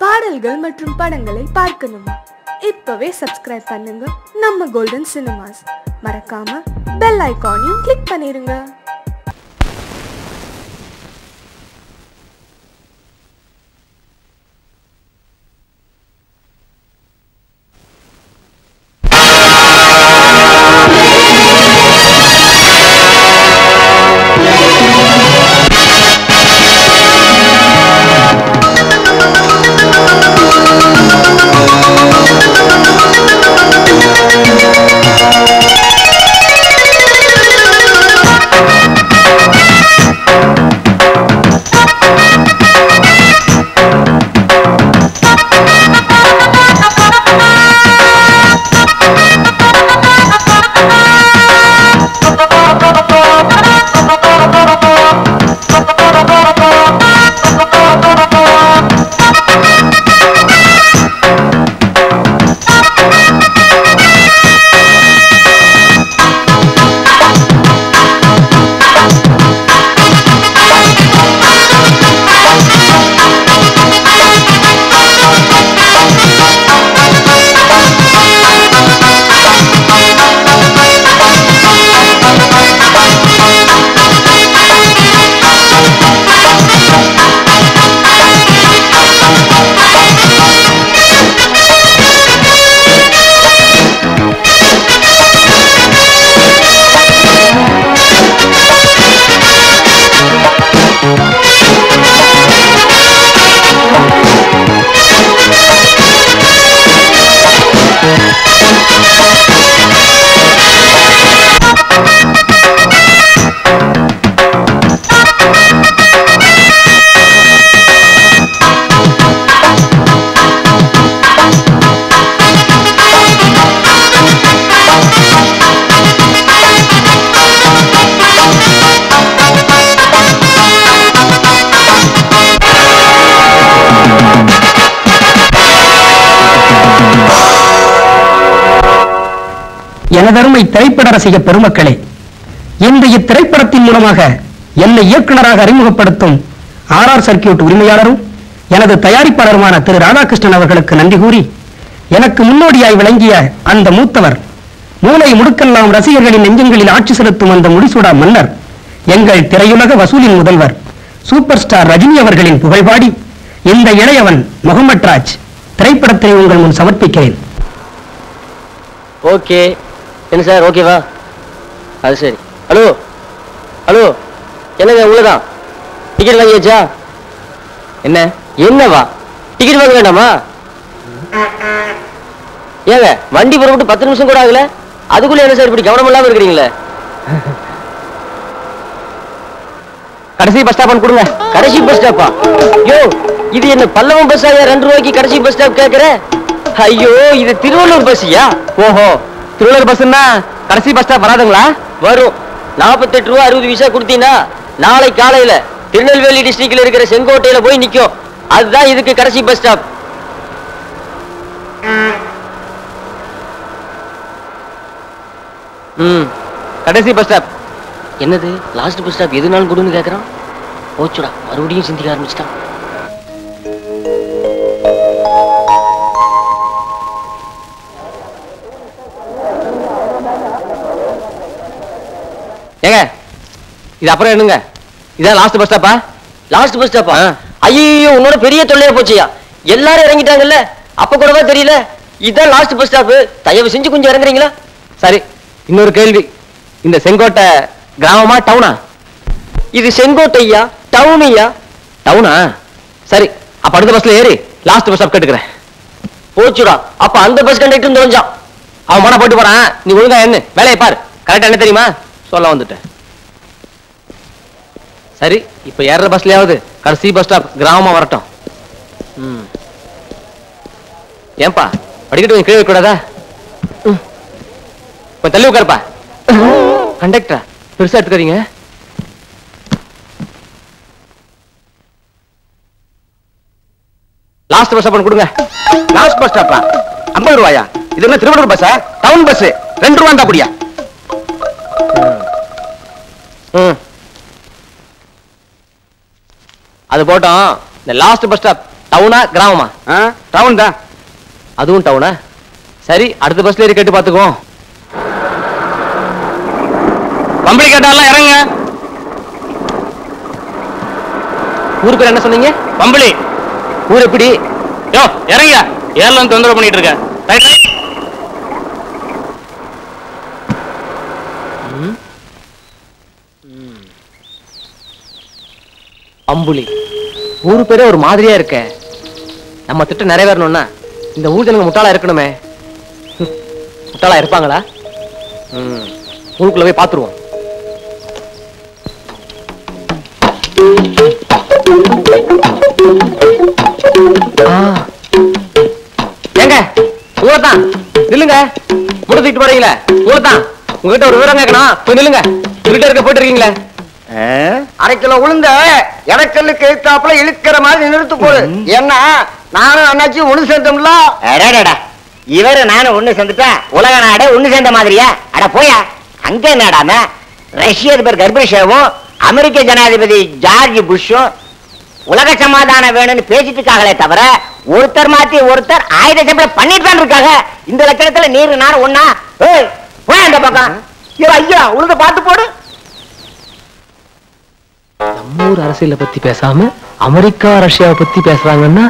பாடல்கள் மற்றும் படங்களை பார்க்கணுமா இப்பவே சப்ஸ்கிரைப் பண்ணுங்க நம்ம கோல்டன் சினிமாஸ் மறக்காம பெல் ஐகானையும் கிளிக் பண்ணிருங்க எனதருமை திரைப்பட ரசிக பெருமக்களே இன்றைய திரைப்படத்தின் மூலமாக என்னை இயக்குனராக அறிமுகப்படுத்தும் ஆர் ஆர் சர்க்கியூட் உரிமையாளரும் எனது தயாரிப்பாளருமான திரு ராதாகிருஷ்ணன் அவர்களுக்கு நன்றி கூறி எனக்கு முன்னோடியாய் விளங்கிய அந்த மூத்தவர் மூளை முடுக்கெல்லாம் ரசிகர்களின் நெஞ்சங்களில் ஆட்சி செலுத்தும் அந்த முடிசூடா மன்னர் எங்கள் திரையுலக வசூலின் முதல்வர் சூப்பர் ஸ்டார் ரஜினி அவர்களின் புகழ்பாடி இந்த இளையவன் முகமட் ராஜ் திரைப்படத்தை உங்கள் முன் சமர்ப்பிக்கிறேன் ஓகே என்ன சார் ஓகேவா அது சரி ஹலோ ஹலோ என்னங்க உள்ளதான் டிக்கெட் வாங்கியாச்சா என்ன என்னவா டிக்கெட் வாங்க வேண்டாமா ஏங்க வண்டி புறப்பட்டு பத்து நிமிஷம் கூட ஆகல அதுக்குள்ள என்ன சார் இப்படி கவனம் இல்லாம இருக்கிறீங்களே கடைசி பஸ் ஸ்டாப் கொடுங்க கடைசி பஸ் ஸ்டாப்பா யோ இது என்ன பல்லவம் பஸ் ஆயா ரெண்டு ரூபாய்க்கு கடைசி பஸ் ஸ்டாப் கேக்குற ஐயோ இது திருவள்ளூர் பஸ்யா ஓஹோ திருவள்ளூர் பஸ்னா கடைசி பஸ் ஸ்டாப் வராதுங்களா வரும் நாற்பத்தெட்டு ரூபா அறுபது பைசா கொடுத்தீங்கன்னா நாளை காலையில திருநெல்வேலி டிஸ்ட்ரிக்ட்ல இருக்கிற செங்கோட்டையில போய் நிக்கும் அதுதான் இதுக்கு கடைசி பஸ் ஸ்டாப் ம் கடைசி பஸ் ஸ்டாப் என்னது லாஸ்ட் பஸ் ஸ்டாப் எதுனாலும் கொடுன்னு கேக்குறான் போச்சுடா மறுபடியும் சிந்திக்க ஆரம்பிச்சிட்டான் ஏங்க இது அப்புறம் என்னங்க இதான் லாஸ்ட் பஸ் ஸ்டாப்பா லாஸ்ட் பஸ் ஸ்டாப்பா ஐயோ உன்னோட பெரிய தொல்லையா போச்சியா எல்லாரும் இறங்கிட்டாங்கல்ல அப்ப கூடவா தெரியல இதான் லாஸ்ட் பஸ் ஸ்டாப் தயவு செஞ்சு கொஞ்சம் இறங்குறீங்களா சரி இன்னொரு கேள்வி இந்த செங்கோட்டை கிராமமா டவுனா இது செங்கோட்டையா டவுனியா டவுனா சரி அப்ப அடுத்த பஸ்ல ஏறி லாஸ்ட் பஸ் ஸ்டாப் கேட்டுக்கிறேன் போச்சுடா அப்ப அந்த பஸ் கண்டக்டர் தொலைஞ்சான் அவன் மன போட்டு போறான் நீ ஒழுங்கா என்ன வேலையை பாரு கரெக்டா என்ன தெரியுமா சொல்ல வந்துட்டேன் சரி இப்ப ஏற பஸ்லயாவது கடைசி பஸ் ஸ்டாப் கிராமமா வரட்டும் ம். ஏன்பா படிக்கட்டு கொஞ்சம் கீழே வைக்க கூடாதா ம். கொஞ்சம் தள்ளி உட்காருப்பா கண்டக்டரா பெருசா எடுத்துக்கிறீங்க லாஸ்ட் பஸ் ஸ்டாப் கொடுங்க லாஸ்ட் பஸ் ஸ்டாப்பா ஐம்பது ரூபாயா இது என்ன திருவள்ளூர் பஸ்ஸா டவுன் பஸ் ரெண்டு ரூபா இருந்தா அப்படியா அது போட்டோம் இந்த லாஸ்ட் பஸ் ஸ்டாப் டவுனா கிராமமா டவுன் தான் அதுவும் டவுனா சரி அடுத்த பஸ்ல ஏறி கேட்டு பாத்துக்குவோம் கம்பளி கேட்டாலாம் இறங்க ஊர் பேர் என்ன சொன்னீங்க கம்பளி ஊர் எப்படி யோ இறங்க ஏர்லாம் தொந்தரவு பண்ணிட்டு இருக்க ரைட் ரைட் அம்புலி ஊர் பேரே ஒரு மாதிரியா இருக்க நம்ம திட்டம் நிறைவேறணும்னா இந்த ஊர் ஜனங்க முட்டாளா இருக்கணுமே ஹம், முட்டாளா இருப்பாங்களா ம், ஊருக்குள்ள போய் பாத்துருவோம் ஆ. ஏங்க ஊரத்தான் நில்லுங்க முட்டை தூக்கிட்டு போறீங்களே ஊரத்தான் உங்ககிட்ட ஒரு விவரம் கேட்கணும் போய் நில்லுங்க இருட்ட இருக்க போயிட்டு இருக்கீங்களே அரை கிலோ உளுந்த இடக்கல்லுக்கு எழுத்தாப்புல இழுக்கிற மாதிரி நிறுத்து போடு ஏன்னா நானும் அண்ணாச்சி ஒண்ணு சேர்ந்தோம்ல அடடடா இவரு நானும் ஒண்ணு சேர்ந்துட்டா உலக நாடு ஒண்ணு சேர்ந்த மாதிரியா அட போயா அங்க என்னடாம ரஷ்ய அதிபர் கர்பஷேவும் அமெரிக்க ஜனாதிபதி ஜார்ஜ் புஷ்ஷும் உலக சமாதானம் வேணும்னு பேசிட்டு இருக்காங்களே தவிர ஒருத்தர் மாத்தி ஒருத்தர் ஆயுத சம்பளம் பண்ணிட்டு தான் இருக்காங்க இந்த லட்சணத்துல நீர் நானும் ஒண்ணா ஏய் போய் அந்த பக்கம் ஐயா ஐயா உளுந்த பார்த்து போடு நம்ம ஊர் அரசியலை பத்தி பேசாம அமெரிக்கா ரஷ்யாவை பத்தி பேசுறாங்கன்னா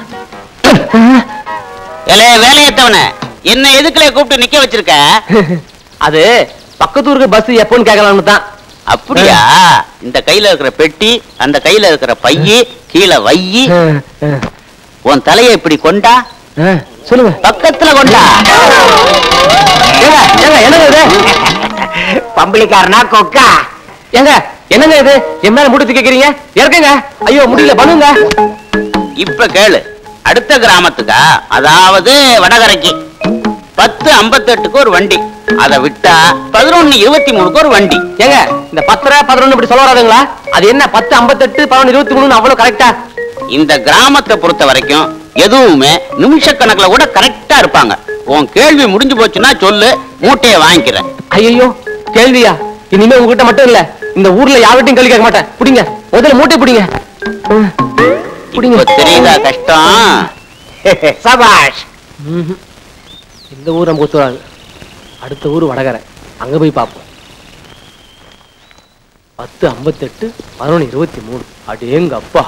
வேலையத்தவன என்ன எதுக்குல கூப்பிட்டு நிக்க வச்சிருக்க அது பக்கத்து ஊருக்கு பஸ் எப்போன்னு கேட்கலாம்னு தான் அப்படியா இந்த கையில இருக்கிற பெட்டி அந்த கையில இருக்கிற பையி கீழே வையி உன் தலையை இப்படி கொண்டா சொல்லுங்க பக்கத்துல கொண்டா ஏங்க ஏங்க என்னங்க இது பம்பளிக்காரனா கொக்கா ஏங்க என்னங்க இது என் மேல முட்டு கேக்குறீங்க இறக்குங்க ஐயோ முடியல பண்ணுங்க இப்ப கேளு அடுத்த கிராமத்துக்கா அதாவது வடகரைக்கு பத்து ஐம்பத்தெட்டுக்கு ஒரு வண்டி அதை விட்டா பதினொன்னு இருபத்தி மூணுக்கு ஒரு வண்டி ஏங்க இந்த பத்தரை பதினொன்னு இப்படி சொல்ல வராதுங்களா அது என்ன பத்து ஐம்பத்தெட்டு பதினொன்று இருபத்தி மூணு அவ்வளவு கரெக்டா இந்த கிராமத்தை பொறுத்த வரைக்கும் எதுவுமே நிமிஷ கணக்குல கூட கரெக்டா இருப்பாங்க உன் கேள்வி முடிஞ்சு போச்சுன்னா சொல்லு மூட்டையை வாங்கிக்கிறேன் ஐயோ கேள்வியா இனிமே உங்ககிட்ட மட்டும் இல்ல இந்த ஊர்ல யார்கிட்டயும் கேள்வி கேட்க மாட்டேன் புடிங்க முதல்ல மூட்டை புடிங்க ம். புடிங்க இப்ப தெரியுதா கஷ்டம் சபாஷ் ம்ஹும். இந்த ஊர் நமக்கு ஒத்து வராது அடுத்த ஊர் வடகரை அங்க போய் பார்ப்போம் பத்து ஐம்பத்தெட்டு பதினொன்று இருபத்தி மூணு அடேங்க அப்பா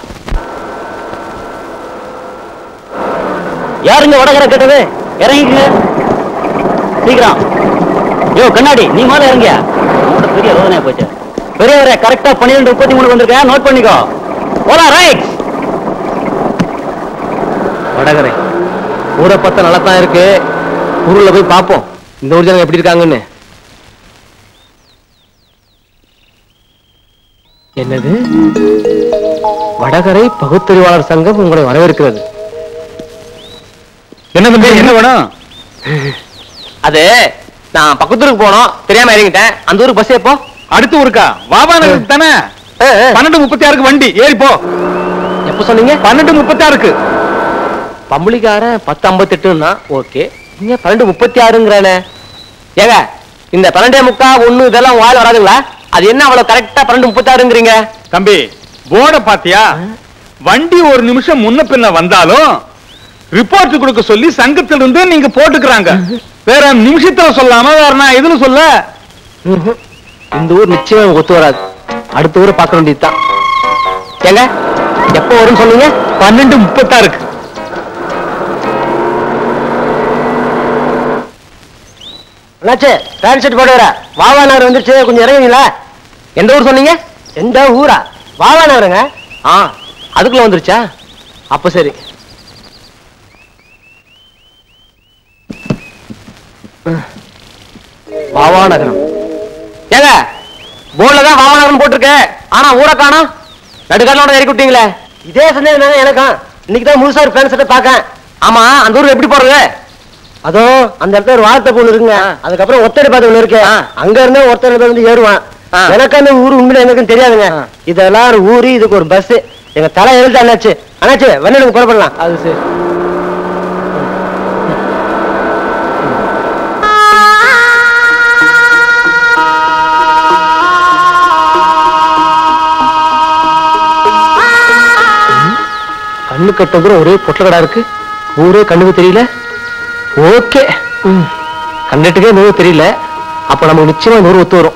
யாருங்க வடகரை கேட்டது இறங்கிக்கங்க சீக்கிரம் யோ கண்ணாடி நீ மேல இறங்கியா உன்னோட பெரிய ரோதனையா போச்சு பெரியவரே கரெக்டா பன்னிரெண்டு முப்பத்தி மூணு வந்திருக்கேன் நோட் பண்ணிக்கோ போலாம் ரைட் வடகரை ஊரை பார்த்தா நல்லா தான் இருக்கு ஊர்ல போய் பார்ப்போம் இந்த ஊர் ஜனங்க எப்படி இருக்காங்கன்னு என்னது வடகரை பகுத்தறிவாளர் சங்கம் உங்களை வரவேற்கிறது என்ன தம்பி என்ன வேணும் அது நான் பக்கத்தூருக்கு போனோம் தெரியாம இறங்கிட்டேன் அந்த ஊருக்கு பஸ் எப்போ அடுத்து ஊருக்கா வாபா நகருக்கு தானே ஆ, ஆ. பன்னெண்டு முப்பத்தி ஆறுக்கு வண்டி ஏறி போ எப்போ சொன்னீங்க பன்னெண்டு முப்பத்தி ஆறுக்கு பம்பளிக்காரன் பத்து ஐம்பத்தெட்டுன்னா ஓகே இங்க பன்னெண்டு முப்பத்தி ஆறுங்கிறானே ஏங்க இந்த பன்னெண்டே முக்கா ஒண்ணு இதெல்லாம் வாயில் வராதுங்களா அது என்ன அவ்வளவு கரெக்டா பன்னெண்டு முப்பத்தி ஆறுங்கிறீங்க தம்பி போர்ட பாத்தியா வண்டி ஒரு நிமிஷம் முன்ன பின்ன வந்தாலும் ரிப்போர்ட் கொடுக்க சொல்லி சங்கத்துல இருந்து நீங்க போட்டுக்கிறாங்க வேற நிமிஷத்துல சொல்லாம வேற நான் எதுன்னு சொல்ல ம்ஹும். இந்த ஊர் நிச்சயம் எனக்கு ஒத்து வராது அடுத்த ஊரை பார்க்க வேண்டியதுதான் ஏங்க எப்போ வரும்னு சொல்லுங்க பன்னெண்டு முப்பத்தாறுக்கு அண்ணாச்சி பேண்ட் ஷர்ட் போட்டு வர வாவா நகர் வந்துருச்சு கொஞ்சம் இறங்குங்களா எந்த ஊர் சொன்னீங்க எந்த ஊரா வாவா நகருங்க ஆ அதுக்குள்ள வந்துருச்சா அப்ப சரி வாவா நகரம் ஏங்க போர்டுல தான் வாவா நகரம் போட்டிருக்கு ஆனா ஊரை காணோம் நடுக்காரோட இறக்கி விட்டீங்களே இதே சந்தேகம் தானே எனக்கும் இன்னைக்கு தான் முழுசா ஒரு பேண்ட் ஷர்ட்டை பார்க்கேன் ஆமா அந்த ஊர் எப்படி போறது அதோ அந்த இடத்துல ஒரு வார்த்தை பொண்ணு இருக்குங்க அதுக்கப்புறம் ஒத்தடி பார்த்து ஒண்ணு இருக்கு ஆ. அங்க இருந்தே ஒருத்தர் பேர் வந்து ஏறுவான் ஆ. எனக்கு அந்த ஊர் உண்மையில எனக்கும் தெரியாதுங்க ஆ. இதெல்லாம் ஒரு ஊரு இதுக்கு ஒரு பஸ் எங்க தலை எழுத்து அண்ணாச்சு அண்ணாச்சு வெண்ணனுக்கு புறப்படலாம் அது சரி கண்ணு கட்ட தூரம் ஒரே பொட்டலடா இருக்கு ஊரே கண்ணுக்கு தெரியல ஓகே கண்ணுட்டுக்கே நூறு தெரியல அப்ப நமக்கு நிச்சயமா நூறு ஒத்து வரும்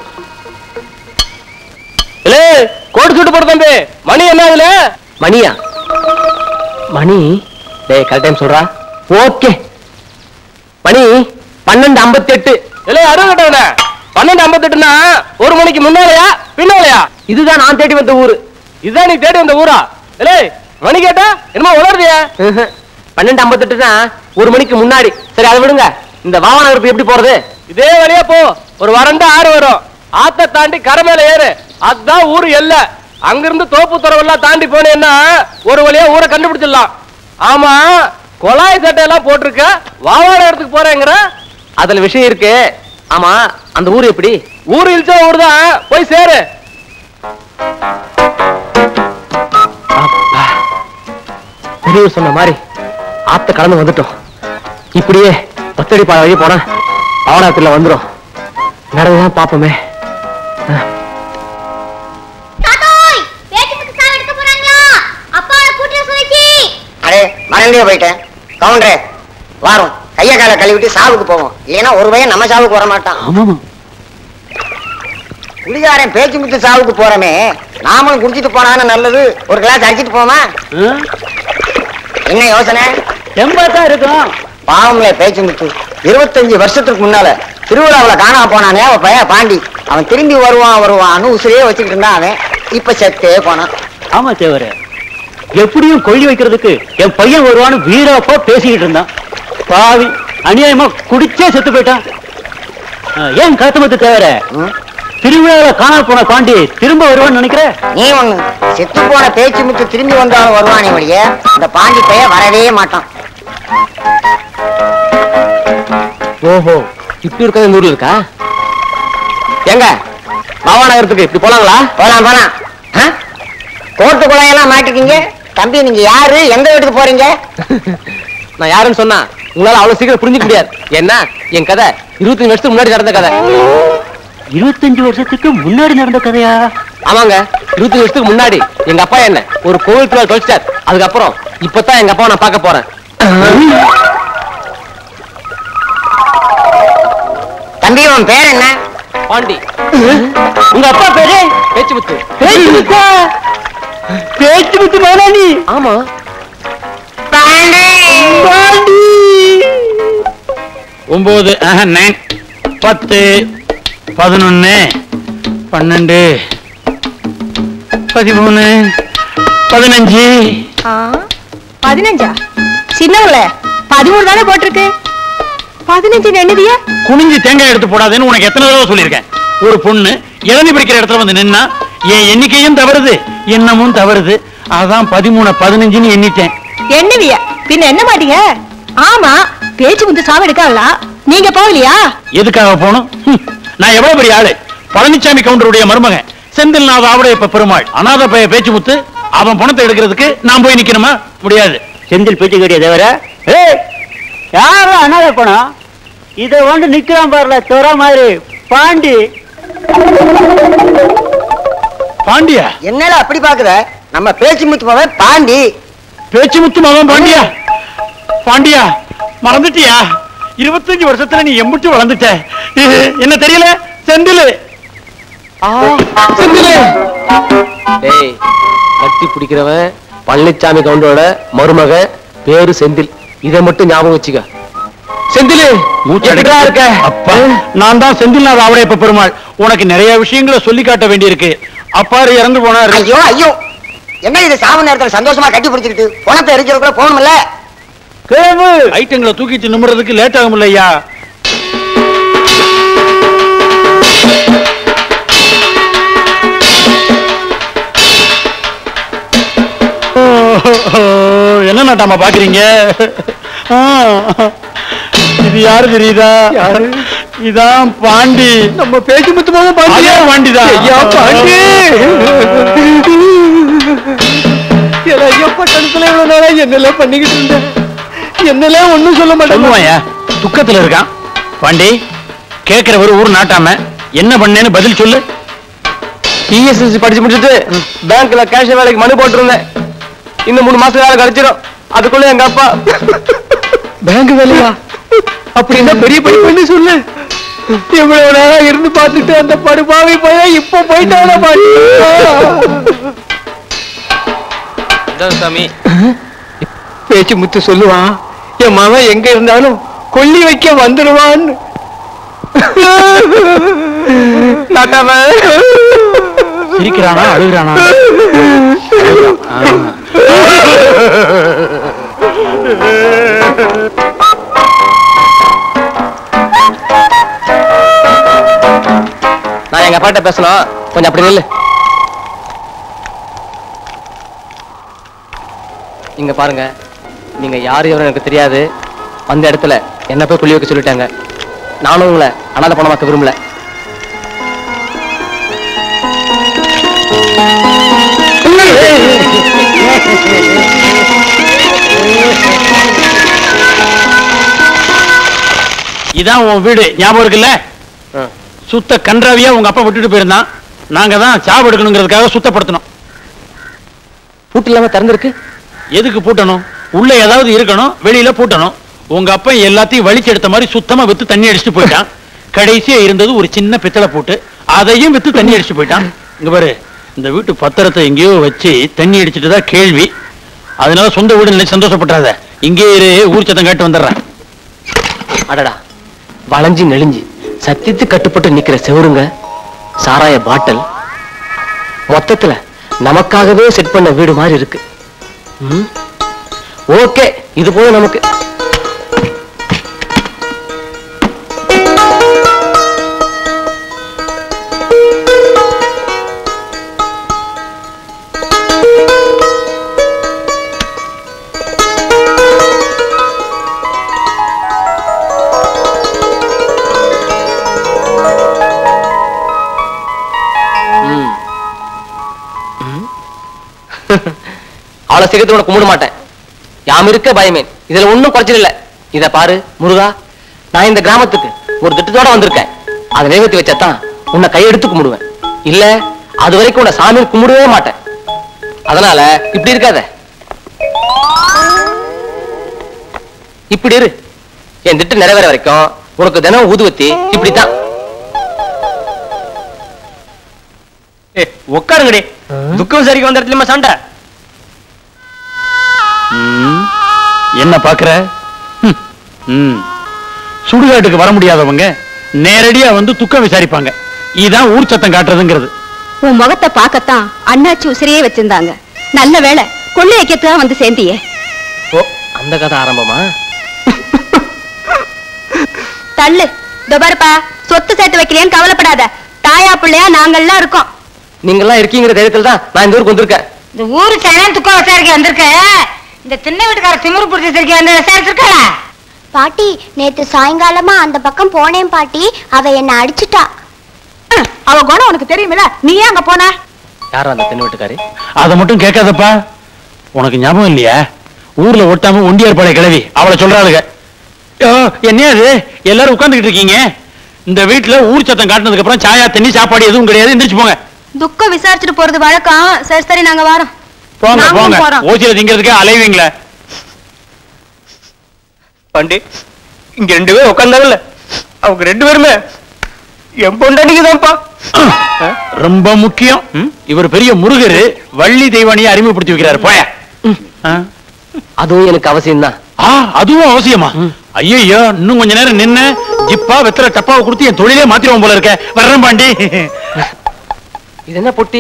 இல்லே கோட்டு சுட்டு போட தம்பி மணி என்ன அதுல மணியா மணி டேய் கரெக்ட் டைம் சொல்றா ஓகே மணி பன்னெண்டு ஐம்பத்தி எட்டு இல்ல அறுபது பன்னெண்டு ஐம்பத்தி எட்டுனா ஒரு மணிக்கு முன்னாலயா பின்னாலயா இதுதான் நான் தேடி வந்த ஊரு இதுதான் நீ தேடி வந்த ஊரா இல்ல மணி கேட்டா என்னமோ உளருதியா பன்னெண்டு ஐம்பத்தெட்டுனா ஒரு மணிக்கு முன்னாடி சரி அதை விடுங்க இந்த வாகன இருப்பு எப்படி போறது இதே வழியா போ ஒரு வறண்ட ஆறு வரும் ஆத்த தாண்டி கரை மேல ஏறு அதுதான் ஊரு எல்ல அங்கிருந்து தோப்பு துறவெல்லாம் தாண்டி போனேன்னா ஒரு வழியா ஊரை கண்டுபிடிச்சிடலாம் ஆமா கொலாய் சட்டை எல்லாம் போட்டிருக்க வாவாட இடத்துக்கு போறேங்கிற அதுல விஷயம் இருக்கு ஆமா அந்த ஊர் எப்படி ஊர் இழிச்ச ஊர் தான் போய் சேரு பெரியவர் சொன்ன மாதிரி ஆத்த கடந்து வந்துட்டோம் இப்படியே பத்தடி பா வழி போனா பாவனாத்துல வந்துரும் நடந்துதான் பாப்போமே தாத்தோய் பேச்சு புத்து சாவு எடுக்க போறாங்களா அப்பாவோட கூட்டுல சொல்லிச்சு அடே மறந்தே போயிட்டேன் கவுண்டரே வாரம் கைய காலை கழுவிட்டு சாவுக்கு போவோம் இல்லைன்னா ஒரு பையன் நம்ம சாவுக்கு வர மாட்டான் குடிகாரன் பேச்சு முத்து சாவுக்கு போறமே நாமளும் குடிச்சிட்டு போனாதானே நல்லது ஒரு கிளாஸ் அடிச்சிட்டு போமா என்ன யோசனை எண்பதான் இருக்கும் பாவம்ல பேச்சு முத்து இருபத்தஞ்சு வருஷத்துக்கு முன்னால திருவிழாவுல காணாம போனானே அவன் பையன் பாண்டி அவன் திரும்பி வருவான் வருவான்னு உசிரியே வச்சுக்கிட்டு இருந்தான் அவன் இப்ப செத்தே போனான் ஆமா தேவரே எப்படியும் கொள்ளி வைக்கிறதுக்கு என் பையன் வருவான்னு வீரப்பா பேசிக்கிட்டு இருந்தான் பாவி அநியாயமா குடிச்சே செத்து போயிட்டான் ஆ, ஏன் காத்தமத்து தேவர ம்? திருவிழாவில காணாம போன பாண்டி திரும்ப வருவான்னு நினைக்கிற நீ ஒண்ணு செத்து போன பேச்சு முத்து திரும்பி வந்தாலும் வருவானே வழிய இந்த பாண்டி பையன் வரவே மாட்டான் ஓஹோ இப்படி இருக்காது இந்த ஊர்ல இருக்கா எங்க பாவா நகரத்துக்கு இப்படி போலாங்களா போலாம் போலாம் ஆ? கோர்ட்டு குழாயெல்லாம் மாட்டிக்கிங்க தம்பி நீங்க யாரு எந்த வீட்டுக்கு போறீங்க நான் யாருன்னு சொன்னா உங்களால அவ்வளவு சீக்கிரம் புரிஞ்சுக்க முடியாது ஏன்னா என் கதை இருபத்தஞ்சு வருஷத்துக்கு முன்னாடி நடந்த கதை இருபத்தஞ்சு வருஷத்துக்கு முன்னாடி நடந்த கதையா ஆமாங்க இருபத்தஞ்சு வருஷத்துக்கு முன்னாடி எங்க அப்பா என்ன ஒரு கோவில் திருவிழா தொலைச்சிட்டார் அதுக்கப்புறம் இப்பதான் எங்க அப்பாவை நான் பார்க்க போறேன் தம்பி உன் பேர் என்ன பாண்டி உங்க அப்பா பேரு பேச்சு முத்து பேச்சு முத்தா பேச்சு முத்து மாலானி ஆமா பாண்டி ஒன்பது ஆஹா, nine, பத்து பதினொன்னு பன்னெண்டு பதிமூணு பதினஞ்சு பதினஞ்சா சின்னவங்கள பதிமூணு தானே போட்டிருக்கு பதினஞ்சு என்னதியா குனிஞ்சு தேங்காய் எடுத்து போடாதேன்னு உனக்கு எத்தனை தடவை சொல்லியிருக்கேன் ஒரு பொண்ணு இளநி பிடிக்கிற இடத்துல வந்து நின்னா என் எண்ணிக்கையும் தவறுது எண்ணமும் தவறுது அதான் பதிமூணு பதினஞ்சுன்னு எண்ணிட்டேன் என்னவியா பின்ன என்ன மாட்டீங்க ஆமா பேச்சு முத்து சாவு எடுக்காங்களா நீங்க போகலையா எதுக்காக போகணும் ஹம், நான் எவ்வளவு பெரிய ஆளு பழனிசாமி கவுண்டருடைய மருமகன் செந்தில்நாத ஆவுடைய பெருமாள் அநாத பைய பேச்சு முத்து அவன் பணத்தை எடுக்கிறதுக்கு நான் போய் நிக்கணுமா முடியாது செந்தில் பேச்சு கேட்டிய தேவர ஏய் யாரும் அனாதை பணம் இத வந்து நிக்கிறான் பாருல துற மாதிரி பாண்டி பாண்டியா என்னல அப்படி பாக்குற நம்ம பேச்சு முத்து போவன் பாண்டி பேச்சு முத்து மகன் பாண்டியா பாண்டியா மறந்துட்டியா இருபத்தஞ்சு வருஷத்துல நீ எம்புட்டு வளர்ந்துட்ட இது என்ன தெரியல செந்திலு செந்திலு டேய் கட்டி பிடிக்கிறவன் பழனிச்சாமி கவுண்டரோட மருமக பேரு செந்தில் இதை மட்டும் ஞாபகம் வச்சுக்க செந்திலு எப்படிடா இருக்க அப்பா நான் தான் செந்தில்நாத ஆவடையப்ப பெருமாள் உனக்கு நிறைய விஷயங்களை சொல்லி காட்ட வேண்டியிருக்கு அப்பாரு இறந்து போனாரு ஐயோ ஐயோ என்ன இது சாவு நேரத்துல சந்தோஷமா கட்டி பிடிச்சிக்கிட்டு பணத்தை எரிக்கிறதுக்குள்ள போகணும்ல கிழவு ஐட்டங்களை தூக்கிட்டு நிமிறதுக்கு லேட் ஆகும் இல்லையா என்ன நாட்டாமா பாக்குறீங்க ஆ, இது யாரு தெரியுதா இதான் பாண்டி நம்ம பேச்சு முத்துமாக பாண்டி பாண்டிதான் ஐயா பாண்டி பட்டணத்துல இவ்வளவு நேரம் என்னெல்லாம் பண்ணிக்கிட்டு இருந்தேன் என்னெல்லாம் ஒண்ணும் சொல்ல சொல்லுவாயா துக்கத்துல இருக்கான் பாண்டி கேக்குறவர் ஊர் நாட்டாம என்ன பண்ணேன்னு பதில் சொல்லு பிஎஸ்எல்சி படிச்சு முடிச்சுட்டு பேங்க்ல கேஷ் வேலைக்கு மனு போட்டிருந்தேன் இன்னும் மூணு மாசம் வேலை கிடைச்சிடும் அதுக்குள்ள எங்க அப்பா பேங்க் வேலையா அப்படின்னா பெரிய படிப்புன்னு சொல்லு இவ்வளவு நேரம் இருந்து பார்த்துட்டு அந்த படுபாவி பையன் இப்ப போயிட்டான சாமி பேச்சு முத்து சொல்லுவான் என் மகன் எங்க இருந்தாலும் கொல்லி வைக்க வந்துடுவான்னு நாட்டாம சிரிக்கிறானா அழுகிறானா நான் எங்க அப்பாட்ட பேசணும் கொஞ்சம் அப்படி நில்லு இங்க பாருங்க நீங்க யாரு எவரும் எனக்கு தெரியாது அந்த இடத்துல என்ன போய் குழி வைக்க சொல்லிட்டாங்க நானும் உங்களை அனாதை பணமாக்க விரும்பல இதான் உன் வீடு ஞாபகம் இருக்குல்ல ஆ. சுத்த கன்றாவியா உங்க அப்பா விட்டுட்டு போயிருந்தான் நாங்க தான் சாவு எடுக்கணுங்கிறதுக்காக சுத்தப்படுத்தணும் பூட்டு இல்லாம திறந்திருக்கு எதுக்கு பூட்டணும் உள்ள ஏதாவது இருக்கணும் வெளியில பூட்டணும் உங்க அப்பா எல்லாத்தையும் வலிச்சு எடுத்த மாதிரி சுத்தமா வித்து தண்ணி அடிச்சுட்டு போயிட்டான் கடைசியா இருந்தது ஒரு சின்ன பித்தளை பூட்டு அதையும் வித்து தண்ணி அடிச்சுட்டு போயிட்டான் இங்க பாரு இந்த வீட்டு பத்திரத்தை எங்கேயோ வச்சு தண்ணி அடிச்சுட்டு தான் கேள்வி அதனால சொந்த வீடு நினைச்சு சந்தோஷப்பட்டாத இங்கே இரு ஊர் சத்தம் கேட்டு வந்துடுறேன் அடடா வளைஞ்சு நெளிஞ்சு சத்தித்து கட்டுப்பட்டு நிக்கிற செவருங்க சாராய பாட்டில் மொத்தத்துல நமக்காகவே செட் பண்ண வீடு மாதிரி இருக்கு ம்? ஓகே இது போல நமக்கு அவ்வளவு சீக்கிரத்தோட கும்பிட மாட்டேன் யாம் இருக்க பயமேன் இதுல ஒண்ணும் குறைச்சல் இல்ல இத பாரு முருகா நான் இந்த கிராமத்துக்கு ஒரு திட்டத்தோட வந்திருக்கேன் அதை நிறைவேற்றி வச்சாதான் உன்னை கையெடுத்து கும்பிடுவேன் இல்ல அது வரைக்கும் உன்னை சாமி கும்பிடவே மாட்டேன் அதனால இப்படி இருக்காத இப்படி இரு என் திட்டம் நிறைவேற வரைக்கும் உனக்கு தினம் ஊதுவத்தி இப்படித்தான் உட்காருங்கடி துக்கம் விசாரிக்க வந்த இடத்துல சண்டை ம். என்ன பாக்குற ம். ம். சுடுகாட்டுக்கு வர முடியாதவங்க நேரடியா வந்து துக்கம் விசாரிப்பாங்க இதான் ஊர் சத்தம் காட்டுறதுங்கிறது உன் முகத்தை பார்க்கத்தான் அண்ணாச்சி உசிரியே வச்சிருந்தாங்க நல்ல வேளை கொள்ளை வைக்கத்தான் வந்து சேர்ந்தியே ஓ அந்த கதை ஆரம்பமா தள்ளு பாருப்பா சொத்து சேர்த்து வைக்கலையான்னு கவலைப்படாத தாயா பிள்ளையா நாங்கெல்லாம் இருக்கோம் நீங்கெல்லாம் இருக்கீங்கிற தைரியத்துல தான் நான் இந்த ஊருக்கு வந்திருக்கேன் இந்த ஊரு சேனம் துக்கம் விசாரிக்க வந்திருக்க இந்த திண்ணை வீட்டுக்கார திமிரு பிடிச்சி விசாரிக்க வந்து விசாரிச்சிருக்கா பாட்டி நேத்து சாயங்காலமா அந்த பக்கம் போனேன் பாட்டி அவ என்ன அடிச்சிட்டா அவ குணம் உனக்கு தெரியுமில நீ ஏன் அங்க போன யாரும் அந்த தென்ன வீட்டுக்காரு அதை மட்டும் கேட்காதப்பா உனக்கு ஞாபகம் இல்லையா ஊர்ல ஒட்டாம ஒண்டியார் பழைய கிழவி அவளை சொல்றாளுங்க ஐயோ, என்னையா அது எல்லாரும் உட்கார்ந்துகிட்டு இருக்கீங்க இந்த வீட்டுல ஊர் சத்தம் காட்டினதுக்கு அப்புறம் சாயா தண்ணி சாப்பாடு எதுவும் கிடையாது எந்திரிச்சு போங்க துக்கம் விசாரிச்சுட்டு போறது வழக்கம் சரி சரி நாங்க வரோம் போங்க நாங்களும் போங்க போறோம். ஓசியில திங்கிறதுக்கே அலைவீங்களே பண்டி இங்க ரெண்டு பேரும் உட்காந்தாங்கல்ல அவங்க ரெண்டு பேருமே என் பொண்டாட்டிக்குதான்ப்பா ரொம்ப முக்கியம் இவர் பெரிய முருகர் வள்ளி தெய்வானியை அறிமுகப்படுத்தி வைக்கிறாரு போய அதுவும் எனக்கு அவசியம் தான் ஆ அதுவும் அவசியமா ஐயோ இன்னும் கொஞ்ச நேரம் நின்னு ஜிப்பா வெத்தலை டப்பாவை கொடுத்து என் தொழிலே மாத்திருவோம் போல இருக்க வர்றேன் பாண்டி இது என்ன பொட்டி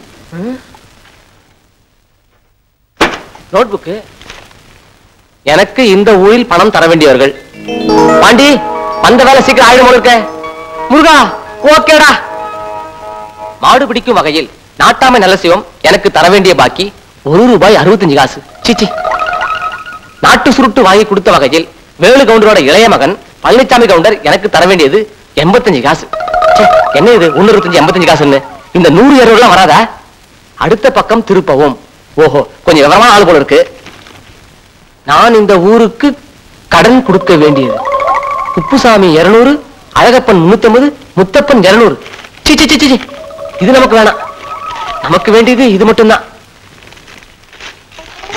நோட்புக்கு எனக்கு இந்த ஊரில் பணம் தர வேண்டியவர்கள் பாண்டி வந்த வேலை சீக்கிரம் ஆயிரம் போல இருக்க முருகா ஓகேடா மாடு பிடிக்கும் வகையில் நாட்டாமை நல்ல சிவம் எனக்கு தர வேண்டிய பாக்கி ஒரு ரூபாய் அறுபத்தஞ்சு காசு சிச்சி நாட்டு சுருட்டு வாங்கி கொடுத்த வகையில் வேலு கவுண்டரோட இளைய மகன் பழனிசாமி கவுண்டர் எனக்கு தர வேண்டியது எண்பத்தஞ்சு காசு ச்சே, என்ன இது ஒண்ணு இருபத்தஞ்சு எண்பத்தஞ்சு காசுன்னு இந்த நூறு இருநூறுலாம் வராதா அடுத்த பக்கம் திருப்பவும் ஓஹோ கொஞ்சம் விவரமா ஆள் போல இருக்கு நான் இந்த ஊருக்கு கடன் கொடுக்க வேண்டியது குப்புசாமி இருநூறு அழகப்பன் முன்னூத்தம்பது முத்தப்பன் இருநூறு சி சி சி, சி சி. இது நமக்கு வேணாம் நமக்கு வேண்டியது இது மட்டும்தான்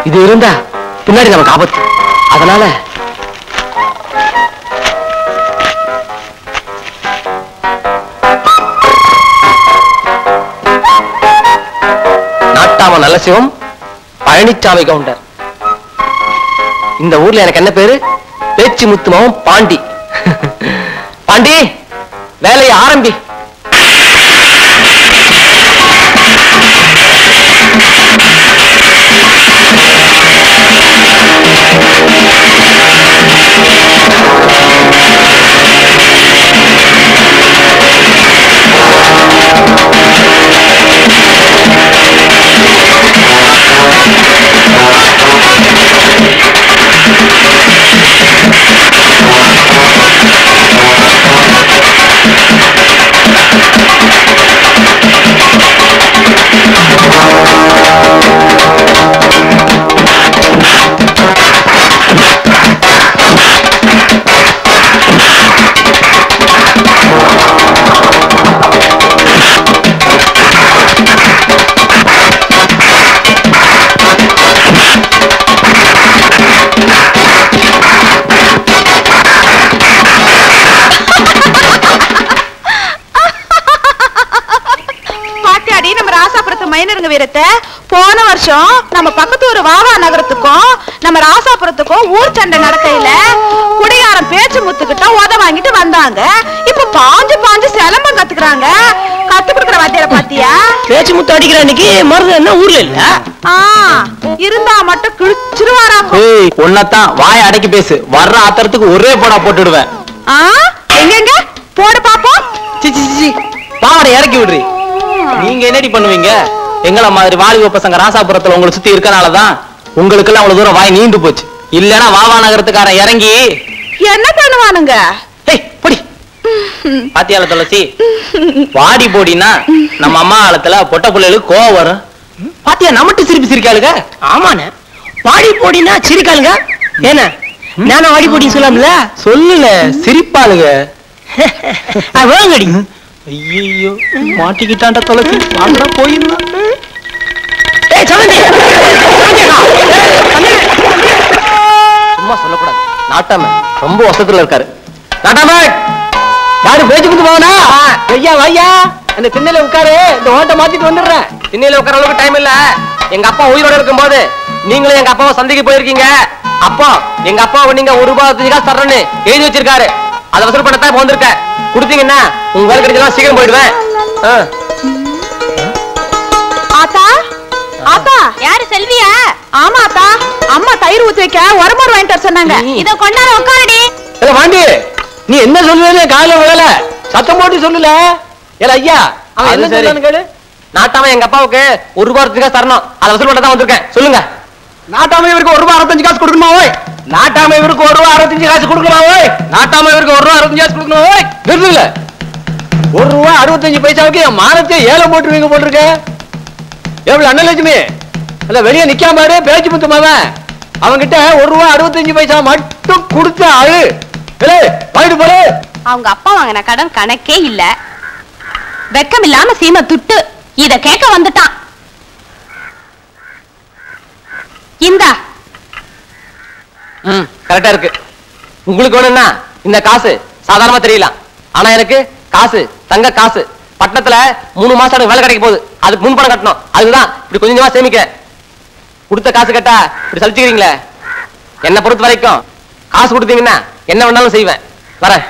இது இருந்தா பின்னாடி நமக்கு ஆபத்து அதனால நாட்டாம நல்ல சிவம் பழனிச்சாமி கவுண்டர் இந்த ஊர்ல எனக்கு என்ன பேரு பேச்சு முத்துமாவும் பாண்டி பாண்டி வேலையை ஆரம்பி பாத்தியாடி நம்ம ராசாபுரத்து மைனருங்க வீரத்தை போன வருஷம் நம்ம பக்கத்து ஊர் வாவா நகரத்துக்கும் நம்ம ராசாபுரத்துக்கும் ஊர் சண்டை நடக்கையில குடிகாரன் பேச்சு முத்துக்கிட்ட உத வாங்கிட்டு வந்தாங்க இப்ப பாஞ்சு பாஞ்சு சிலம்பம் கத்துக்கிறாங்க கத்து கொடுக்குற வாத்தியார பாத்தியா பேச்சு முத்து அடிக்கிற அன்னைக்கு மருந்து என்ன ஊர்ல இல்ல ஆ இருந்தா மட்டும் கிழிச்சிருவாராம் ஏய் ஒன்னத்தான் வாய அடக்கி பேசு வர்ற ஆத்திரத்துக்கு ஒரே போடா போட்டுடுவேன் ஆ எங்கெங்க போடு பாப்போம் சி, சி, சி, சி. பாவாடை இறக்கி விடுறி நீங்க என்னடி பண்ணுவீங்க எங்கள மாதிரி வாலிப பசங்க ராசாபுரத்துல உங்களை சுத்தி இருக்கனாலதான் உங்களுக்கெல்லாம் அவ்வளவு தூரம் வாய் நீண்டு போச்சு இல்லனா வாவா நகரத்துக்காரன் இறங்கி என்ன பண்ணுவானுங்க ஏய் பொடி பாத்தியால துளசி வாடி போடினா நம்ம அம்மா காலத்துல பொட்ட பிள்ளைகளுக்கு கோவம் வரும் பாத்தியா நம்மட்டு சிரிப்பு சிரிக்காளுங்க ஆமாண்ணே வாடி போடினா சிரிக்காளுங்க ஏன நானும் வாடி போடின்னு சொல்லாமல சொல்லல சிரிப்பாளுங்க வேங்கடி ஐயோ மாட்டிக்கிட்டான்டா துளசி வாங்கடா போயிருந்தான் ஏய் சமந்தி சும்மா சொல்லக்கூடாது நாட்டாம ரொம்ப வசத்துல இருக்காரு நாட்டாம யாரு பேச்சு குத்து போவனா ஐயா வையா அந்த திண்ணையில உட்காரு இந்த ஓட்ட மாத்திட்டு வந்துடுறேன் திண்ணையில உட்கார அளவுக்கு டைம் இல்ல எங்க அப்பா உயிரோட இருக்கும்போது நீங்களும் எங்க அப்பாவை சந்தைக்கு போயிருக்கீங்க அப்பா எங்க அப்பாவை நீங்க ஒரு ரூபாய் அஞ்சு காசு தரணும்னு எழுதி வச்சிருக்காரு அதை வசூல் பண்ணத்தான் இப்ப வந்திருக்கேன் கொடுத்தீங்கன்னா உங்க வேலை கிடைச்சா சீக்கிரம் போயிடுவேன் ஆ. ஆத்தா ஆத்தா யாரு செல்வியா ஆமா ஆத்தா அம்மா தயிர் ஊத்தி வைக்க உரமோர் வாங்கிட்டு வர சொன்னாங்க இத கொண்டாட உட்காரடி ஏல வாண்டி நீ என்ன சொல்லுவேன்னு காலையில விழல சத்தம் போட்டு சொல்லல ஏல ஐயா அவன் என்ன சொல்றான்னு கேளு நாட்டாம எங்க அப்பாவுக்கு ஒரு ரூபாய் அறுபத்தஞ்சு காசு தரணும் அதை வசூல் பண்ண தான் வந்திருக்கேன் சொல்லுங்க நாட்டாம இவருக்கு ஒரு ரூபாய் அறுபத்தஞ்சு காசு கொடுக்கணுமா ஓய் நாட்டாம இவருக்கு ஒரு ரூபாய் அறுபத்தஞ்சு காசு கொடுக்கணுமா ஓய் நாட்டாம இவருக்கு ஒரு ரூபாய் அறுபத்தஞ்சு காசு கொடுக்கணும் ஓய் நிறுத்துங்கள ஒரு ரூபாய் அறுபத்தஞ்சு பைசாவுக்கு என் மானத்தை ஏலம் போட்டுருவீங்க போட்டிருக்க எவ்வளவு அண்ணலட்சுமி இல்ல வெளியே நிக்காம பாரு பேச்சு முத்துமாவன் அவன்கிட்ட ஒரு ரூபாய் அறுபத்தஞ்சு பைசா மட்டும் கொடுத்த அழு இல்ல வாங்கிட்டு போடு அவங்க அப்பா வாங்கின கடன் கணக்கே இல்ல வெக்கம் இல்லாம சீம துட்டு இத கேட்க வந்துட்டான் இந்தா ம் கரெக்டா இருக்கு உங்களுக்கு வேணும்னா இந்த காசு சாதாரணமா தெரியலாம் ஆனா எனக்கு காசு தங்க காசு பட்டணத்துல மூணு மாசம் எனக்கு வேலை கிடைக்க போகுது அதுக்கு முன் பணம் கட்டணும் அதுதான் இப்படி கொஞ்சம் கொஞ்சமா சேமிக்கிறேன் கொடுத்த காசு கேட்டா இப்படி சலிச்சுக்கிறீங்களே என்ன பொறுத்த வரைக்கும் காசு கொடுத்தீங்கன்னா என்ன வேணாலும் செய்வேன் வரேன்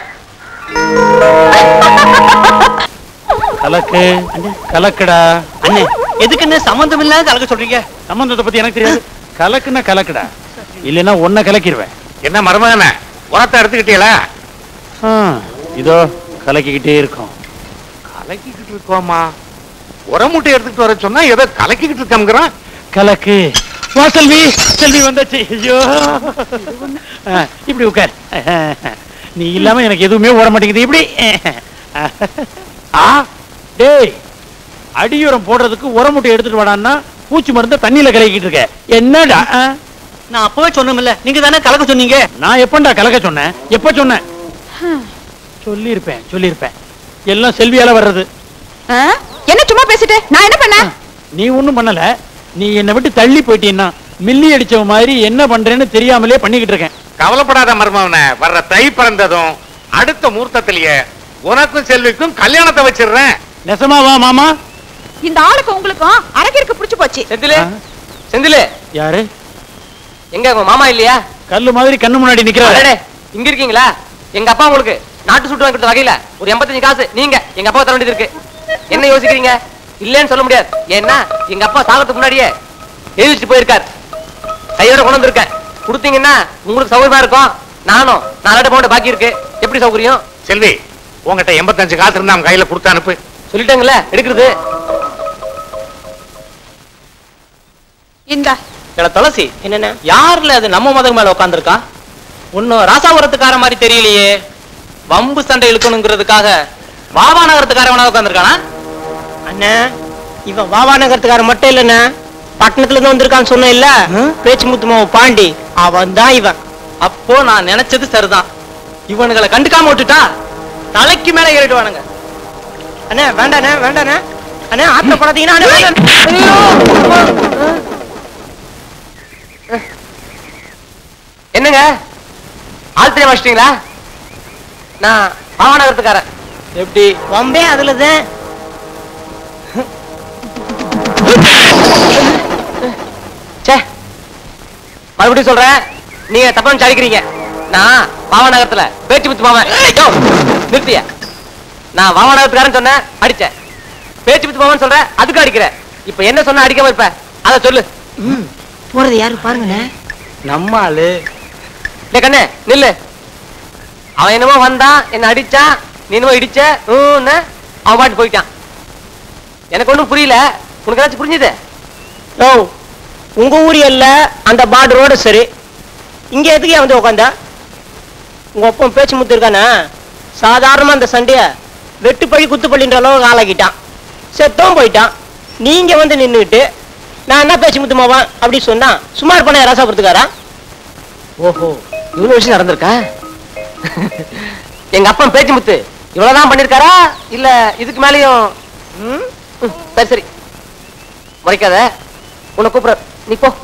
கலக்கு கலக்குடா அண்ணே எதுக்கு என்ன சம்பந்தம் இல்லாத கலக்க சொல்றீங்க சம்பந்தத்தை பத்தி எனக்கு தெரியாது கலக்குன்னா கலக்குடா இல்லைன்னா ஒன்ன கலக்கிடுவேன் என்ன மருமகன உரத்தை எடுத்துக்கிட்டீங்களா ஆ, இதோ கலக்கிக்கிட்டே இருக்கும் கலக்கிக்கிட்டு இருக்கோமா உர மூட்டை எடுத்துக்கிட்டு வர சொன்னா ஏதோ கலக்கிக்கிட்டு இருக்கோங்கிறான் கலக்கு வா செல்வி செல்வி வந்தாச்சு ஐயோ ஆ, இப்படி உட்கார் நீ இல்லாம எனக்கு எதுவுமே ஓட மாட்டேங்குது இப்படி ஆ டேய் அடியுரம் போடுறதுக்கு உரமுட்டை எடுத்துட்டு வாடான்னா பூச்சி மருந்த தண்ணியில கலக்கிட்டு இருக்க என்னடா ஆ? நான் அப்பவே சொன்னோம்ல நீங்க தானே கலக்க சொன்னீங்க நான் எப்பண்டா கலக்க சொன்னேன் எப்ப சொன்னேன் சொல்லியிருப்பேன் சொல்லியிருப்பேன் எல்லாம் செல்வியால வர்றது ஆ? என்ன சும்மா பேசிட்டு நான் என்ன பண்ணேன் நீ ஒண்ணும் பண்ணல நீ என்னை விட்டு தள்ளி போயிட்டீன்னா மில்லி அடிச்சவ மாதிரி என்ன பண்றேன்னு தெரியாமலே பண்ணிக்கிட்டு இருக்கேன் கவலைப்படாத மருமவன வர்ற தை பிறந்ததும் அடுத்த முகூர்த்தத்திலேயே உனக்கும் செல்விக்கும் கல்யாணத்தை வச்சிடுறேன் நெசமாவா மாமா இந்த ஆளுக்கு உங்களுக்கும் அரங்கிற்கு புடிச்சு போச்சு செந்திலு செந்திலு யாரு எங்க உங்க மாமா இல்லையா கல்லு மாதிரி கண்ணு முன்னாடி நிக்கிறாரு அடடே, இங்க இருக்கீங்களா எங்க அப்பா உங்களுக்கு நாட்டு சுட்டு வாங்கி கொடுத்த வகையில ஒரு எண்பத்தஞ்சு காசு நீங்க எங்க அப்பா தர வேண்டியது இருக்கு என்ன யோசிக்கிறீங்க இல்லைன்னு சொல்ல முடியாது ஏன்னா எங்க அப்பா சாகிறதுக்கு முன்னாடியே எழுதிட்டு போயிருக்கார் கையோட கொண்டு வந்திருக்கேன் கொடுத்தீங்கன்னா உங்களுக்கு சௌகரியமா இருக்கும் நானும் நாலு பவுண்ட் பாக்கி இருக்கு எப்படி சௌகரியம் செல்வி உங்ககிட்ட எண்பத்தஞ்சு காசு இருந்தா அவன் கையில கொடுத்து அனுப்பு சொல்லிட்டாங்கல்ல எடுக்கிறது இந்த இல்ல துளசி என்னென்ன யாருல அது நம்ம மதம் மேல உட்காந்துருக்கா ஒன்னும் ராசாபுரத்துக்கார மாதிரி தெரியலையே வம்பு சண்டை இழுக்கணுங்கிறதுக்காக வாவா நகரத்துக்காரவனா உட்காந்துருக்கானா அண்ணா இவன் வாவா நகரத்துக்காரன் மட்டும் இல்லண்ணா பட்டணத்துல இருந்து வந்திருக்கான்னு சொன்ன இல்ல பேச்சு முத்துமாவ பாண்டி அவன் தான் இவன் அப்போ நான் நினைச்சது சரிதான் இவனுங்களை கண்டுக்காம விட்டுட்டா தலைக்கு மேல ஏறிடுவானுங்க அண்ணா வேண்டாண்ணே வேண்டாண்ணே அண்ணா ஆத்திர படாதீங்கன்னா அண்ணா, வேண்டாண்ணே. என்னங்க ஆள் தெரியாம வச்சிட்டீங்களா நான் பாவநகரத்துக்காரன் எப்படி வம்பே அதுலதான் ச்சே மறுபடியும் சொல்றேன் நீங்க தப்பா நினைச்சு அடிக்கிறீங்க நான் பாவநகரத்துல பேச்சு முத்து மாமன் யோ, நிறுத்திய நான் வாமநகரத்துக்காரன் சொன்னேன் அடிச்சேன் பேச்சு முத்து மாமன் சொல்றேன் அதுக்கு அடிக்கிறேன் இப்ப என்ன சொன்ன அடிக்காம இருப்ப அத சொல்லு போறது யாரு பாருங்கண்ணே நம்ம ஆளு டேய் கண்ணே நில்லு அவன் என்னமோ வந்தான் என்ன அடிச்சான் நீ என்னமோ இடிச்ச ஊன்னு அவன் பாட்டு போயிட்டான் எனக்கு ஒண்ணும் புரியல உனக்கு ஏதாச்சும் புரிஞ்சுது ஓ உங்க ஊர் இல்ல அந்த பார்டரோட சரி இங்க எதுக்கு வந்து உட்காந்தா உங்க ஒப்பம் பேச்சு முத்து இருக்கானே சாதாரணமா அந்த சண்டைய வெட்டுப்பழி குத்துப்பள்ளின்ற அளவுக்கு ஆளாக்கிட்டான் செத்தவும் போயிட்டான் நீங்க வந்து நின்னுட்டு நான் என்ன பேச்சு முத்துமாவான் அப்படி சொன்னா சும்மா இருப்பானே ராசாபுரத்துக்காரா ஓஹோ இவ்வளவு விஷயம் நடந்திருக்கா எங்க அப்பன் பேச்சு முத்து இவ்வளவுதான் பண்ணிருக்காரா இல்ல இதுக்கு மேலயும் ம்? ம், சரி சரி முறைக்காத உன்னை கூப்பிட நீ போ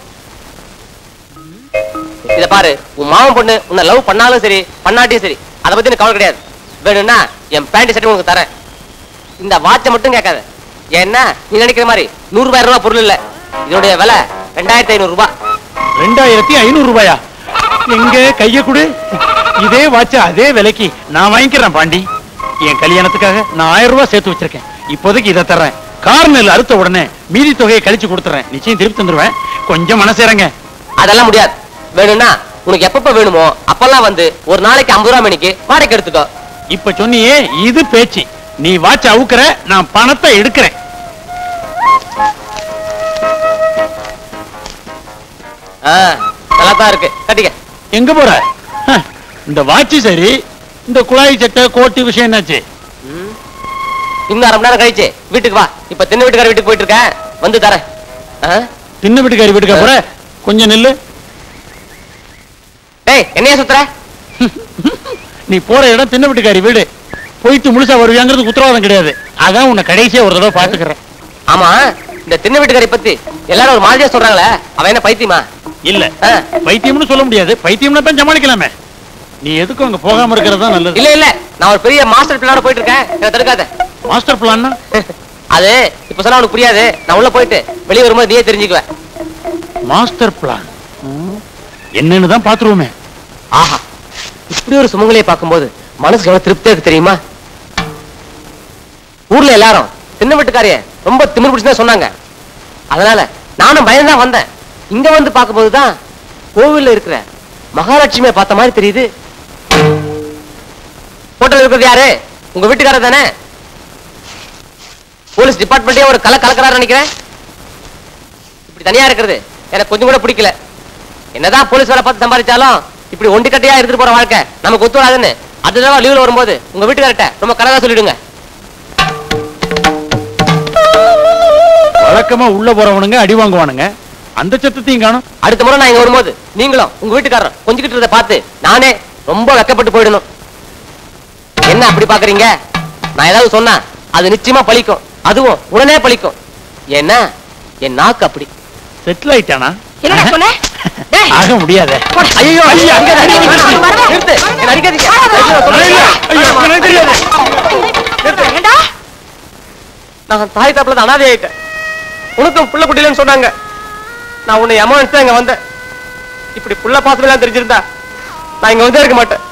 இத பாரு உன் மாமன் பொண்ணு உன்னை லவ் பண்ணாலும் சரி பண்ணாட்டியும் சரி அதை பத்தி எனக்கு கவலை கிடையாது வேணும்னா என் பேண்ட் சட்டை உனக்கு தரேன் இந்த வாட்சை மட்டும் கேட்காத ஏன்னா நீ நினைக்கிற மாதிரி நூறு ரூபாய் ரூபாய் பொருள் இல்ல இதனுடைய விலை ரெண்டாயிரத்தி ஐநூறு ரூபாய் ரெண்டாயிரத்தி ஐநூறு ரூபாயா எங்க கைய கொடு இதே வாட்ச அதே விலைக்கு நான் வாங்கிக்கிறேன் பாண்டி என் கல்யாணத்துக்காக நான் ஆயிரம் ரூபாய் சேர்த்து வச்சிருக்கேன் இப்போதைக்கு இதை தர்றேன் கார் நெல் அறுத்த உடனே மீதி தொகையை கழிச்சு கொடுத்துறேன் நிச்சயம் திருப்பி தந்துருவேன் கொஞ்சம் மனசேரங்க அதெல்லாம் முடியாது வேணும்னா உனக்கு எப்பப்ப வேணுமோ அப்பெல்லாம் வந்து ஒரு நாளைக்கு ஐம்பது ரூபா மணிக்கு வாடகை எடுத்துக்கோ இப்ப சொன்னியே இது பேச்சு நீ வாட்ச அவுக்குற நான் பணத்தை எடுக்கிறேன் ஆ, நல்லா தான் இருக்கு கட்டிக்க எங்க போற ஹ, இந்த வாட்சி சரி இந்த குழாய் சட்டை கோட்டு விஷயம் என்னாச்சு இன்னும் அரை மணி நேரம் கழிச்சு வீட்டுக்கு வா இப்ப தின்ன வீட்டுக்கார வீட்டுக்கு போயிட்டு இருக்கேன் வந்து தரேன் ஆ? தின்ன வீட்டுக்காரி வீட்டுக்கு போற கொஞ்சம் நில்லு டேய் என்னையா சுத்துற நீ போற இடம் தின்ன வீட்டுக்காரி வீடு போயிட்டு முழுசா வருவியாங்கிறது உத்தரவாதம் கிடையாது அதான் உன்னை கடைசியா ஒரு தடவை பாத்துக்கிறேன் ஆமா இந்த தின்ன வீட்டுக்காரி பத்தி எல்லாரும் ஒரு மாதிரியா சொல்றாங்களே அவன் என்ன பைத்தியமா இல்ல பைத்தியம்னு சொல்ல முடியாது பைத்தியம்னா தான் சமாளிக்கலாமே நீ எதுக்கும் அங்க போகாம இருக்கிறது தான் நல்லது இல்ல இல்ல நான் ஒரு பெரிய மாஸ்டர் பிளான போயிட்டு இருக்கேன் என்ன தடுக்காத மாஸ்டர் பிளான்னா அது இப்ப சொன்னா உனக்கு புரியாது நான் உள்ள போயிட்டு வெளியே வரும்போது நீயே தெரிஞ்சுக்குவேன் மாஸ்டர் பிளான் என்னன்னு தான் பாத்துருவோமே ஆஹா இப்படி ஒரு சுமங்கலியை பார்க்கும்போது மனசுக்கு எவ்வளவு திருப்தியா இருக்கு தெரியுமா ஊர்ல எல்லாரும் சின்ன வீட்டுக்காரிய ரொம்ப திமிரு பிடிச்சுதான் சொன்னாங்க அதனால நானும் பயந்தான் வந்தேன் இங்க வந்து பார்க்கும்போது தான் கோவில்ல இருக்கிற மகாலட்சுமியை பார்த்த மாதிரி தெரியுது ஹோட்டல் இருக்கிறது யாரு உங்க வீட்டுக்காரர் தானே போலீஸ் டிபார்ட்மெண்டே ஒரு கலை கலக்கிறாரு நினைக்கிறேன் இப்படி தனியா இருக்கிறது எனக்கு கொஞ்சம் கூட பிடிக்கல என்னதான் போலீஸ் வேலை பார்த்து சம்பாதிச்சாலும் இப்படி ஒண்டி கட்டையா எடுத்துட்டு போற வாழ்க்கை நமக்கு ஒத்து வராதுன்னு அடுத்த தடவை லீவ்ல வரும்போது உங்க வீட்டுக்காரர்ட்ட ரொம்ப கலரா சொல்லிடுங்க வழக்கமா உள்ள போறவனுங்க அடி வாங்குவானுங்க அந்த சத்தத்தையும் காணும் அடுத்த முறை நான் இங்க வரும்போது நீங்களும் உங்க வீட்டுக்காரர் கொஞ்சிக்கிட்டு இருந்ததை பார்த்து நானே ரொம்ப வெக்கப்பட்டு போயிடணும் என்ன அப்படி பாக்குறீங்க நான் ஏதாவது சொன்னா அது நிச்சயமா பழிக்கும் அதுவும் உடனே பழிக்கும் ஏன்னா என் நாக்கு அப்படி செட்டில் ஆயிட்டானா என்னடா சொன்ன டேய், ஆக முடியாத ஐயோ ஐயோ அங்க நிறுத்து என்ன அடிக்காதீங்க ஏண்டா நான் தாய் தப்புல தான் அனாதை ஆயிட்டேன் உனக்கும் புள்ள குட்டிலன்னு சொன்னாங்க நான் உன்னை அமௌண்ட் தான் இங்க வந்தேன் இப்படி புள்ள பாசம் எல்லாம் தெரிஞ்சிருந்தா நான் இங்க வந்தே இருக்க மாட்டேன்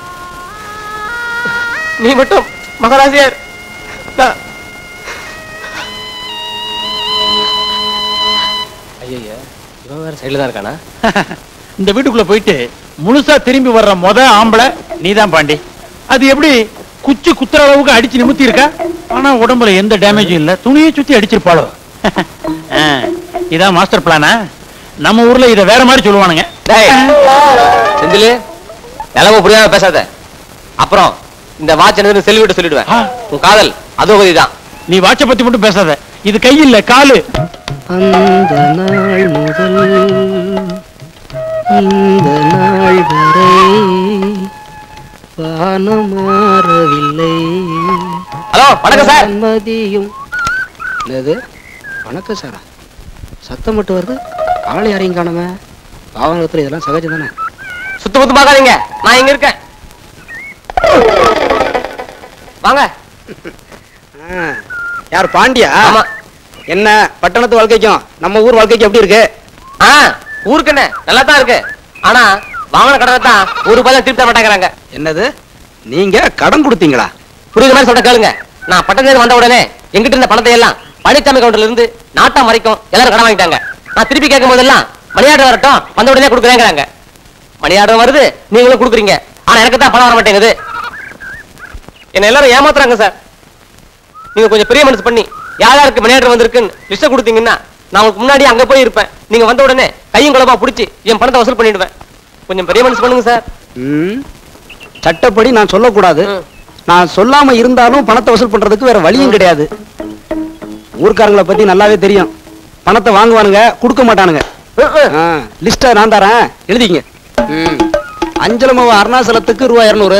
நீ மட்டும் மகராசியார் நான் ஐயா இவன் வேற சைடுல தான் இருக்கானா இந்த வீட்டுக்குள்ள போயிட்டு முழுசா திரும்பி வர்ற முத ஆம்பளை நீதான் பாண்டி அது எப்படி குச்சி குத்துற அளவுக்கு அடிச்சு நிமித்தி இருக்கா ஆனா உடம்புல எந்த டேமேஜும் இல்ல துணியை சுத்தி அடிச்சிருப்பாளோ ஆ, இதான் மாஸ்டர் பிளானா நம்ம ஊர்ல இத வேற மாதிரி சொல்லுவானுங்க டேய் செந்திலு நிலம புரியாம பேசாத அப்புறம் இந்த வாட்ச் என்னதுன்னு செல்வி விட்டு சொல்லிடுவேன் ஆ. உன் காதல் அதோ தான் நீ வாட்ச பத்தி மட்டும் பேசாத இது கை இல்ல காலு அந்த நாள் முதல் இந்த நாள் வரை வானம் மாறவில்லை ஹலோ வணக்கம் சார் மதியும் என்னது வணக்கம் சாரா சத்தம் மட்டும் வருது ஆளை யாரையும் காணாம பாவனத்துல இதெல்லாம் சகஜம் தானே சுத்து முத்து பார்க்காதீங்க நான் இங்க இருக்கேன் வாங்க யார் பாண்டியா ஆமா என்ன பட்டணத்து வாழ்க்கைக்கும் நம்ம ஊர் வாழ்க்கைக்கும் எப்படி இருக்கு ஆ ஊருக்கு என்ன நல்லா தான் இருக்கு ஆனா வாங்கின கடனை தான் ஒரு ரூபாய் திருப்பி தர மாட்டேங்கிறாங்க என்னது நீங்க கடன் கொடுத்தீங்களா புரியுற மாதிரி சொல்ற கேளுங்க நான் பட்டணத்துல வந்த உடனே எங்கிட்ட இருந்த பணத்தை எல்லாம் பழனிசாமி கவுண்டர்ல இருந்து நாட்டம் வரைக்கும் எல்லாரும் கடன் வாங்கிட்டாங்க நான் திருப்பி கேட்கும் போதெல்லாம் மணியாட்டம் வரட்டும் வந்த உடனே கொடுக்குறேங்கிறாங்க மணியாட்டம் வருது நீங்களும் கொடுக்குறீங்க ஆனா எனக்கு தான் பணம் வர மாட்டேங்குது என்ன எல்லாரும் ஏமாத்துறாங்க சார் நீங்க கொஞ்சம் பெரிய மனசு பண்ணி யார் யாருக்கு மணியாட்டம் வந்திருக்குன்னு லிஸ்ட் கொடுத்தீங்கன்னா நான் உங்களுக்கு முன்னாடி அங்க போய் இருப்பேன் நீங்க வந்த உடனே கையும் குழம்பா பிடிச்சி என் பணத்தை வசூல் பண்ணிடுவேன் கொஞ்சம் பெரிய மனசு பண்ணுங்க சார் ம், சட்டப்படி நான் சொல்லக்கூடாது ம். நான் சொல்லாம இருந்தாலும் பணத்தை வசூல் பண்றதுக்கு வேற வழியும் கிடையாது ஊர்க்காரங்களை பத்தி நல்லாவே தெரியும் பணத்தை வாங்குவானுங்க கொடுக்க மாட்டானுங்க லிஸ்ட நான் தரேன் எழுதிங்க ம். அஞ்சலமவ அருணாசலத்துக்கு ரூபாய் இருநூறு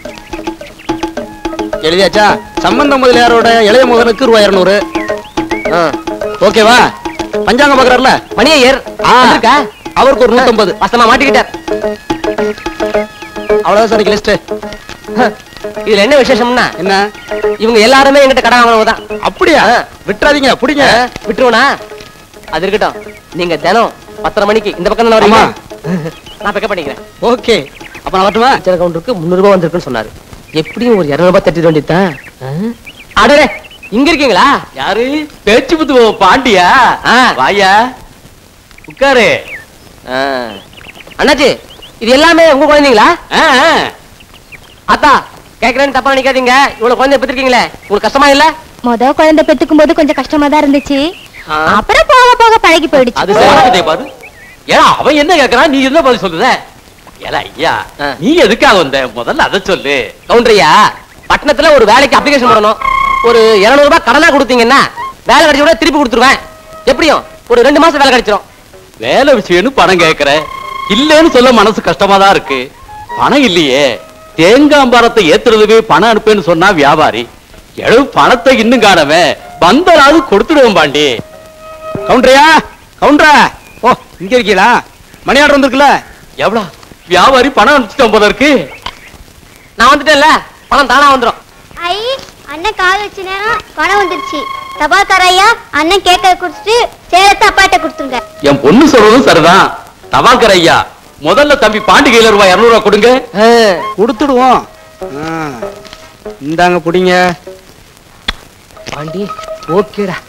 எழுதியாச்சா சம்பந்த முதலியாரோட இளைய மகனுக்கு ரூபாய் இருநூறு ஆ. ஓகேவா பஞ்சாங்கம் பாக்குறாருல மணியையர் ஆ. வந்திருக்கா அவருக்கு ஒரு நூத்தம்பது வசமா மாட்டிக்கிட்டார் அவ்வளவுதான் சார் லிஸ்ட் இதுல என்ன விசேஷம்னா என்ன இவங்க எல்லாருமே என்கிட்ட கடன் வாங்கினவங்க தான் அப்படியா விட்டுறாதீங்க பிடிங்க விட்டுருவனா அது இருக்கட்டும் நீங்க தினம் பத்தரை மணிக்கு இந்த பக்கம் தானே வரீங்க ஆமா. நான் பிக்கப் பண்ணிக்கிறேன் ஓகே அப்ப நான் வரட்டுமா அச்சர கவுண்டருக்கு முந்நூறு ரூபாய் வந்திருக்குன்னு சொன்னாரு எப்படியும் ஒரு இருநூறு ரூபாய் தட்டிட வேண்டியதுதான் அடரே இங்க இருக்கீங்களா யாரு பேச்சு புத்து பாண்டியா ஆ. வாயா உட்காரு ஆ. அண்ணாச்சி இது எல்லாமே உங்க குழந்தைங்களா ஆ, ஆ. அத்தா கேக்குறேன்னு தப்பா நினைக்காதீங்க இவ்வளவு குழந்தை பெற்றிருக்கீங்களே உங்களுக்கு கஷ்டமா இல்ல முத குழந்தை பெத்துக்கும் போது கொஞ்சம் கஷ்டமா தான் இருந்துச்சு ஆ. அப்புறம் போக போக பழகி போயிடுச்சு அது சரி பாரு ஏன்னா அவன் என்ன கேக்குறான் நீ என்ன பதில் சொல்லுத ஏல ஐயா ஆ. நீ எதுக்காக வந்த முதல்ல அதை சொல்லு கவுண்டரியா பட்டணத்துல ஒரு வேலைக்கு அப்ளிகேஷன் போடணும் ஒரு 200 ரூபாய் கடனா கொடுத்தீங்கன்னா வேலை கிடைச்ச உடனே திருப்பி கொடுத்துருவேன் எப்படியும் ஒரு ரெண்டு மாசம் வேலை கிடைச்சிரும் வேலை விஷயம்னு பணம் கேக்குற இல்லைன்னு சொல்ல மனசு கஷ்டமா தான் இருக்கு பணம் இல்லையே தேங்காய் மரத்தை ஏத்துறதுக்கு பணம் அனுப்புன்னு சொன்னா வியாபாரி எழு பணத்தை இன்னும் காணவே வந்தராது கொடுத்துடுவோம் பாண்டி கவுண்டரையா கவுண்டரா ஓ இங்க இருக்கீங்களா மணி ஆர்டர் வந்திருக்குல்ல எவ்வளவு வியாபாரி பணம் அனுப்பிச்சிட்டோம் போல இருக்கு நான் வந்துட்டேன்ல பணம் தானா வந்துரும் ஐ அண்ணன் கால் வச்ச நேரம் பணம் வந்துருச்சு தபால்கார ஐயா அண்ணன் கேட்க குடுத்துட்டு சேலத்தை அப்பாட்ட கொடுத்துருங்க என் பொண்ணு சொல்றதும் சரிதான் தபால்கர் ஐயா முதல்ல தம்பி பாண்டி கையில ரூபாய் இருநூறு ரூபாய் கொடுங்க கொடுத்துடுவோம் ஆ, இந்தாங்க புடிங்க பாண்டி ஓகேடா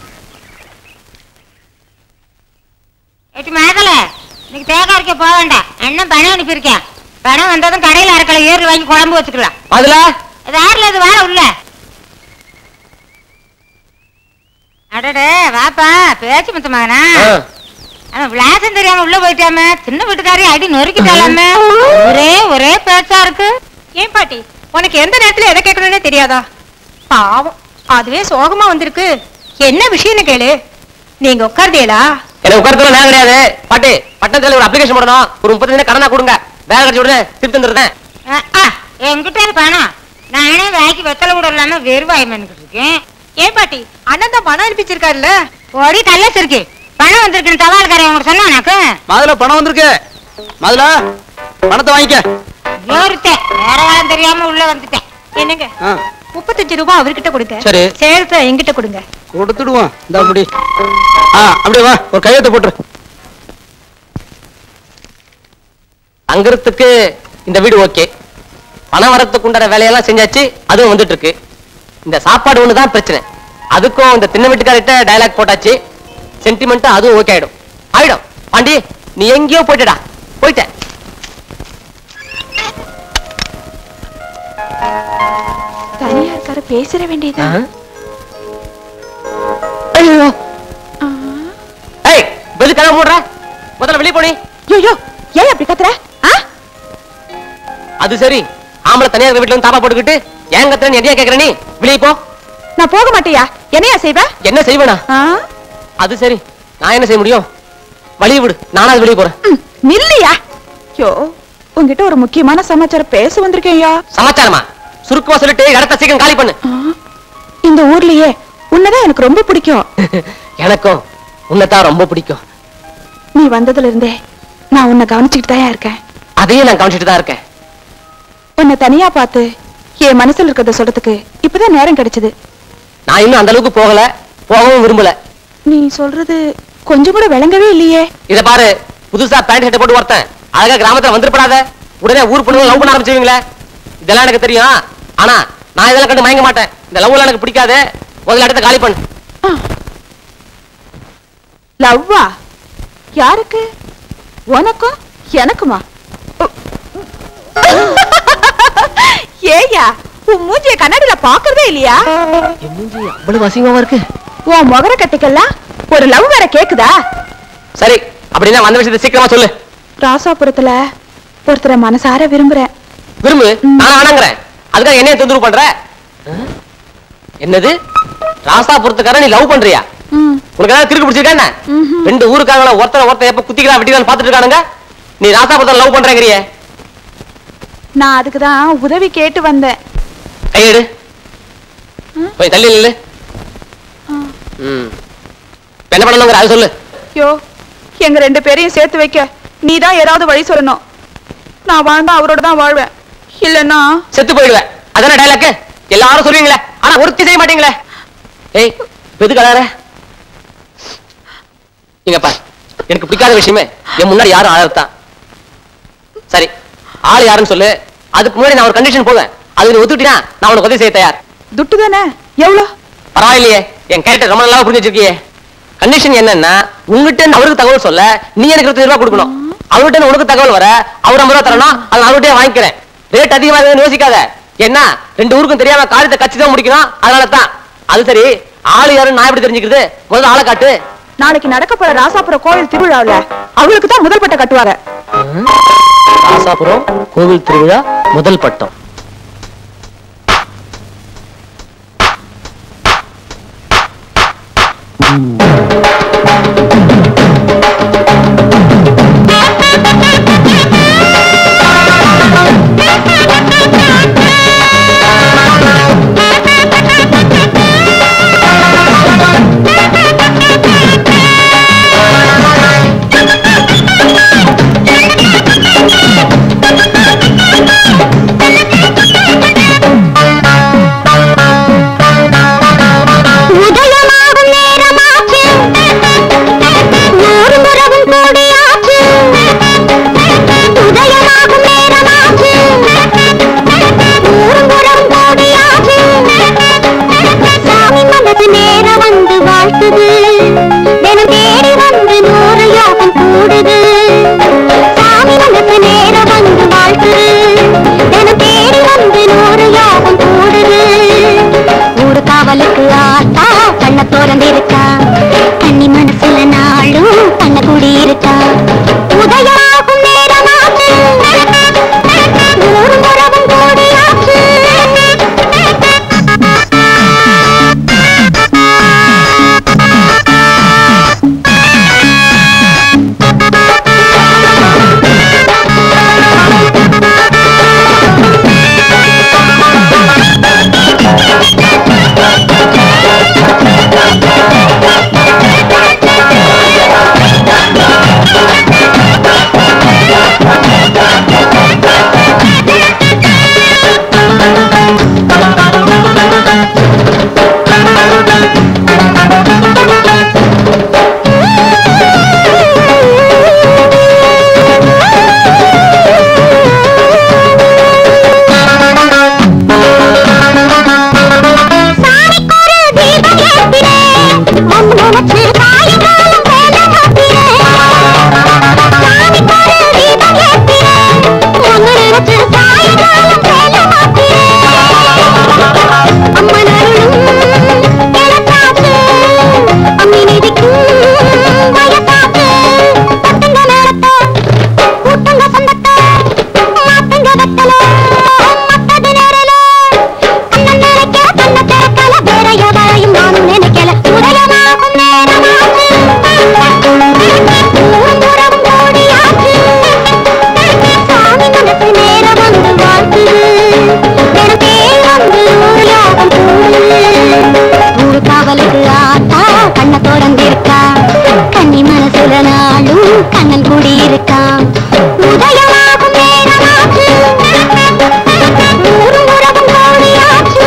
எட்டு மேகல இன்னைக்கு தேங்காய் அரைக்க போக வேண்டாம் அண்ணன் பணம் அனுப்பியிருக்கேன் பணம் வந்ததும் கடையில் அரைக்கலை ஏறி வாங்கி குழம்பு வச்சுக்கலாம் அதுல வேறல இது வேற உள்ள அடடே வாப்பா பேச்சு முத்த மகனா அவன் விளாசம் தெரியாம உள்ள போயிட்டாம சின்ன வீட்டுக்காரி அடி நொறுக்கிட்டாலாம ஒரே ஒரே பேச்சா இருக்கு ஏன் பாட்டி உனக்கு எந்த நேரத்துல எதை கேட்கணும்னே தெரியாதா பாவம் அதுவே சோகமா வந்திருக்கு என்ன விஷயம்னு கேளு நீங்க உட்கார்ந்தீங்களா எனக்கு உட்காரத்துல நேரம் கிடையாது பாட்டி பட்டணத்துல ஒரு அப்ளிகேஷன் போடணும் ஒரு முப்பது தினம் கடனா கொடுங்க வேலை கிடைச்ச உடனே திருப்பி தந்துடுறேன் அஹ், அஹ், என்கிட்ட இரு பணம் நானே வாய்க்கு வெத்தலை கூட இல்லாம வெறுவாய் மனுக்கிட்டு இருக்கேன் ஏன் பாட்டி அண்ணன் தான் பணம் அனுப்பிச்சிருக்காருல்ல ஓடி கல்லஸ் இருக்கு பணம் வந்திருக்கு தவால் வீட்டுக்காரன் உனக்கு சொன்னானாக்கு மாதுள பணம் வந்திருக்கு மாதுள பணத்தை வாங்கிக்க ஏறுத்தேன் வேற வாரம் தெரியாம உள்ள வந்துட்டேன் என்னங்க ஆ, முப்பத்தஞ்சு ரூபாய் அவர்கிட்ட கொடுங்க சரி சேர்த்த என்கிட்ட கொடுங்க கொடுத்துடுவோம் இந்த அப்படி ஆ அப்படியே வா ஒரு கையெழுத்து போட்டுரு தங்குறதுக்கு இந்த வீடு ஓகே பணம் வரத்துக்கு உண்டான வேலையெல்லாம் செஞ்சாச்சு அதுவும் வந்துட்டு இருக்கு இந்த சாப்பாடு ஒண்ணு தான் பிரச்சனை அதுக்கும் இந்த தின்ன வீட்டுக்காரிட்ட டயலாக் போட்டாச்சு சென்டிமெண்ட் அதுவும் ஓகே ஆயிடும் ஆயிடும் பாண்டி நீ எங்கேயோ போயிட்டடா போயிட்ட தனியா இருக்காரு பேசிட வேண்டியதா ஐயோ ஏய் வெது கதை மூடுற முதல்ல வெளியே போனி ஐயோ ஏன் அப்படி கத்துற ஆ? அது சரி ஆம்பளை தனியார் வீட்டுல வந்து தாப்பா போட்டுக்கிட்டு ஏன் கத்துறேன்னு எதையா கேக்குற நீ வெளியே போ நான் போக மாட்டியா என்னையா செய்வ என்ன செய்வேனா ஆ? அது சரி நான் என்ன செய்ய முடியும் வழியை விடு நானாவது வெளியே போறேன் ம், நில்லையா ஐயோ உன்கிட்ட ஒரு முக்கியமான சமாச்சாரம் பேச வந்திருக்கேன்யா சமாச்சாரமா சுருக்கமா சொல்லிட்டு இடத்த சீக்கிரம் காலி பண்ணு ஆ, இந்த ஊர்லயே உன்னதான் எனக்கு ரொம்ப பிடிக்கும் எனக்கும் உன்னைத்தான் ரொம்ப பிடிக்கும் நீ வந்ததுல இருந்தே நான் உன்னை கவனிச்சுக்கிட்டு தான் இருக்கேன் அதையும் நான் கவனிச்சுட்டு தான் இருக்கேன் உன்னை தனியா பார்த்து என் மனசுல இருக்கிறத சொல்றதுக்கு இப்பதான் நேரம் கிடைச்சது நான் இன்னும் அந்த அளவுக்கு போகல போகவும் விரும்பல நீ சொல்றது கொஞ்சம் கூட விளங்கவே இல்லையே இத பாரு புதுசா பேண்ட் ஷர்ட் போட்டு ஒருத்தன் அழகா கிராமத்துல வந்துருப்படாத உடனே ஊர் பொண்ணு லவ் பண்ண ஆரம்பிச்சிருவீங்களே இதெல்லாம் எனக்கு தெரியும் ஆனா நான் இதெல்லாம் கண்டு மயங்க மாட்டேன் இந்த லவ் எனக்கு பிடிக்காது முதல்ல இடத்த காலி பண்ணு லவ்வா யாருக்கு உனக்கும் எனக்குமா ஏயா உன் மூஞ்சிய கண்ணாடியில பாக்குறதே இல்லையா அவ்வளவு அசிங்கமா இருக்கு உன் முகர கட்டிக்கெல்லாம் ஒரு லவ் வேற கேக்குதா சரி அப்படின்னா வந்த விஷயத்தை சீக்கிரமா சொல்லு ராசாபுரத்துல ஒருத்தரை மனசார விரும்புறேன் விரும்பு நான் வேணாங்கிறேன் அதுக்காக என்னைய தொந்தரவு பண்ற ஆ? என்னது ராசாபுரத்துக்கார நீ லவ் பண்றியா ம், உனக்கு ஏதாவது கிறுக்கு பிடிச்சிருக்கா என்ன ம்ஹும். ரெண்டு ஊருக்காங்கள ஒருத்தர ஒருத்தர் எப்ப குத்திக்கலாம் வெட்டிக்கலாம் பாத்துட்டு இருக்கானுங்க நீ ராசாபுரத்தை லவ் பண்றேங்கிறியே நான் அதுக்குதான் உதவி கேட்டு வந்தேன் கையெடு போய் தள்ளி நில்லு ம் இப்ப என்ன பண்ணணுங்கிற அது சொல்லு யோ எங்க ரெண்டு பேரையும் சேர்த்து வைக்க நீ தான் ஏதாவது வழி சொல்லணும் நான் வாழ்ந்தா அவரோட தான் வாழ்வேன் இல்லைன்னா செத்து போயிடுவேன் அதானே டைலாக் எல்லாரும் சொல்லுவீங்களே ஆனா ஒருத்தி செய்ய மாட்டீங்களே ஏய் எது கலார இங்க பார் எனக்கு பிடிக்காத விஷயமே என் முன்னாடி யாரும் ஆளத்தான் சரி ஆள் யாருன்னு சொல்லு அதுக்கு முன்னாடி நான் ஒரு கண்டிஷன் போவேன் அது நீ ஒத்துக்கிட்டீனா நான் உனக்கு உதவி செய்ய தயார் துட்டு தானே எவ்வளோ பரவாயில்லையே என் கேரக்டர் ரொம்ப நல்லா புரிஞ்சு வச்சிருக்கியே கண்டிஷன் என்னன்னா உங்ககிட்ட இருந்து அவருக்கு தகவல் சொல்ல நீ எனக்கு இருபது ரூபாய் கொடுக்கணும் அவர்கிட்ட இருந்து உனக்கு தகவல் வர அவர் ஐம்பது ரூபா தரணும் அதை நான் அவர்கிட்டயே வாங்கிக்கிறேன் ரேட் அதிகமா இருக்குதுன்னு யோசிக்காத என்ன ரெண்டு ஊருக்கும் தெரியாம காரியத்தை கட்சி தான் முடிக்கணும் அதனால தான் அது சரி ஆளு யாருன்னு நான் எப்படி தெரிஞ்சுக்கிறது முதல்ல ஆளை காட்டு நாளைக்கு நடக்க போற ராசாபுரம் கோயில் திருவிழாவுல அவளுக்கு தான் முதல் பட்ட கட்டுவாரு ராசாபுரம் கோவில் திருவிழா முதல் பட்டம் Thank you. நாளும் கண்ணன் கூடி இருக்கான் உதயமாகும் நேரமாச்சு ஊரும் உறவும் கோடியாச்சு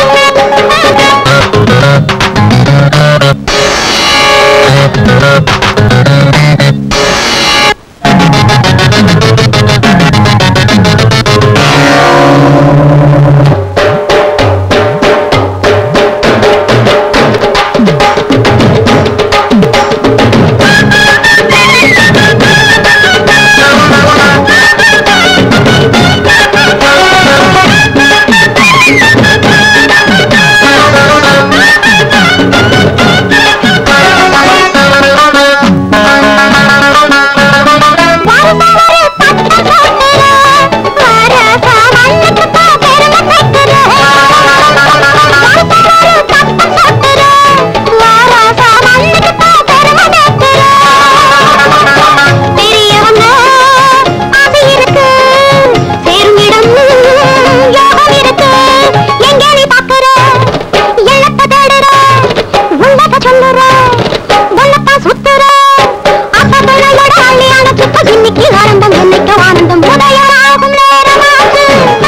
பெரியவங்க ஆசை இருக்கு சேரும் இடம் யோகம் இருக்கு எங்கே நீ பாக்குற எண்ணத்தை தேடுற உள்ளத சொல்லுற உள்ளத்தான் சுத்துற அப்ப பிள்ளையோட கல்யாண சுத்த இன்னைக்கு ஆனந்தம் இன்னைக்கு ஆனந்தம் உதயமாகும் நேரமாச்சு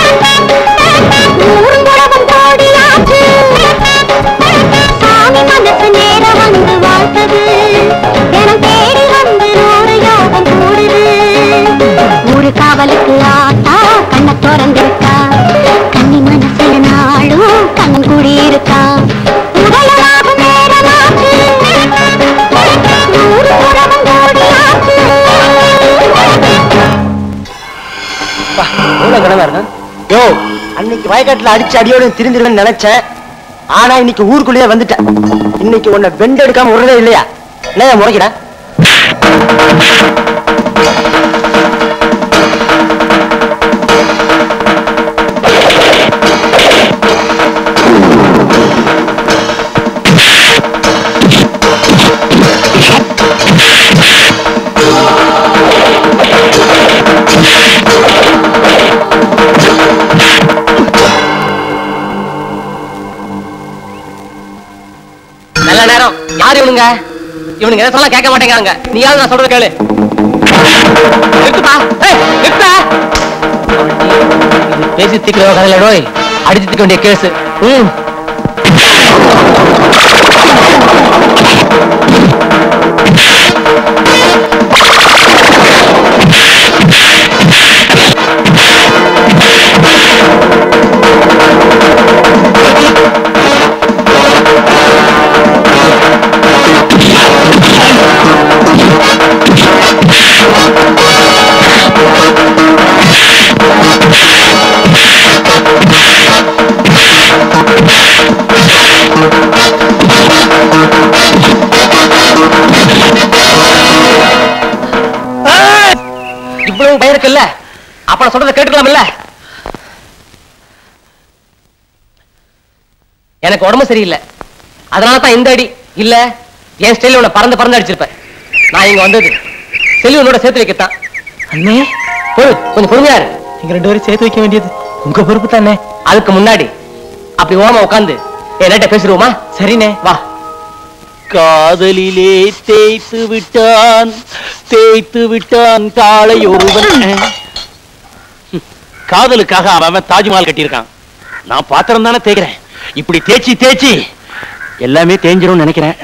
ஊரும் உறவும் கோடியாச்சு சாமி மனசு நேரம் வந்து வாழ்த்தது தினம் தேடி வந்து நூறு யோகம் கூடுது ஊரு காவலுக்கு ஆத்தா கண்ண திறந்திருக்கா கன்னி மனசுல நாளும் கண்ணன் கூடி இருக்கா உதயமாகும் நேரமாச்சு ஊரு உறவும் கோடியாச்சு எவ்வளவு கடமை இருந்தா யோ அன்னைக்கு வயக்காட்டுல அடிச்சு அடியோட திருந்திருவேன்னு நினைச்சேன் ஆனா இன்னைக்கு ஊருக்குள்ளேயே வந்துட்டேன் இன்னைக்கு உன்னை வெண்டு எடுக்காம விடுறதே இல்லையா என்ன முறைக்கிற நல்ல நேரம் யார் இவனுங்க இவனுங்க எதை சொல்ல கேட்க மாட்டேங்கிறாங்க நீயாவது நான் சொல்றத கேளு நிறுத்துப்பா ஏய், நிறுத்தா இது பேசி தீக்கிற கதையில டோய் அடிச்சு தீக்க வேண்டிய கேஸ் ம் இவ்வளவு பயம் இருக்குல்ல அப்ப நான் சொல்றதை கேட்டுக்கலாம்ல எனக்கு உடம்பு சரியில்லை அதனால தான் இந்த அடி இல்ல என் ஸ்டைல உன்னை பறந்து பறந்து அடிச்சிருப்பேன் நான் இங்க வந்தது செல்வனோட சேர்த்து வைக்கத்தான் அண்ணே போய் கொஞ்சம் பொறுமையா இரு நீங்க ரெண்டு பேரும் சேர்த்து வைக்க வேண்டியது உங்க பொறுப்பு தானே அதுக்கு முன்னாடி அப்படி ஓரமா உட்காந்து என்கிட்ட பேசிடுவோமா சரிண்ணே வா காதலிலே தேய்த்து விட்டான் தேய்த்து விட்டான் காளை ஒருவன் காதலுக்காக அவன் அவன் தாஜ்மஹால் கட்டியிருக்கான் நான் பாத்திரம் தானே தேய்க்கிறேன் இப்படி தேய்ச்சி தேய்ச்சி எல்லாமே தேஞ்சிரும்னு நினைக்கிறேன்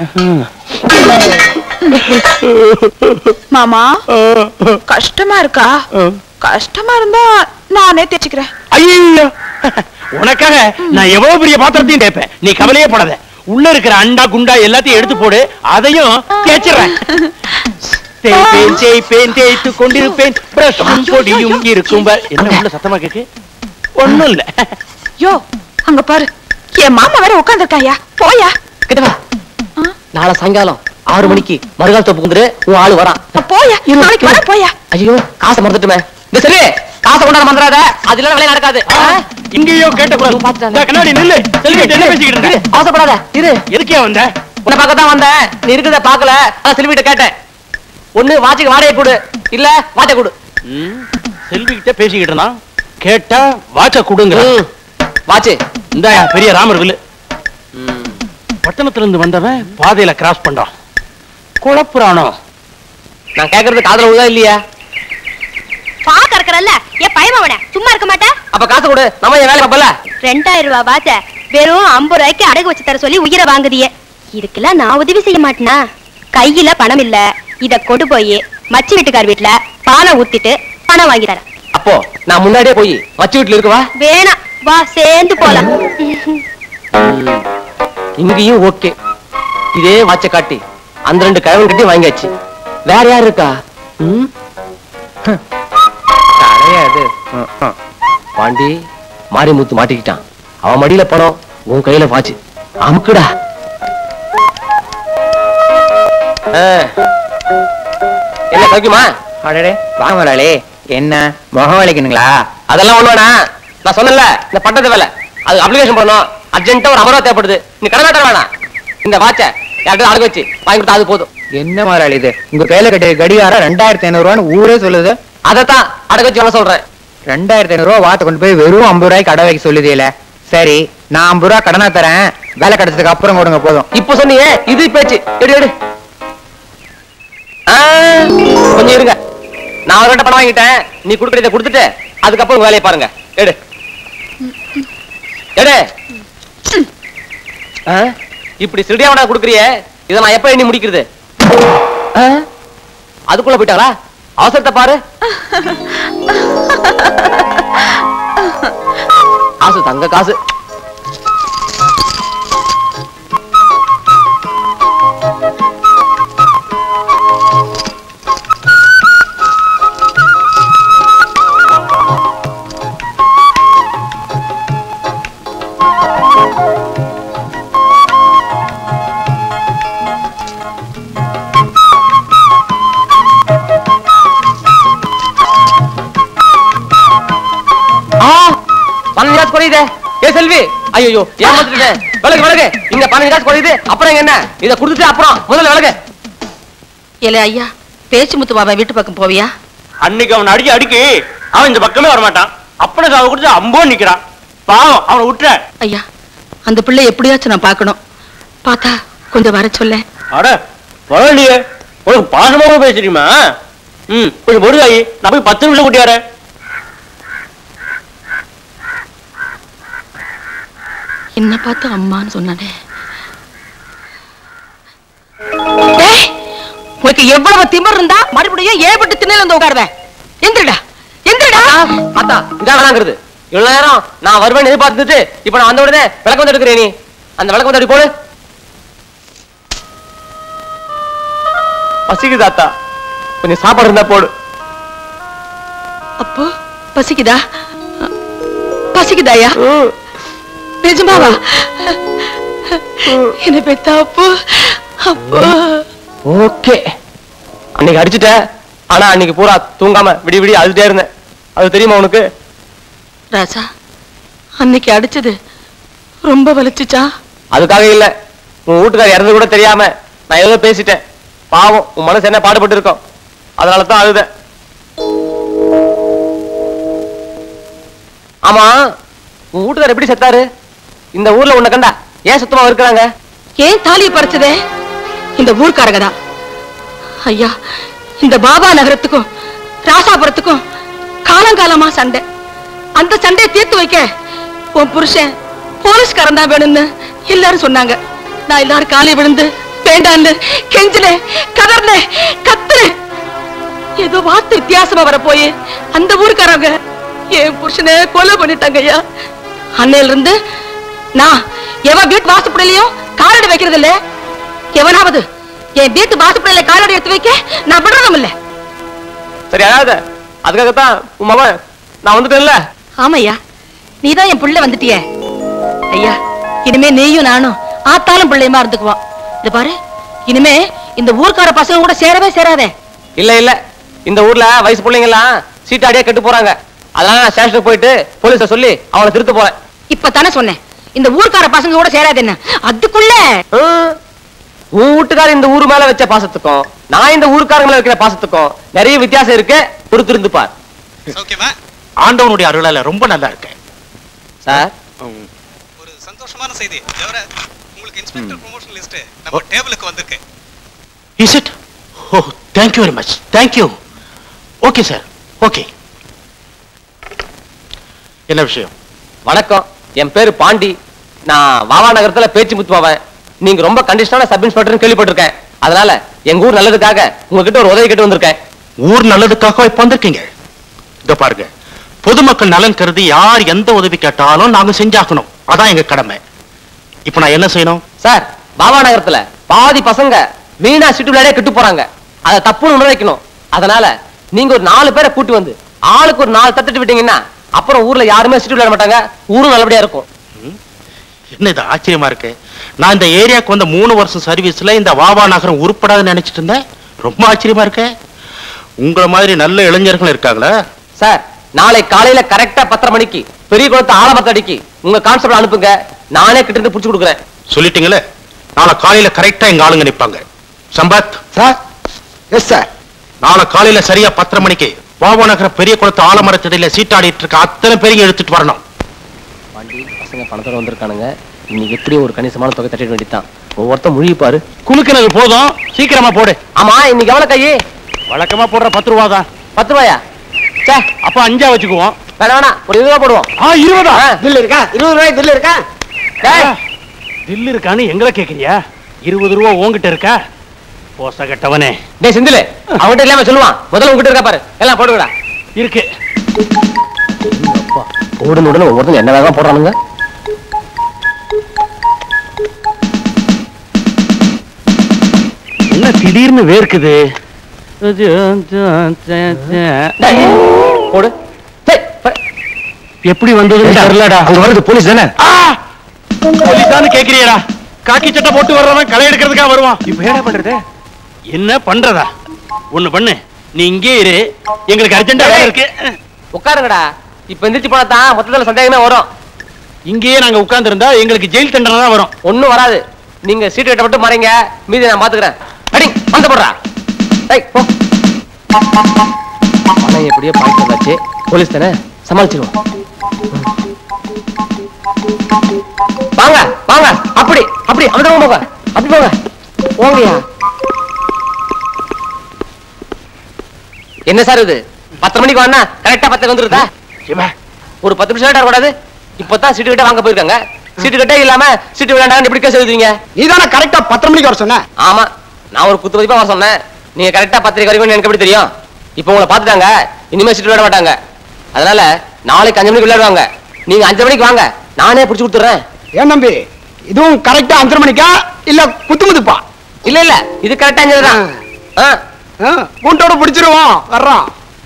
மாமா கஷ்டமா இருக்கா கஷ்டமா இருந்தா நானே தேய்ச்சிக்கிறேன் ஐயோ உனக்காக நான் எவ்வளவு பெரிய பாத்திரத்தையும் தேய்ப்பேன் நீ கவலையே படாத உள்ள இருக்கிற அண்டா குண்டா எல்லாத்தையும் எடுத்து போடு அதையும் தேய்ச்சிடுறேன் தேய்ப்பேன் தேய்ப்பேன் தேய்த்து கொண்டிருப்பேன் பிரஷும் பொடியும் இருக்கும் வரை. என்ன உள்ள சத்தமா கேக்கு ஒண்ணும் இல்ல யோ அங்க பாரு என் மாமா வேற உட்காந்துருக்காயா போயா கிட்ட வா நாளை சாயங்காலம் ஆறு மணிக்கு மறுகால் தோப்பு வந்துரு உன் ஆளு வரான் போயா நாளைக்கு வர போயா ஐயோ காசை மறந்துட்டுமே இந்த சரி காசை கொண்டாட மறந்துடாத அது இல்ல வேலை நடக்காது ஆ? இங்கேயோ கேட்ட கண்ணாடி நில்லு செல்வி என்ன பேசிக்கிட்டு இருக்க இரு, அவசரப்படாத இரு எதுக்கே வந்த உன்னை பார்க்க தான் வந்தேன் நீ இருக்கிறத பார்க்கல அதான் செல்விட்ட கேட்டேன் ஒண்ணு வாட்சுக்கு வாடகை கொடு இல்ல வாட்சை கொடு செல்வி கிட்ட பேசிக்கிட்டு இருந்தான் கேட்டா வாட்ச கொடுங்க வாட்சு இந்த பெரிய ராமர் வில்லு பட்டணத்துல இருந்து வந்தவன் பாதையில கிராஸ் பண்றான் குழப்புறானோ நான் கேக்குறது காதுல உதா இல்லையா பா கறக்கறல்ல ஏன் பயமாவன சும்மா இருக்க மாட்டா அப்ப காசு கொடு நம்ம என் வேலை பார்ப்பல ரெண்டாயிரம் ரூபாய் பாத்த வெறும் ஐம்பது ரூபாய்க்கு அடகு வச்சு தர சொல்லி உயிரை வாங்குதியே இதுக்கெல்லாம் நான் உதவி செய்ய மாட்டேனா கையில பணம் இல்ல இத கொண்டு போய் மச்சி வீட்டுக்கார் வீட்டுல பாலை ஊத்திட்டு பணம் வாங்கி தரேன் அப்போ நான் முன்னாடியே போய் மச்சு வீட்டுல இருக்கவா வேணாம் வா சேர்ந்து போலாம் இங்கேயும் ஓகே இதே வாட்ச காட்டி அந்த ரெண்டு கிழவன் கட்டி வாங்கியாச்சு வேற யார் இருக்கா ம்? ஹம். கிடையாது ம், ம். பாண்டி மாரிமுத்து மாட்டிக்கிட்டான் அவன் மடியில பணம் உன் கையில பாச்சு அமுக்குடா ஆ. என்ன சௌக்கியமா அடடே வாங்க முதலாளி என்ன முகம் வலிக்கணுங்களா அதெல்லாம் ஒண்ணு வேணாம் நான் சொன்னேன்ல இந்த பட்டத்து வேலை அது அப்ளிகேஷன் பண்ணணும் அர்ஜென்ட்டா ஒரு அமர்வா தேவைப்படுது நீ கடனாட்ட வேணாம் இந்த வாட்ச யார்கிட்ட அடகு வச்சு வாங்கி கொடுத்தா அது போதும் என்ன முதலாளி இது உங்க கையில கட்டிய கடிகாரம் ரெண்டாயிரத்தி ஐநூறு ரூபான்னு ஊரே சொல்லுது அதைத்தான் அடகு வச்சு வேணா சொல்றேன் ரெண்டாயிரத்தி ஐநூறு ரூபா வாத்த கொண்டு போய் வெறும் ஐம்பது ரூபாய்க்கு கடை வைக்க சொல்லுதேல சரி நான் ஐம்பது ரூபா கடனா தரேன் வேலை கிடைச்சதுக்கு அப்புறம் கொடுங்க போதும் இப்போ சொன்னீங்க இது பேச்சு எடு எடு ஆ, கொஞ்சம் இருங்க நான் அவர்கிட்ட பணம் வாங்கிட்டேன் நீ கொடுக்குறத கொடுத்துட்டு அதுக்கப்புறம் வேலையை பாருங்க எடு எடு ஆ, இப்படி சிறுடியாவடா கொடுக்குறியே இதை நான் எப்ப எண்ணி முடிக்கிறது ஆ, அதுக்குள்ள போயிட்டாங்களா அவசரத்தை பாரு காசு தங்க காசு ஆ பன்னெண்டு காசு குறையுதே ஏ செல்வி ஐயோ ஏமாத்திட்டேன் விலகு விலகு இங்க பன்னெண்டு காசு குறையுது அப்புறம் இங்க என்ன இதை கொடுத்துட்டு அப்புறம் முதல்ல விலகு இல்ல ஐயா பேச்சு முத்து பாபா வீட்டு பக்கம் போவியா அன்னைக்கு அவன் அடிக்க அடிக்கி அவன் இந்த பக்கமே வரமாட்டான் அப்பனை சாவ கொடுத்து அம்போ நிக்கிறான் பாவம் அவனை விட்டுற ஐயா அந்த பிள்ளை எப்படியாச்சும் நான் பார்க்கணும் பார்த்தா கொஞ்சம் வர சொல்ல அட பரவாயில்லையே உனக்கு பாசமாவும் பேசுறீமா ம் கொஞ்சம் பொருளாயி நான் போய் பத்து நிமிஷம் கூட்டி வரேன் என்ன பார்த்து அம்மான்னு சொன்னானே டேய், உனக்கு எவ்வளவு திமிர் இருந்தா மறுபடியும் ஏபட்டு திண்ணையில வந்து உட்காருவ எந்திரடா எந்திரடா அத்தா இதான் வேணாங்கிறது இவ்வளவு நேரம் நான் வருவேன் எதிர்பார்த்துட்டு இப்ப நான் வந்த உடனே விளக்கம் வந்து எடுக்கிறேன் நீ அந்த விளக்கம் வந்து போடு பசிக்குது அத்தா கொஞ்சம் சாப்பாடு இருந்தா போடு அப்போ பசிக்குதா பசிக்குதாயா நிஜமாவா என்ன பெத்தா அப்போ அப்போ ஓகே அன்னைக்கு அடிச்சுட்ட ஆனா அன்னைக்கு பூரா தூங்காம விடி விடி அழுதுட்டே இருந்தேன் அது தெரியுமா உனக்கு ராசா அன்னைக்கு அடிச்சது ரொம்ப வலிச்சுச்சா அதுக்காக இல்ல உன் வீட்டுக்கார இறந்து கூட தெரியாம நான் ஏதோ பேசிட்டேன் பாவம் உன் மனசு என்ன பாடுபட்டு இருக்கோம் அதனால தான் அழுத ஆமா உன் வீட்டுக்கார எப்படி செத்தாரு இந்த ஊர்ல உன்னை கண்டா ஏன் சுத்தமா இருக்கிறாங்க ஏன் தாலியை பறிச்சதே இந்த ஊர்க்காரங்க தான் ஐயா இந்த பாபா நகரத்துக்கும் ராசாபுரத்துக்கும் காலங்காலமா சண்டை அந்த சண்டையை தீர்த்து வைக்க உன் புருஷன் போலீஸ்காரன் தான் வேணும்னு எல்லாரும் சொன்னாங்க நான் எல்லாரும் காலை விழுந்து வேண்டான்னு கெஞ்சினேன் கதர்னேன் கத்துனேன் ஏதோ வார்த்தை வித்தியாசமா வர போய் அந்த ஊருக்காரங்க என் புருஷனை கொலை பண்ணிட்டாங்க ஐயா அன்னையில இருந்து நான் எவன் வீட்டு வாசப்படிலையும் காலடி வைக்கிறது இல்ல எவனாவது என் வீட்டு வாசப்படியில காலடி எடுத்து வைக்க நான் விடுறதும் இல்ல சரி அழாத அதுக்காகத்தான் உன் மகன் நான் வந்துட்டேன்ல ஆமையா நீதான் என் புள்ள வந்துட்டியே ஐயா இனிமே நீயும் நானும் ஆத்தாலும் பிள்ளையுமா இருந்துக்குவோம் இது பாரு இனிமே இந்த ஊர்க்கார பசங்க கூட சேரவே சேராதே இல்ல இல்ல இந்த ஊர்ல வயசு பிள்ளைங்க எல்லாம் சீட்டாடியே கெட்டு போறாங்க அதனால நான் ஸ்டேஷனுக்கு போயிட்டு போலீஸ சொல்லி அவனை திருத்த போறேன் இப்ப தானே சொன்னேன் இந்த ஊர்க்கார பசங்க கூட சேராது என்ன அதுக்குள்ள உன் வீட்டுக்கார இந்த ஊர் மேல வச்ச பாசத்துக்கும் நான் இந்த ஊருக்காரங்க மேல வைக்கிற பாசத்துக்கும் நிறைய வித்தியாசம் இருக்கு பொறுத்திருந்து பார் சௌக்கியமா ஆண்டவனுடைய அருளால ரொம்ப நல்லா இருக்கேன் சார் ஒரு சந்தோஷமான செய்தி தவிர உங்களுக்கு இன்ஸ்பெக்டர் ப்ரொமோஷன் லிஸ்ட் நம்ம டேபிளுக்கு வந்திருக்கு is it oh thank you very much thank you okay sir okay என்ன விஷயம் வணக்கம் என் பேரு பாண்டி நான் வாவா நகரத்துல பேச்சு முத்துவாவன் நீங்க ரொம்ப கண்டிஷனான சப் இன்ஸ்பெக்டர் கேள்விப்பட்டிருக்கேன் அதனால எங்க ஊர் நல்லதுக்காக உங்ககிட்ட ஒரு உதவி கேட்டு வந்திருக்கேன் ஊர் நல்லதுக்காக இப்ப வந்திருக்கீங்க இத பாருங்க பொதுமக்கள் நலன் கருதி யார் எந்த உதவி கேட்டாலும் நாங்க செஞ்சாக்கணும் அதான் எங்க கடமை இப்ப நான் என்ன செய்யணும் சார் பாபா நகரத்துல பாதி பசங்க வீணா சிட்டு விளையாடே கெட்டு போறாங்க அதை தப்புன்னு உணர வைக்கணும் அதனால நீங்க ஒரு நாலு பேரை கூட்டி வந்து ஆளுக்கு ஒரு நாலு தட்டுட்டு விட்டீங்கன்னா அப்புறம் ஊர்ல யாருமே சிட்டு விளையாட மாட்டாங்க ஊரும் நல்லபடியா இருக்கும் என்ன இது ஆச்சரியமா இருக்கு நான் இந்த ஏரியாக்கு வந்த மூணு வருஷம் சர்வீஸ்ல இந்த வாவா நகரம் உருப்படாதுன்னு நினைச்சிட்டு இருந்தேன் ரொம்ப ஆச்சரியமா இருக்கு உங்கள மாதிரி நல்ல இளைஞர்கள் இருக்காங்களா சார் நாளை காலையில கரெக்டா பத்தரை மணிக்கு பெரிய குளத்து ஆலமரத்து அடிக்கு உங்க கான்ஸ்டபிள் அனுப்புங்க நானே கிட்ட இருந்து புடிச்சு கொடுக்குறேன் சொல்லிட்டீங்களே நாளை காலையில கரெக்டா எங்க ஆளுங்க நிப்பாங்க சம்பத் சார் எஸ் சார் நாளை காலையில சரியா பத்தரை மணிக்கு வாவா நகர பெரிய குளத்து ஆலமரத்தடியில சீட்டாடிட்டு இருக்க அத்தனை பேரையும் எடுத்துட்டு வரணும் வண்டி பசங்க பணத்தோட வந்திருக்கானுங்க இன்னைக்கு எப்படியும் ஒரு கணிசமான தொகை தட்டிட வேண்டியதுதான் ஒவ்வொருத்தன் முழுகி பாரு குலுக்கினது போதும் சீக்கிரமா போடு ஆமா இன்னைக்கு எவ்வளவு கையே வழக்கமா போடுற பத்து ரூபா தான் பத்து ரூபாயா சே அப்ப அஞ்சா வச்சுக்குவோம் வேணா வேணா ஒரு இருபது ரூபா போடுவோம் ஆ இருபதா பில் இருக்கா இருபது ரூபாய் பில் இருக்கா டேய், தில்லு இருக்கான்னு எங்களை கேக்குறியா இருபது ரூபா உன்கிட்ட இருக்கா போச கட்டவனே டேய் செந்தில் அவன்கிட்ட இல்லாம சொல்லுவான் முதல்ல உங்ககிட்ட இருக்கா பாரு எல்லாம் போடுங்கடா இருக்கு போடுன உடனே ஒவ்வொருத்தங்க என்ன வேகம் போடுறானுங்க என்ன திடீர்னு வேர்க்குது டேய், போடு டேய், ப- எப்படி வந்ததுன்னு தெரியலடா அங்க வருது போலீஸ் தானே போலீஸான்னு கேக்குறியடா காக்கி சட்டை போட்டு வர்றவன் களை எடுக்கிறதுக்காக வருவான் இப்ப என்ன பண்றது என்ன பண்றதா ஒண்ணு பண்ணு நீ இங்கே இரு எங்களுக்கு அர்ஜென்டா வேலை இருக்கு உட்காருங்கடா இப்ப எந்திரிச்சு போனா தான் மொத்தத்துல சந்தேகமே வரும் இங்கேயே நாங்க உட்கார்ந்து இருந்தா எங்களுக்கு ஜெயில் தண்டனை தான் வரும் ஒண்ணும் வராது நீங்க சீட்டு கட்ட மட்டும் மறைங்க மீதி நான் பாத்துக்கிறேன் அடி வந்து போடுறா டேய் போ பணம் எப்படியோ பாய்ட்டு வந்தாச்சு போலீஸ் தானே சமாளிச்சிருவோம் வாங்க வாங்க அப்படி அப்படி அந்த பக்கம் போங்க அப்படி போங்க போங்கயா என்ன சார் இது பத்து மணிக்கு வாங்க கரெக்டா பத்து வந்துருதா ஒரு பத்து நிமிஷம் லேட்டா கூடாது இப்பதான் சீட்டு கிட்ட வாங்க போயிருக்காங்க சீட்டு கிட்டே இல்லாம சீட்டு விளையாண்டாங்க எப்படி கேஸ் எழுதுவீங்க நீ தானே கரெக்டா பத்தரை மணிக்கு வர சொன்ன ஆமா நான் ஒரு குத்து மதிப்பா வர சொன்னேன் நீங்க கரெக்டா பத்திரிக்கை வரைக்கும் எனக்கு எப்படி தெரியும் இப்போ உங்களை பார்த்துட்டாங்க இனிமே சீட்டு விளையாட மாட்டாங்க அதனால நாளைக்கு அஞ்சு மணிக்கு விளையாடுவாங்க நீங்க அஞ்சு மணிக்கு வாங்க நானே பிடிச்சு கொடுத்துறேன் ஏன் தம்பி இதுவும் கரெக்டா அஞ்சரை மணிக்கா இல்ல குத்து முதுப்பா இல்ல இல்ல இது கரெக்டா அஞ்சு தான் ஆ கூண்டோட பிடிச்சிருவோம் வர்றோம்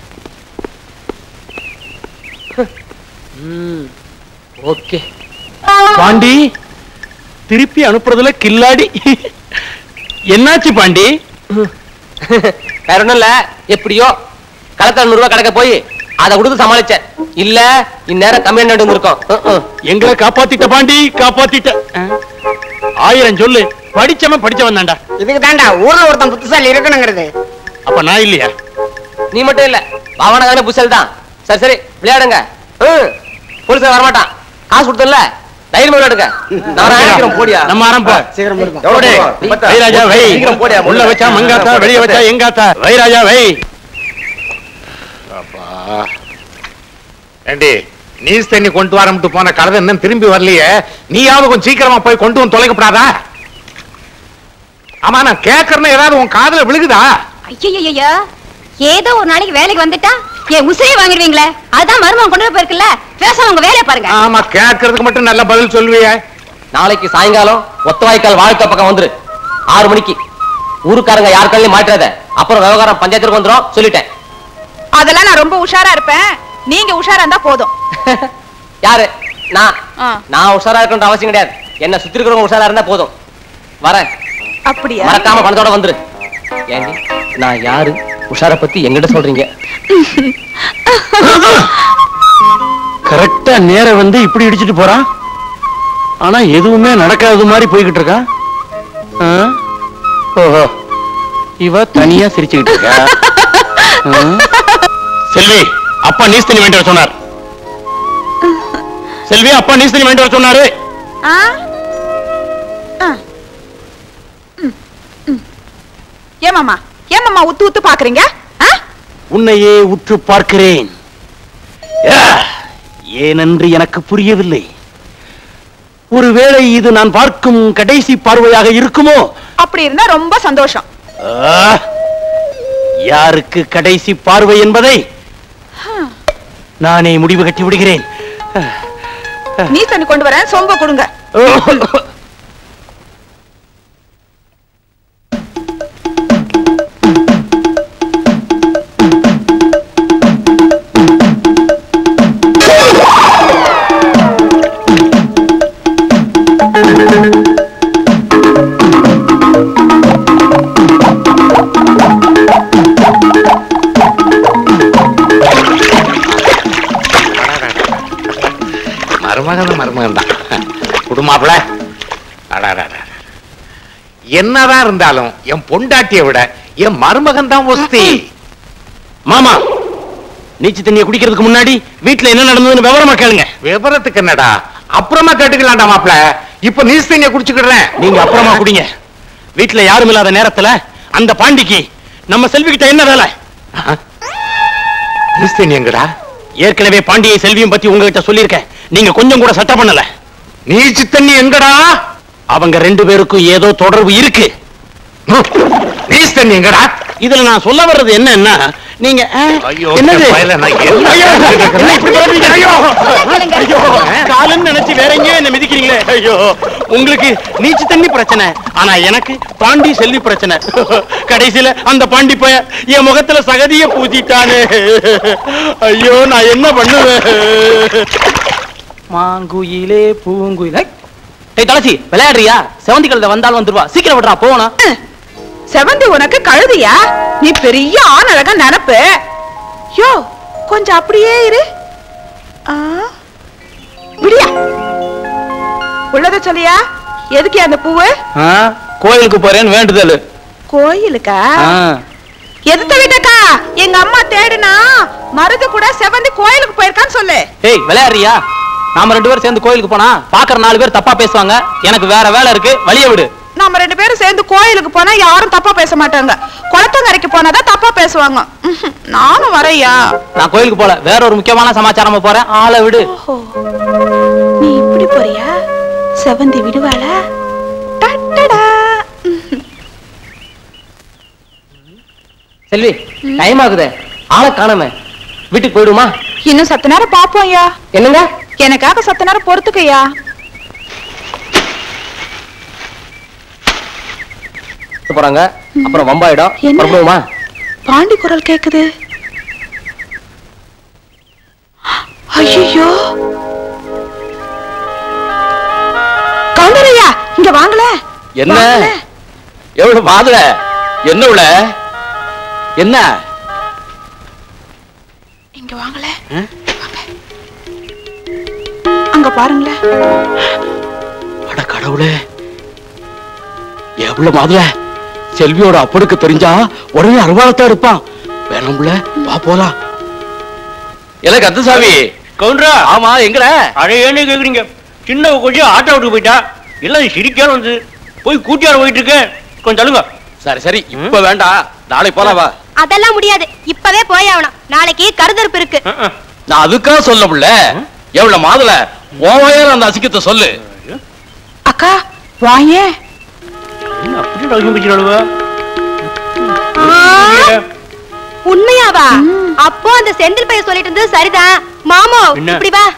ஓகே பாண்டி திருப்பி அனுப்புறதுல கில்லாடி என்னாச்சு பாண்டி வேற ஒண்ணும் இல்ல எப்படியோ களத்துல நூறு ரூபாய் கிடைக்க போய் அதை கொடுத்து சமாளிச்சேன் இல்ல இந்நேரம் கம்மி என்ன வந்திருக்கோம் எங்களை காப்பாத்திட்ட பாண்டி காப்பாத்திட்ட ஆயிரம் சொல்லு படிச்சவன் படிச்சவன் தான்டா இதுக்கு தாண்டா ஊர்ல ஒருத்தன் புத்திசாலி இருக்கணுங்கிறது அப்ப நான் இல்லையா நீ மட்டும் இல்ல பாவனகான புசல் தான் சரி சரி விளையாடுங்க ம், போலீஸ் வரமாட்டான் காசு கொடுத்தல தைரியம் விளையாடுங்க நான் ஆரம்பிக்கிறோம் போடியா நம்ம ஆரம்பம் சீக்கிரம் முடிப்பா. போடு. வை ராஜா வை சீக்கிரம் போடியா, உள்ள வச்சா மங்காத்தா வெளிய வச்சா எங்காத்தா வை ராஜா வை அப்பா ஏண்டி நீஸ் தண்ணி கொண்டு வரம்ட்டு போன கழுதை இன்னும் திரும்பி வரலையே நீயாவது கொஞ்சம் சீக்கிரமா போய் கொண்டு வந்து தொலைக்கப்படாதா ஆமா நான் கேக்குறேன்னு ஏதாவது உன் காதுல விழுகுதா ஐயோ ஏதோ ஒரு நாளைக்கு வேலைக்கு வந்துட்டா என் உசிரியை வாங்கிடுவீங்களே அதான் மருமகன் கொண்டு போய் போயிருக்குல்ல பேசாம உங்க வேலையை பாருங்க ஆமா கேட்கறதுக்கு மட்டும் நல்ல பதில் சொல்லுவியே நாளைக்கு சாயங்காலம் ஒத்த வாய்க்கால் வாழ்க்கை பக்கம் வந்துரு ஆறு மணிக்கு ஊருக்காரங்க யார் கையிலையும் மாட்டாத அப்புறம் விவகாரம் பஞ்சாயத்துக்கு வந்துரும் சொல்லிட்டேன் அதெல்லாம் நான் ரொம்ப உஷாரா இருப்பேன் நீங்க உஷாரா இருந்தா போதும் யாரு நான் ஆ. நான் உஷாரா இருக்கணும்ன்ற அவசியம் கிடையாது என்ன சுத்தி இருக்கிறவங்க உஷாரா இருந்தா போதும் வரேன் அப்படியா மறக்காம பணத்தோட வந்துரு ஏண்டி நான் யாரு உஷார பத்தி எங்கிட்ட சொல்றீங்க கரெக்டா நேரம் வந்து இப்படி இடிச்சிட்டு போறான் ஆனா எதுவுமே நடக்காத மாதிரி போய்கிட்டு இருக்கான் ஆ? ஓஹோ இவ தனியா சிரிச்சுக்கிட்டு இருக்கா ஆ? செல்வி அப்பா நீஸ் தண்ணி வேண்டி வர சொன்னார் செல்வி அப்பா நீஸ் தண்ணி வேண்டி வர சொன்னாரு ஆ? ஆ. ம், ம். ஏமாமா ஏமாம்மா உத்து உத்து பாக்குறீங்க ஆ? உன்னையே உற்று பார்க்கிறேன் ஆ, ஏனென்று எனக்கு புரியவில்லை ஒருவேளை இது நான் பார்க்கும் கடைசி பார்வையாக இருக்குமோ அப்படி இருந்தா ரொம்ப சந்தோஷம் ஆ, யாருக்கு கடைசி பார்வை என்பதை நானே முடிவு கட்டி விடுகிறேன் நீ தண்ணி கொண்டு வரேன் சொம்ப கொடுங்க மருமகன் மருமகன் தான் குடுமாப்ல என்னதான் இருந்தாலும் என் பொண்டாட்டியை விட என் மருமகன் தான் ஒஸ்தி மாமா நீச்சு தண்ணியை குடிக்கிறதுக்கு முன்னாடி வீட்டுல என்ன நடந்ததுன்னு விவரமா கேளுங்க விவரத்துக்கு என்னடா அப்புறமா கேட்டுக்கலாம்டா மாப்ள இப்ப நீஸ் தண்ணியை குடிச்சுக்கிறேன் நீங்க அப்புறமா குடிங்க வீட்டுல யாரும் இல்லாத நேரத்துல அந்த பாண்டிக்கு நம்ம செல்வி கிட்ட என்ன வேலை நீஸ் தண்ணி எங்கடா ஏற்கனவே பாண்டியை செல்வியும் பத்தி உங்ககிட்ட சொல்லியிருக்கேன் நீங்க கொஞ்சம் கூட சட்டை பண்ணல நீச்சு தண்ணி எங்கடா அவங்க ரெண்டு பேருக்கும் ஏதோ தொடர்பு இருக்கு நீஸ் தண்ணி எங்கடா இதுல நான் சொல்ல வர்றது என்னன்னா நீங்க ஆ, ஐயோ, என்னது என் பயல, நான் என்ன ஐயோ, கேட்கிறேன்? என்ன இப்படி பண்றீங்க? ஐயோ, ஐயோ, காலுன்னு நினைச்சு வேற எங்கேயோ என்ன மிதிக்கிறீங்களே ஐயோ உங்களுக்கு நீச்சு தண்ணி பிரச்சனை ஆனா எனக்கு பாண்டி செல்வி பிரச்சனை கடைசியில அந்த பாண்டி பைய என் முகத்துல சகதிய பூத்திட்டானே ஐயோ நான் என்ன பண்ணுவேன் மாங்குயிலே பூங்குயிலே டேய் தலசி விளையாடுறியா செவந்தி கழுத வந்தாலும் வந்துருவா சீக்கிரம் விடுறா போகணும் செவந்தி உனக்கு கழுதியா நீ பெரிய ஆண் அழகா நினப்பு யோ கொஞ்சம் அப்படியே இரு ஆ, விடியா உள்ளத சொல்லியா எதுக்கு அந்த பூவு கோயிலுக்கு போறேன்னு வேண்டுதல் கோயிலுக்கா எதுத்த வீட்டக்கா எங்க அம்மா தேடுனா மருது கூட செவந்தி கோயிலுக்கு போயிருக்கான்னு சொல்லு டேய் விளையாடுறியா நாம ரெண்டு பேரும் சேர்ந்து கோயிலுக்கு போனா பாக்குற நாலு பேர் தப்பா பேசுவாங்க எனக்கு வேற வேலை இருக்கு வழிய விடு நம்ம ரெண்டு பேரும் சேர்ந்து கோயிலுக்கு போனா யாரும் தப்பா பேச மாட்டாங்க குளத்தங்கரைக்கு போனாதான் தப்பா பேசுவாங்க ம்ஹும். நானும் வரையா நான் கோயிலுக்கு போல வேற ஒரு முக்கியமான சமாச்சாரமா போறேன் ஆளை விடு நீ இப்படி போறியா செவந்தி விடுவாளா டட்டடா. செல்வி டைம் ஆகுதே ஆளை காணாம வீட்டுக்கு போயிடுமா இன்னும் சத்த நேரம் பாப்போம் ஐயா என்னங்க எனக்காக சத்த நேரம் பொறுத்துக்கையா போறாங்க அப்புறம் வம்பாயிடும் என்ன? புறப்படுவோமா பாண்டி குரல் கேக்குது ஐயோ கவுண்டரையா இங்க வாங்கல என்ன எவ்வளவு மாதுள என்ன உள்ள என்ன இங்க வாங்கல வாங்க. அங்க பாருங்களேன் அட கடவுளே எவ்வளவு மாதுள செல்வியோட அப்பனுக்கு தெரிஞ்சா உடனே அருவாளத்தான் இருப்பான் வேணும்ல வா போலாம் இல்ல கந்தசாமி கவுண்டரா ஆமா எங்கட அட ஏன்னு கேக்குறீங்க சின்ன கொஞ்சம் ஆட்டோ விட்டு போயிட்டா இல்ல சிரிக்கான வந்து போய் கூட்டியார போயிட்டு இருக்கேன் கொஞ்சம் தள்ளுங்க சரி சரி இப்ப வேண்டாம் நாளை போலாம் வா அதெல்லாம் முடியாது இப்பவே போய் ஆகணும் நாளைக்கு கருதறுப்பு இருக்கு நான் அதுக்காக சொல்ல முடியல எவ்வளவு மாதுள ஓவையால அந்த அசிக்கத்தை சொல்லு அக்கா வாயே அப்படி டவுன் பிடிச்சிடுவா உண்மையாவா அப்போ அந்த செந்தில் பையன் சொல்லிட்டு இருந்தது சரிதான் மாமோ என்ன? இப்படி வா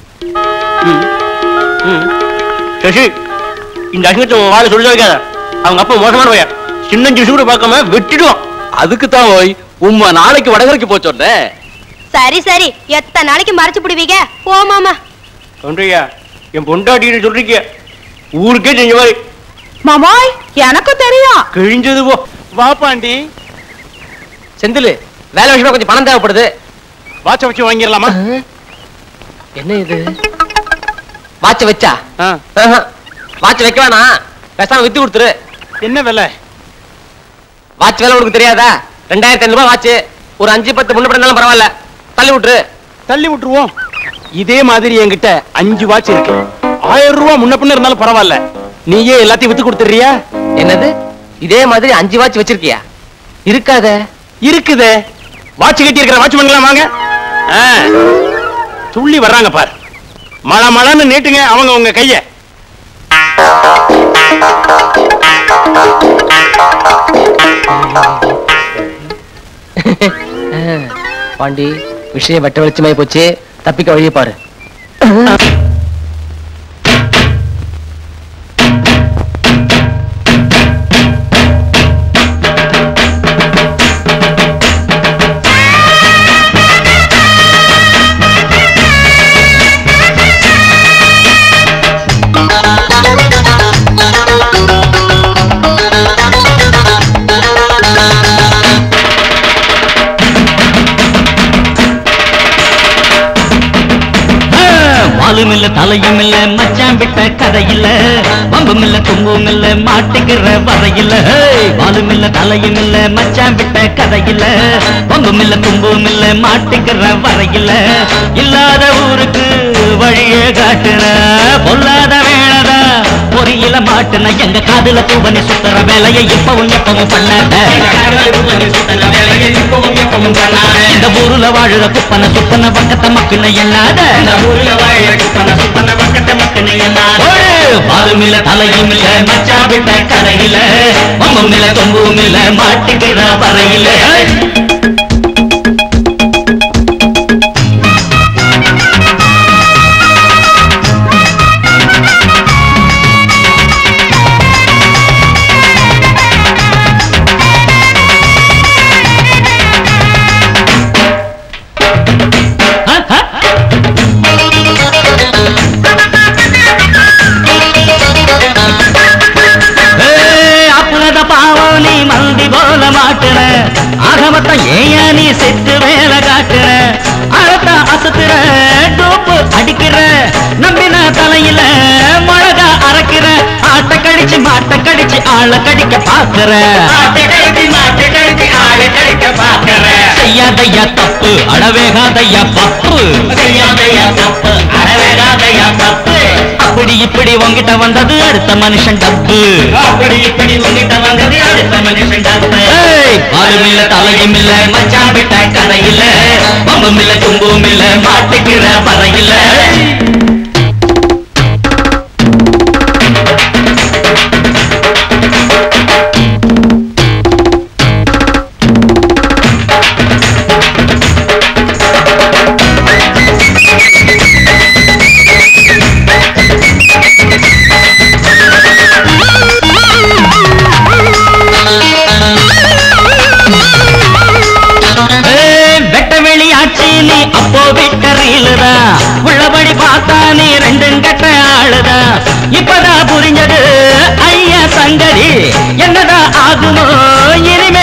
சசி இந்த அசிங்கத்தை உன் வாழை சொல்லி வைக்காத அவங்க அப்பா மோசமான பையன் சின்ன ஜூஸ் கூட பார்க்காம வெட்டிடுவான் அதுக்கு தான் ஓய் உம்மா நாளைக்கு வடகரைக்கு போச் சொன்னேன் சரி சரி எத்தனை நாளைக்கு மறைச்சு பிடிவீங்க போ மாமா கவுண்டரையா என் பொண்டாட்டின்னு சொல்றீங்க ஊருக்கே செஞ்ச மாதிரி மாமாய் எனக்கும் தெரியும் கிழிஞ்சது போ வா பாண்டி செந்தில் வேலை விஷயமா கொஞ்சம் பணம் தேவைப்படுது வாட்ச வச்சு வாங்கிடலாமா என்ன இது வாட்ச வச்சா வாட்ச வைக்க வேணாம் பேசாம வித்து கொடுத்துரு என்ன விலை வாட்ச் வேலை உனக்கு தெரியாதா ரெண்டாயிரத்தி ஐநூறு ரூபாய் வாட்ச் ஒரு அஞ்சு பத்து முன்ன இருந்தாலும் பரவாயில்ல தள்ளி விட்டுரு தள்ளி விட்டுருவோம் இதே மாதிரி என்கிட்ட அஞ்சு வாட்ச் இருக்கு ஆயிரம் ரூபாய் முன்ன பின்ன இருந்தாலும் பரவாயில்ல நீயே எல்லாத்தையும் வித்து கொடுத்துறியா என்னது இதே மாதிரி அஞ்சு வாட்ச் வச்சிருக்கியா இருக்காத இருக்குதே வாட்ச் கட்டி இருக்கிற வாட்ச்மேன்லாம் வாங்க ஆ, துள்ளி வர்றாங்க பாரு மழை மழைன்னு நீட்டுங்க அவங்க உங்க கைய பாண்டி விஷயம் வெட்ட வெளிச்சமாயி போச்சு தப்பிக்க வழியை பாரு வாலும் இல்ல தலையும் இல்ல மச்சான் விட்ட கதையில வம்பும் இல்ல தும்பும் இல்ல மாட்டுக்கிற வரையில வாலும் இல்ல தலையும் இல்ல மச்சான் விட்ட கதையில வம்பும் இல்ல தும்பும் இல்ல மாட்டுக்கிற வரையில இல்லாத ஊருக்கு வழியே காட்டுற பொல்லாத வேளதா பொறியில மாட்டுன எங்க காதுல பூவனி சுத்துற வேலையை இப்பவும் எப்பவும் பண்ணாத இந்த ஊருல வாழுற குப்பன சுப்பன பக்கத்த மக்கள் எண்ணாத இந்த ஊருல வாழுற குப்பன சுப்பன பக்கத்த மக்கள் எண்ணாத பாலும் இல்ல தலையும் இல்ல மச்சா விட்ட கரையில மம்மம் இல்ல தொம்பும் இல்ல மாட்டுக்கிற வரையில அப்பத பாவம் நீ மந்தி போல மாட்டுற ஆகமத்த ஏயா நீ செத்து வேலை காட்டுற அழத்தா அசத்துற டோப்பு அடிக்கிற நம்பின தலையில மிளகா அரைக்கிற ஆட்ட கடிச்சு மாட்ட கடிச்சு ஆள கடிக்க பாக்குற செய்யாதையா தப்பு அடவேகாதையா பப்பு செய்யாதையா தப்பு அடவேகாதையா தப்பு அப்படி இப்படி உங்கிட்ட வந்தது அடுத்த மனுஷன் டப்பு அப்படி இப்படி உங்கிட்ட வந்தது அடுத்த மனுஷன் டப்பு பாலும் இல்ல தலையும் இல்ல மச்சான் விட்ட கதையில பம்பும் இல்ல தும்பும் இல்ல மாட்டுக்கிற பறையில ஏய், வெட்ட வெளி ஆட்சி நீ அப்போ விட்ட ரீலுதா உள்ளபடி பார்த்தா நீ ரெண்டும் கட்ட ஆளுதா இப்பதான் புரிஞ்சது ஐயா சங்கதி என்னதான் ஆகுமோ இனிமே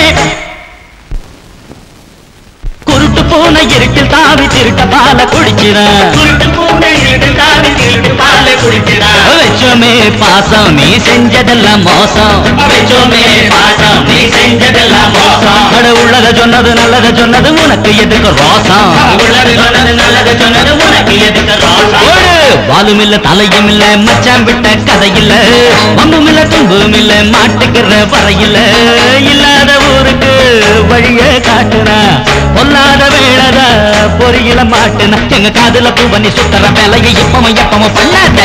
குருட்டு பூனை இருட்டில் தாவி திருட்ட பால குடிச்சிட குருட்டு பூனை இருட்டில் தாவி திருட்டு பால குடிச்சிட வெச்சோமே பாசம் நீ செஞ்சதெல்லாம் மோசம் வெச்சோமே பாசம் நீ செஞ்சதெல்லாம் மோசம் அட உள்ளத சொன்னது நல்லத சொன்னது உனக்கு எதுக்கு ரோசம் உள்ளது சொன்னது நல்லது சொன்னது உனக்கு எதுக்கு ரோசம் வாலும் இல்ல தலையும் இல்ல மச்சான் விட்ட கதை இல்ல வம்பும் இல்ல தும்பும் இல்ல மாட்டுக்கிற வரையில இல்லாத ஊருக்கு வழிய காட்டுனா பொல்லாத வேளத பொறியில மாட்டுன எங்க காதுல பூவனி சுத்தர வேலையை இப்பவும் எப்பவும் பண்ணாத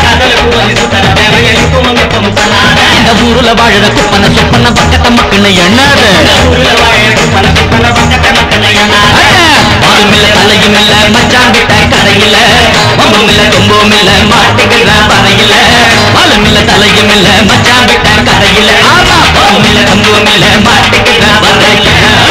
இந்த ஊருல வாழற குப்பன சுப்பன பக்கத்த மக்கள் எண்ணாத பாலும் இல்ல தலையும் இல்ல மச்சான் விட்ட கரையில வம்பும் இல்ல தும்பும் இல்ல மாட்டுக்கிற வரையில பாலும் இல்ல தலையும் இல்ல மச்சான் விட்ட கரையில ஆமா பாலும் இல்ல தும்பும் இல்ல மாட்டுக்கிற வரையில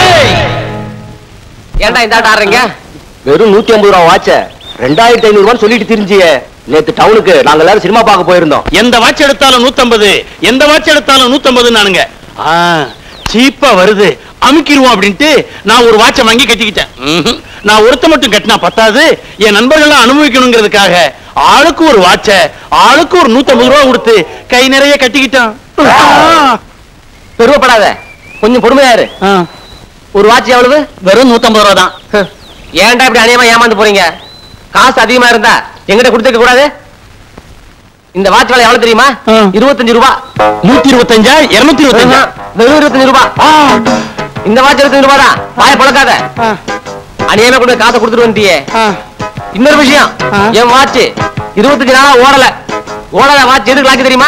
ஏன்டா இந்த ஆட்டம் ஆடுறீங்க வெறும் நூத்தி ஐம்பது ரூபா வாட்ச ரெண்டாயிரத்தி ஐநூறு ரூபான்னு சொல்லிட்டு திரிஞ்சிய நேத்து டவுனுக்கு நாங்க எல்லாரும் சினிமா பார்க்க போயிருந்தோம் எந்த வாட்ச் எடுத்தாலும் நூத்தம்பது எந்த வாட்ச் எடுத்தாலும் நூத்தம்பது நானுங்க ஆ, சீப்பா வருது அமுக்கிடுவோம் அப்படின்ட்டு நான் ஒரு வாட்சை வாங்கி கட்டிக்கிட்டேன் ம்ஹும். நான் ஒருத்த மட்டும் கட்டினா பத்தாது என் நண்பர்கள்லாம் அனுபவிக்கணுங்கிறதுக்காக ஆளுக்கு ஒரு வாட்ச ஆளுக்கு ஒரு நூத்தம்பது ரூபா கொடுத்து கை நிறைய கட்டிக்கிட்டான் பெருமைப்படாத கொஞ்சம் பொறுமையாரு ஒரு வாட்ச் எவ்வளவு வெறும் நூத்தம்பது ரூபா தான் ஏன்டா இப்படி அநியமா ஏமாந்து போறீங்க காசு அதிகமா இருந்தா எங்கிட்ட கொடுத்துக்க கூடாது இந்த வாட்ச் விலை எவ்வளவு தெரியுமா இருபத்தஞ்சு ரூபா நூத்தி இருபத்தஞ்சா இருநூத்தி இருபத்தஞ்சா வெறும் இருபத்தஞ்சு ரூபா இந்த வாட்ச் எடுத்து ரூபாடா வாய பழக்காத அநியாயமா கொண்டு போய் காசை கொடுத்துட்டு வந்துட்டியே இன்னொரு விஷயம் என் வாட்ச் இருபத்தஞ்சு நாளா ஓடல ஓடல வாட்ச் எதுக்கு லாக்கி தெரியுமா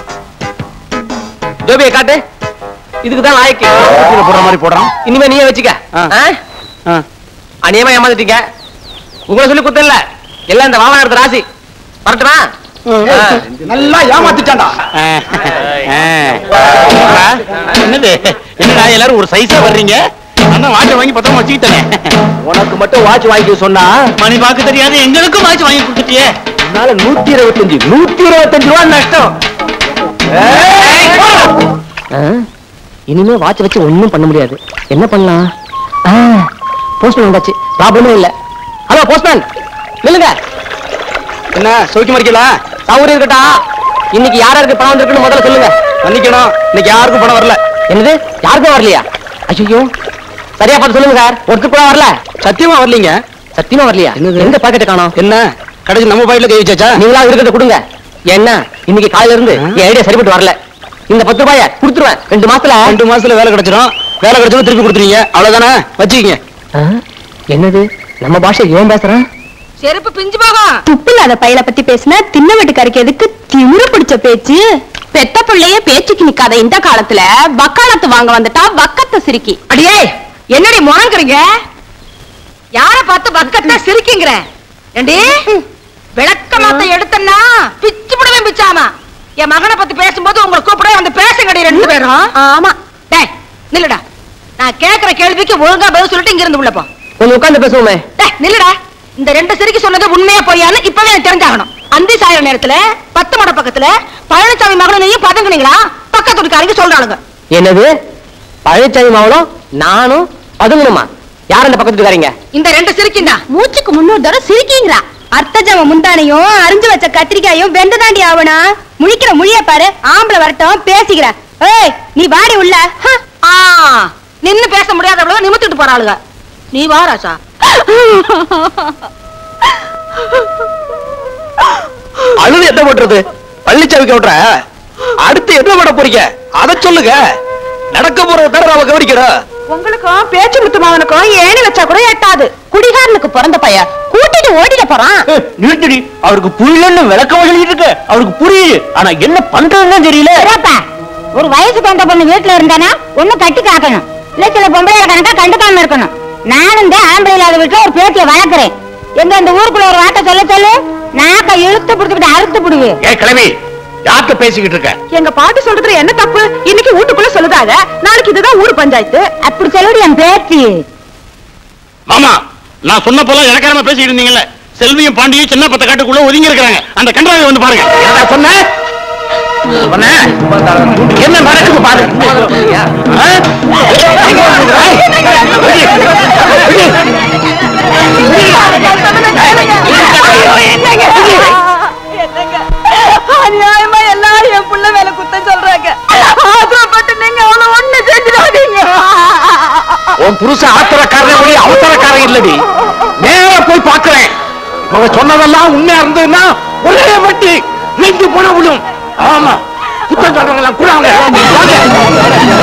ஜோபியை காட்டு இதுக்கு தான் லாய்க்கு போடுற மாதிரி போடுறான் இனிமே நீயே வச்சுக்க ஆ? அநியமா ஏமாந்துட்டீங்க உங்களை சொல்லி குத்தம் இல்ல எல்லாம் இந்த வாவா எடுத்த ராசி வரட்டுமா நல்லா ஏமாத்திட்டான்டா என்னது என்னடா எல்லாரும் ஒரு சைஸா வர்றீங்க அண்ணா வாட்ச வாங்கி பத்திரமா வச்சுக்கிட்டேனே உனக்கு மட்டும் வாட்ச் வாங்கி சொன்னா மணி பார்க்க தெரியாது எங்களுக்கும் வாட்ச் வாங்கி கொடுத்துட்டியே அதனால நூத்தி இருபத்தஞ்சு நூத்தி இருபத்தஞ்சு ரூபா நஷ்டம் இனிமே வாட்ச் வச்சு ஒண்ணும் பண்ண முடியாது என்ன பண்ணலாம் போஸ்ட்மேன் வந்தாச்சு ப்ராப்ளமே இல்ல ஹலோ போஸ்ட்மேன் நில்லுங்க என்ன சௌக்கியமா இருக்கீங்களா சௌகரியம் இருக்கட்டா இன்னைக்கு யாராருக்கு பணம் வந்திருக்குன்னு முதல்ல சொல்லுங்க மன்னிக்கணும் இன்னைக்கு யாருக்கும் பணம் வரல என்னது யாருக்கும் வரலையா ஐயோ சரியா பார்த்து சொல்லுங்க சார் ஒருத்தர் கூட வரல சத்தியமா வரலீங்க சத்தியமா வரலையா எங்க பாக்கெட்டை காணோம் என்ன கடைசி நம்ம பையில கை வச்சாச்சா நீங்களா இருக்கிறத கொடுங்க என்ன இன்னைக்கு காலையில இருந்து என் ஐடியா சரிப்பட்டு வரல இந்த பத்து ரூபாய கொடுத்துருவேன் ரெண்டு மாசத்துல ரெண்டு மாசத்துல வேலை கிடைச்சிரும் வேலை கிடைச்சதும் திருப்பி கொடுத்துருவீங்க அவ்வளவுதானே வச்சுக்கீங்க ஆ? என்னது நம்ம பாஷை இவன் பேசுறான் செருப்பு பிஞ்சு போகும் துப்பு இல்லாத பையல பத்தி பேசினா தின்ன வீட்டுக்காருக்கு எதுக்கு திமிரு பிடிச்ச பேச்சு பெத்த பிள்ளைய பேச்சுக்கு நிக்காத இந்த காலத்துல வக்காலத்து வாங்க வந்துட்டா வக்கத்தை சிரிக்கி அடியே என்னடி முழங்குறீங்க யார பார்த்து பக்கத்தை சிரிக்கிங்கிற ஏண்டி விளக்க மாத்த எடுத்தன்னா பிச்சு விடவே பிச்சாமா என் மகனை பத்தி பேசும்போது உங்களை கூப்பிட வந்து பேசுங்கடி ரெண்டு பேரும் ஆமா டேய் நில்லுடா நான் கேக்குற கேள்விக்கு ஒழுங்கா பதில் சொல்லிட்டு இங்க இருந்து உள்ள போ கொஞ்சம் உட்கார்ந்து பேசுவோமே டேய் நில்லுடா இந்த ரெண்டு சிரிக்கு சொன்னது உண்மையா பொய்யான்னு இப்பவே எனக்கு தெரிஞ்சாகணும் அந்தி சாயிர நேரத்துல பத்து மட பக்கத்துல பழனிசாமி மகனையும் பதங்குனீங்களா பக்கத்து வீட்டுக்காரங்க சொல்றாளுங்க என்னது பழனிசாமி மாவளம் நானும் பதுங்கணுமா யார் அந்த பக்கத்து இருக்காருங்க இந்த ரெண்டு சிரிக்கிண்டா மூச்சுக்கு முன்னூறு தடவை சிரிக்கீங்களா அர்த்தஜாம முந்தானையும் அரிஞ்சு வச்ச கத்திரிக்காயும் வெந்ததாண்டி ஆவனா முழிக்கிற முழிய பாரு ஆம்பளை வரட்டும் பேசிக்கிற ஏய் நீ வாடி உள்ள ஹ. ஆ நின்னு பேச முடியாதவளவு நிமித்திட்டு போறாளுங்க நீ வா ராசா அழுது என்ன பண்றது பழனிசாமி கவுட்ற அடுத்து என்ன பண்ண போறீங்க அத சொல்லுங்க நடக்க போறத தர நாம கவனிக்கிறோம் உங்களுக்கும் பேச்சு முத்து மகனுக்கும் ஏணி வச்சா கூட எட்டாது குடிகாரனுக்கு பிறந்த பைய கூட்டிட்டு ஓடிட போறான் நிறுத்தடி அவருக்கு புரியலன்னு விளக்கம் சொல்லிட்டு இருக்கு அவருக்கு புரியுது ஆனா என்ன பண்றதுன்னு தெரியல ஒரு வயசுக்கு வந்த பொண்ணு வீட்டுல இருந்தானா ஒண்ணு கட்டி காக்கணும் இல்ல சில பொம்பளை கணக்கா கண்டுக்காம இருக்கணும் நானும் இந்த ஆம்பளை இல்லாத வீட்டுல ஒரு பேத்திய வளர்க்குறேன் எங்க இந்த ஊருக்குள்ள ஒரு வார்த்தை சொல்ல சொல்லு நாக்க இழுத்து பிடிச்சிட்டு அறுத்து பிடுவு ஏ கிளவி யார்கிட்ட பேசிக்கிட்டு இருக்க எங்க பாட்டு சொல்றதுல என்ன தப்பு இன்னைக்கு வீட்டுக்குள்ள சொல்லுதாங்க நாளைக்கு இதுதான் ஊர் பஞ்சாயத்து அப்படி சொல்லுடி என் பேத்தி மாமா நான் சொன்ன போல இலக்காரமா பேசிட்டு இருந்தீங்கல்ல செல்வியும் பாண்டியும் சின்ன பத்த காட்டுக்குள்ள ஒதுங்கி இருக்கிறாங்க அந்த கன்றாவை வந்து பாருங்க என்னடா சொன்ன சொன்ன? என்ன நடக்குது பாரு ஆ? அநியாயமா எல்லாரும் என் புள்ள மேல குத்தம் சொல்றாங்க ஆத்திரப்பட்டு நீங்க அவ்வளவு ஒண்ணு செஞ்சிடாதீங்க உன் புருஷன் ஆத்திரக்காரன் ஒளி அவசரக்காரன் இல்லடி நேரா போய் பார்க்கிறேன் இவங்க சொன்னதெல்லாம் உண்மையா இருந்ததுன்னா ஒரே வட்டி நெஞ்சு போன விழும் ஆமா குத்தம் சொல்றவங்க எல்லாம் கூட அவங்க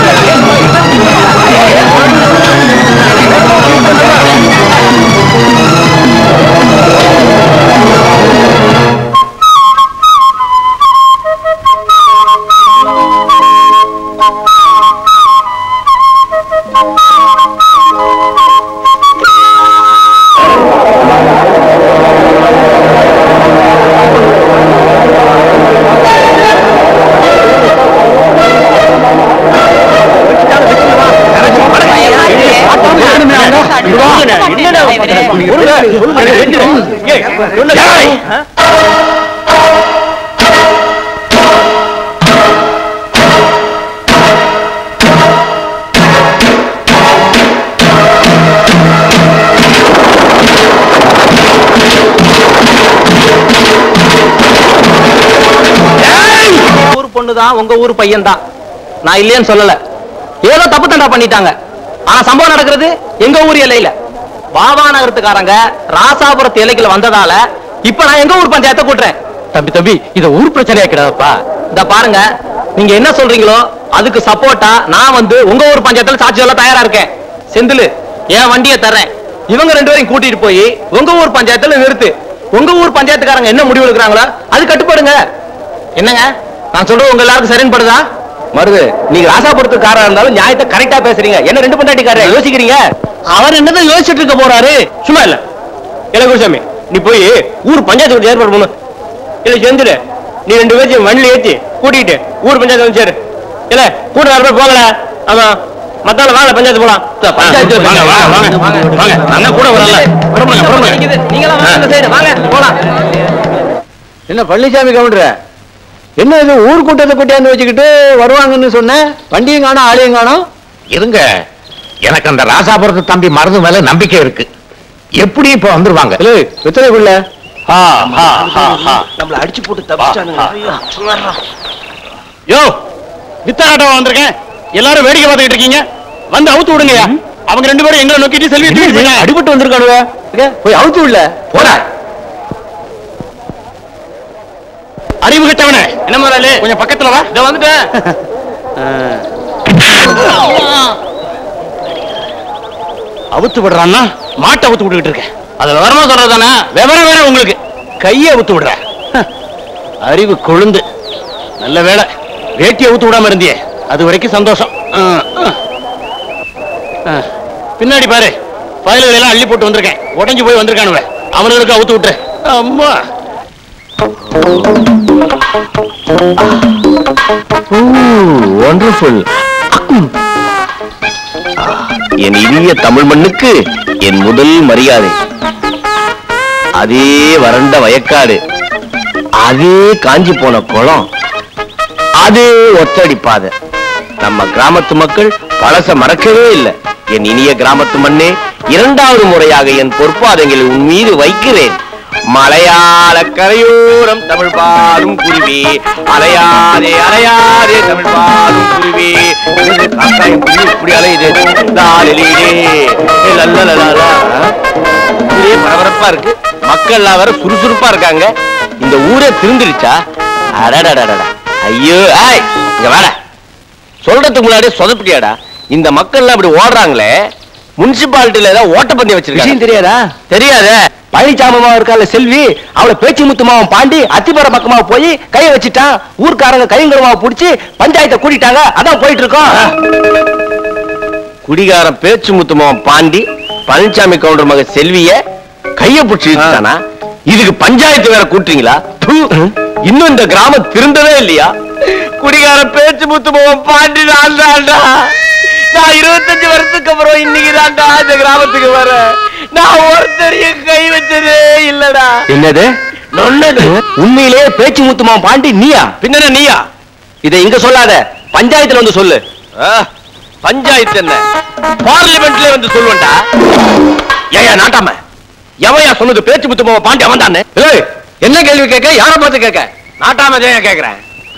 ஊர் பொண்ணு தான் உங்க ஊர் பையன் தான் நான் இல்லையேன்னு சொல்லல ஏதோ தப்பு தண்டா பண்ணிட்டாங்க ஆனா சம்பவம் நடக்கிறது எங்க ஊர் எல்லையில பாபா நகரத்துக்காரங்க ராசாபுரத்து எல்லைக்குள்ள வந்ததால இப்ப நான் எங்க ஊர் பஞ்சாயத்தை கூட்டுறேன் தம்பி தம்பி இத ஊர் பிரச்சனையா கிடையாதுப்பா இந்த பாருங்க நீங்க என்ன சொல்றீங்களோ அதுக்கு சப்போர்ட்டா நான் வந்து உங்க ஊர் பஞ்சாயத்துல சாட்சி சொல்ல தயாரா இருக்கேன் செந்தில் என் வண்டியை தர்றேன் இவங்க ரெண்டு பேரையும் கூட்டிட்டு போய் உங்க ஊர் பஞ்சாயத்துல நிறுத்து உங்க ஊர் பஞ்சாயத்துக்காரங்க என்ன முடிவு எடுக்கிறாங்களோ அது கட்டுப்படுங்க என்னங்க நான் சொல்றது உங்க எல்லாருக்கும் சரின்னு படுதா மருது நீங்க ராசாபுரத்துக்காரா இருந்தாலும் நியாயத்தை கரெக்டா பேசுறீங்க என்ன ரெண்டு பண்டாட்டிக்காரர் யோசிக்கிறீங்க அவர் என்னதான் யோசிச்சுட்டு இருக்க போறாரு சும்மா இல்ல இல்ல குருசாமி நீ போய் ஊர் பஞ்சாயத்து ஏற்பாடு பண்ணு இல்ல செந்திரு நீ ரெண்டு பேர்த்தையும் வண்டியில ஏத்தி கூட்டிட்டு ஊர் பஞ்சாயத்து வந்து சேரு இல்ல கூட நாலு பேர் போகல ஆமா மத்தால வாங்க பஞ்சாயத்து போலாம் பஞ்சாயத்து வாங்க, வாங்க, வாங்க, வாங்க, வாங்க. அண்ணன் கூட வரல. புறப்படுங்க, புறப்படுங்க. நீங்களா வாங்க இந்த சைடு வாங்க போலாம் என்ன பழனிசாமி கவுண்டர என்ன இது ஊர் கூட்டத்தை கூட்டியாந்து வச்சுக்கிட்டு வருவாங்கன்னு சொன்னேன் வண்டியும் காணும் ஆளையும் காணும் இருங்க எனக்கு அந்த ராசாபுரத்து தம்பி மருந்து மேல நம்பிக்கை இருக்கு எப்படி இப்ப வந்துருவாங்க வித்தலைக்குள்ள நம்மள அடிச்சு போட்டு தப்பிச்சானுங்க யோ வித்தாட்டா வந்திருக்கேன் எல்லாரும் வேடிக்கை பார்த்துக்கிட்டு இருக்கீங்க வந்து அவுத்து விடுங்கய்யா அவங்க ரெண்டு பேரும் எங்களை நோக்கிட்டு செல்வி தூக்கிட்டு போயிட்டாங்க. அடிபட்டு வந்திருக்கானுவ போய் அவுத்து விடல போடா அறிவு கட்டவனே என்ன முதலாளி கொஞ்சம் பக்கத்துல வா இத வந்துட்டேன் அவுத்து விடுறான்னா மாட்டை அவுத்து விட்டுக்கிட்டு இருக்கேன் அது விவரமா சொல்றதானே விவரம் வேற உங்களுக்கு கையை அவுத்து விடுற அறிவு கொழுந்து நல்ல வேலை வேட்டியை அவுத்து விடாம இருந்தியே அது வரைக்கும் சந்தோஷம் ஆ, ஆ. ஆ, பின்னாடி பாரு பயல்கள் எல்லாம் அள்ளி போட்டு வந்திருக்கேன் உடைஞ்சு போய் வந்திருக்கானுவ அவனுங்களுக்கு அவுத்து விட்டுரு அம்மா ஒண்டர்ஃபுல் என் இனிய தமிழ் மண்ணுக்கு என் முதல் மரியாதை அதே வறண்ட வயக்காடு அதே காஞ்சி போன குளம் அதே ஒத்தடி பாதை நம்ம கிராமத்து மக்கள் பழச மறக்கவே இல்லை என் இனிய கிராமத்து மண்ணே இரண்டாவது முறையாக என் பொற்பாதங்களை உன் மீது வைக்கிறேன் மலையாள கரையோரம் தமிழ் பாடும் குருவி அலையாதே அலையாதே தமிழ் பாடும் குருவி இது காக்காய் குருவி இப்படி அலையுது லாலிலே, ஏ லல்லலலாலா. ஒரே பரபரப்பா இருக்கு மக்கள் எல்லாம் வேற சுறுசுறுப்பா இருக்காங்க இந்த ஊரே திருந்துருச்சா அடடடடடா ஐயோ ஆய் இங்க வாடா சொல்றதுக்கு முன்னாடியே சொதப்பிட்டியாடா இந்த மக்கள் எல்லாம் இப்படி ஓடுறாங்களே முனிசிபாலிட்டியில ஏதாவது ஓட்டப்பந்தயம் வச்சிருக்காங்க விஷயம் தெரியாதா தெரியாதே பழனிசாமமா இருக்கால செல்வி அவளை பேச்சு முத்துமாவன் பாண்டி அத்திப்பற பக்கமா போய் கைய வச்சுட்டான் ஊர்க்காரங்க கைங்கரமாவை புடிச்சு பஞ்சாயத்தை கூட்டிட்டாங்க அதான் போயிட்டு இருக்கோம் குடிகாரன் பேச்சு முத்துமாவன் பாண்டி பழனிசாமி கவுண்டர் மக செல்விய கைய புடிச்சு இழுத்துட்டானா இதுக்கு பஞ்சாயத்து வேற கூட்டுறீங்களா ப்பு. இன்னும் இந்த கிராமம் திருந்தவே இல்லையா குடிகாரன் பேச்சு முத்துமாவன் பாண்டி நான் தான்டா நான் இருபத்தஞ்சு வருஷத்துக்கு அப்புறம் இன்னைக்கு தான்டா இந்த கிராமத்துக்கு வர நான் ஒருத்தரையும் கை வச்சதே இல்லடா என்னது நொன்னது உண்மையிலேயே பேச்சு முத்துமா பாண்டி நீயா பின்ன நீயா இதை இங்க சொல்லாத பஞ்சாயத்துல வந்து சொல்லு ஆ, பஞ்சாயத்து என்ன பார்லிமெண்ட்ல வந்து சொல்லுவேன்டா ஏயா நாட்டாம எவையா சொன்னது பேச்சு முத்துமா பாண்டி அவன் தானே என்ன கேள்வி கேட்க யார பார்த்து கேட்க நாட்டாம ஜெயா கேக்குறேன்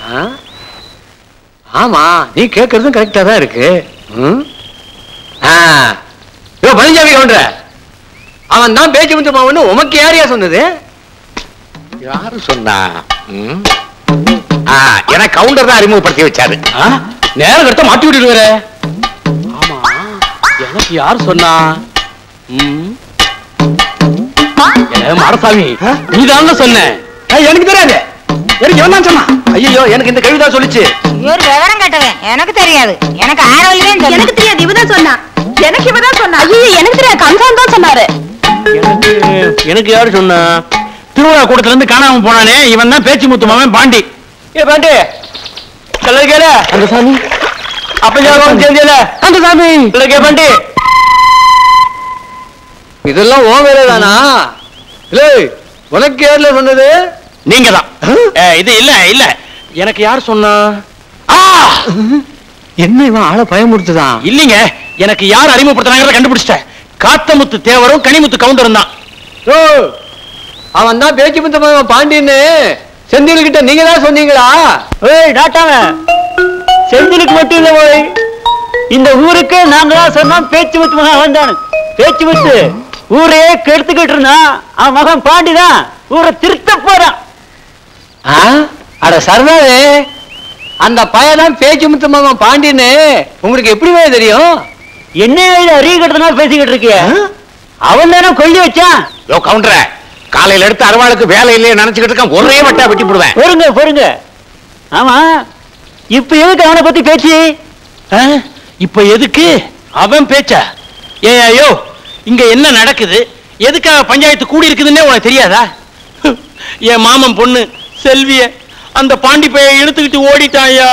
ஆமா நீ கேட்கறதும் கரெக்டா தான் இருக்கு ம்? ஆ. யோ பழனிசாமி கவுண்டர அவன் தான் பேச்சு முத்தமாவன்னு உமக்கு யாரையா சொன்னது யாரு சொன்னா ம்? ஆ, எனக்கு கவுண்டர் தான் அறிமுகப்படுத்தி வச்சாரு நேரம் கடத்த மாட்டி விட்டுட்டு ஆமா எனக்கு யார் சொன்னா ம். ஏ, மாடசாமி நீதான் சொன்ன எனக்கு தெரியாது எனக்கு இவன் தான் சொன்னான் ஐயோ எனக்கு இந்த கவிதா சொல்லிச்சு இவர் விவரம் கட்டவன் எனக்கு தெரியாது எனக்கு ஆரோக்கியம் எனக்கு தெரியாது இவதான் சொன்னா எனக்கு இவதான் சொன்னா ஐயோ எனக்கு தெரியாது கம்சான் தான் சொன்னாரு எனக்கு எனக்கு யாரு சொன்னா திருவிழா கூட்டத்துல இருந்து காணாம போனானே இவன் தான் பேச்சு முத்து மாமன் பாண்டி ஏ பாண்டி சொல்ல கேள அந்த சாமி அப்ப ஜாகம் செஞ்சல அந்த சாமி சொல்ல கே பாண்டி இதெல்லாம் ஓ வேலை தானா இல்ல உனக்கு யார்ல சொன்னது நீங்க தான் இது இல்ல இல்ல எனக்கு யார் சொன்னா என்ன இவன் ஆளை பயமுறுத்துதான் இல்லீங்க எனக்கு யார் அறிமுகப்படுத்தினாங்கிறத கண்டுபிடிச்சிட்டேன் காத்தமுத்து தேவரும் கனிமுத்து கவுண்டரும் தான் ஓ அவன் தான் பேச்சு முத்தமாவன் பாண்டியன்னு செந்தில் கிட்ட நீங்க தான் சொன்னீங்களா ஏய் டாட்டாவ செந்திலுக்கு மட்டும் இல்ல போய் இந்த ஊருக்கு நாங்க தான் சொன்னோம் பேச்சு முத்து மகன் வந்தான் பேச்சு முத்து ஊரையே கெடுத்துக்கிட்டு இருந்தான் அவன் மகன் பாண்டிதான் ஊரை திருத்த போறான் அட சரதாவே அந்த பையன் பேச்சு முத்தமாமன் பாண்டியன்னு உங்களுக்கு எப்படிவே தெரியும் என்ன அறிய கட்டதுனால பேசிக்கிட்டு இருக்கிய அவன் தானே கொல்லி வச்சான் யோ கவுண்டர காலையில எடுத்து அருவாளுக்கு வேலை இல்லையே நினைச்சுக்கிட்டு இருக்கான் ஒரே வட்டா வெட்டி போடுவேன் பொறுங்க பொறுங்க ஆமா இப்ப எதுக்கு அவனை பத்தி பேச்சு ஆ? இப்ப எதுக்கு அவன் பேச்சா ஏ ஐயோ இங்க என்ன நடக்குது எதுக்காக பஞ்சாயத்து கூடி இருக்குதுன்னே உனக்கு தெரியாதா என் மாமன் பொண்ணு செல்விய அந்த பாண்டி பைய இழுத்துக்கிட்டு ஓடிட்டாயா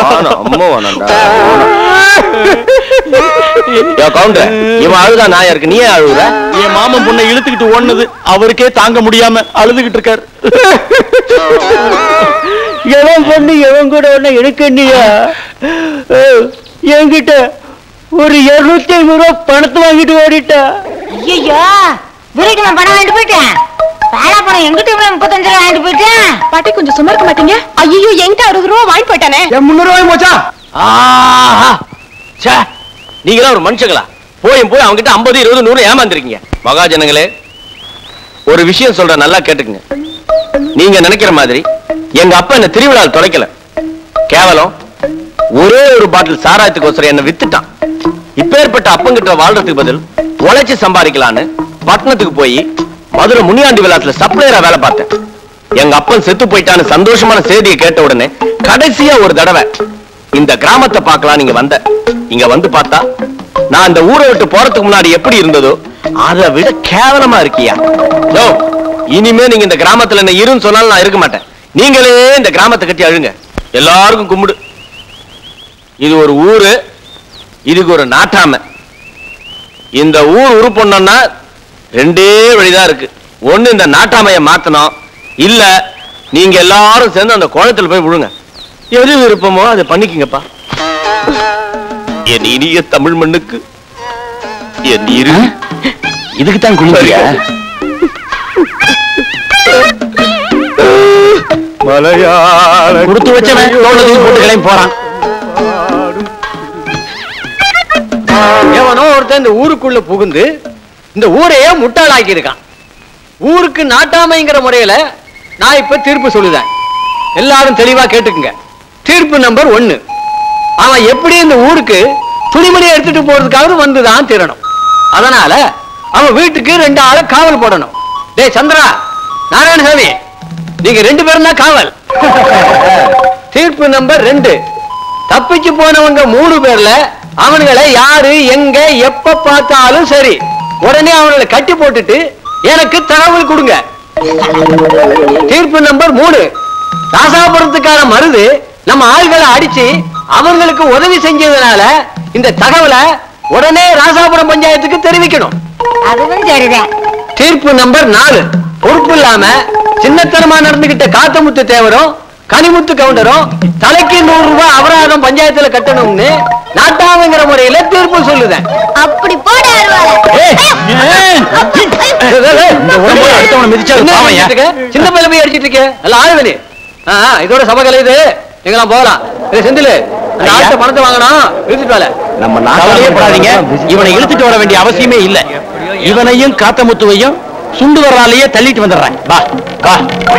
கவுண்டர் இவன் அழுதா நாயா இருக்கு நீ ஏன் அழுகுற என் மாமன் பொண்ணை இழுத்துக்கிட்டு ஓடுனது அவருக்கே தாங்க முடியாம அழுதுகிட்டு இருக்காரு எவன் பொண்ணு எவன் கூட ஒண்ணு எனக்கு என்னையா அஹ், என்கிட்ட ஒரு இருநூத்தி ஐம்பது ரூபா பணத்தை வாங்கிட்டு ஓடிட்டா ஐயோ வீட்டுக்கு நான் பணம் வாங்கிட்டு போயிட்டேன் வாழைப்பழம் எங்கிட்ட இவ்வளவு முப்பத்தஞ்சு ரூபா வாங்கிட்டு போயிட்டேன் பாட்டி கொஞ்சம் சும்மா இருக்க மாட்டீங்க ஐயோ என்கிட்ட அறுபது ரூபா வாங்கிட்டு போயிட்டானே என் முன்னூறு ரூபாய் போச்சா ஆஹா ச்சே நீங்களாம் ஒரு மனுஷங்களா போயும் போய் அவங்கிட்ட ஐம்பது இருபது நூறு ஏமாந்துருக்கீங்க மகாஜனங்களே ஒரு விஷயம் சொல்றேன் நல்லா கேட்டுக்குங்க நீங்க நினைக்கிற மாதிரி எங்க அப்பா என்ன திருவிழாவில் தொலைக்கல கேவலம் ஒரே ஒரு பாட்டில் சாராயத்துக்கோசரம் என்ன வித்துட்டான் இப்பேற்பட்ட அப்பங்கிட்ட வாழ்றதுக்கு பதில் உழைச்சு சம்பாதிக்கலான்னு பட்டணத்துக்கு போய் மதுரை முனியாண்டி விழாத்துல சப்ளையரா வேலை பார்த்தேன் எங்க அப்பன் செத்து போயிட்டான்னு சந்தோஷமான செய்தியை கேட்ட உடனே கடைசியா ஒரு தடவை இந்த கிராமத்தை பார்க்கலாம் நீங்க வந்த இங்க வந்து பார்த்தா நான் இந்த ஊரை விட்டு போறதுக்கு முன்னாடி எப்படி இருந்ததோ அதை விட கேவலமா இருக்கியா யோ இனிமே நீங்க இந்த கிராமத்துல என்ன இருன்னு சொன்னாலும் நான் இருக்க மாட்டேன் நீங்களே இந்த கிராமத்தை கட்டி அழுங்க எல்லாருக்கும் கும்பிடு இது ஒரு ஊரு இதுக்கு ஒரு நாட்டாமை இந்த ஊர் உருப்பொண்ணா ரெண்டே வழிதான் இருக்கு ஒண்ணு இந்த நாட்டாமையை மாத்தணும் இல்ல நீங்க எல்லாரும் சேர்ந்து அந்த குளத்துல போய் விழுங்க எது விருப்பமோ அதை பண்ணிக்கங்கப்பா என் இனிய தமிழ் மண்ணுக்கு என் இரு இதுக்கு தான் குளிக்கிறியா மலையாள கொடுத்து வச்சவன் தோட்டத்துக்கு போட்டு கிளம்பி போறான் எவனோ ஒருத்தன் இந்த ஊருக்குள்ள புகுந்து இந்த ஊரையே முட்டாளாக்கி இருக்கான் ஊருக்கு நாட்டாமைங்கிற முறையில நான் இப்ப தீர்ப்பு சொல்லுதேன் எல்லாரும் தெளிவா கேட்டுக்குங்க தீர்ப்பு நம்பர் ஒண்ணு அவன் எப்படி இந்த ஊருக்கு துணிமணி எடுத்துட்டு போறதுக்காக வந்துதான் தீரணும் அதனால அவன் வீட்டுக்கு ரெண்டு ஆளை காவல் போடணும் டேய் சந்திரா நாராயணசாமி நீங்க ரெண்டு பேரும் தான் காவல் தீர்ப்பு நம்பர் ரெண்டு தப்பிச்சு போனவங்க மூணு பேர்ல அவனுங்களை யாரு எங்க எப்ப பார்த்தாலும் சரி உடனே அவங்களை கட்டி போட்டுட்டு எனக்கு தகவல் கொடுங்க தீர்ப்பு நம்பர் மூணு ராசாபுரத்துக்கான மருது நம்ம ஆள்களை அடிச்சு அவங்களுக்கு உதவி செஞ்சதுனால இந்த தகவலை உடனே ராசாபுரம் பஞ்சாயத்துக்கு தெரிவிக்கணும் அதுவும் சரிதான் தீர்ப்பு நம்பர் நாலு பொறுப்பு இல்லாம சின்னத்தனமா நடந்துகிட்ட காத்தமுத்து தேவரும் கனிமுத்து கவுண்டரும் தலைக்கு நூறு ரூபாய் அபராதம் பஞ்சாயத்துல கட்டணும்னு நாட்டாமைங்கிற முறையில தீர்ப்பு சொல்லுதேன் அப்படி போட அடுத்தவனை மிதிச்சா சின்ன பையில போய் அடிச்சிட்டு இருக்க எல்லாம் ஆயுதனி இதோட சபகலை இது நீங்களாம் போகலாம் இது செந்தில் அந்த ஆட்ட பணத்தை வாங்கணும் இழுத்துட்டு வாழ நம்ம கவலையப்படாதீங்க இவனை இழுத்துட்டு வர வேண்டிய அவசியமே இல்ல இவனையும் காத்தமுத்துவையும் சுண்டு வர்றாலேயே தள்ளிட்டு வந்துடுறேன் வா வா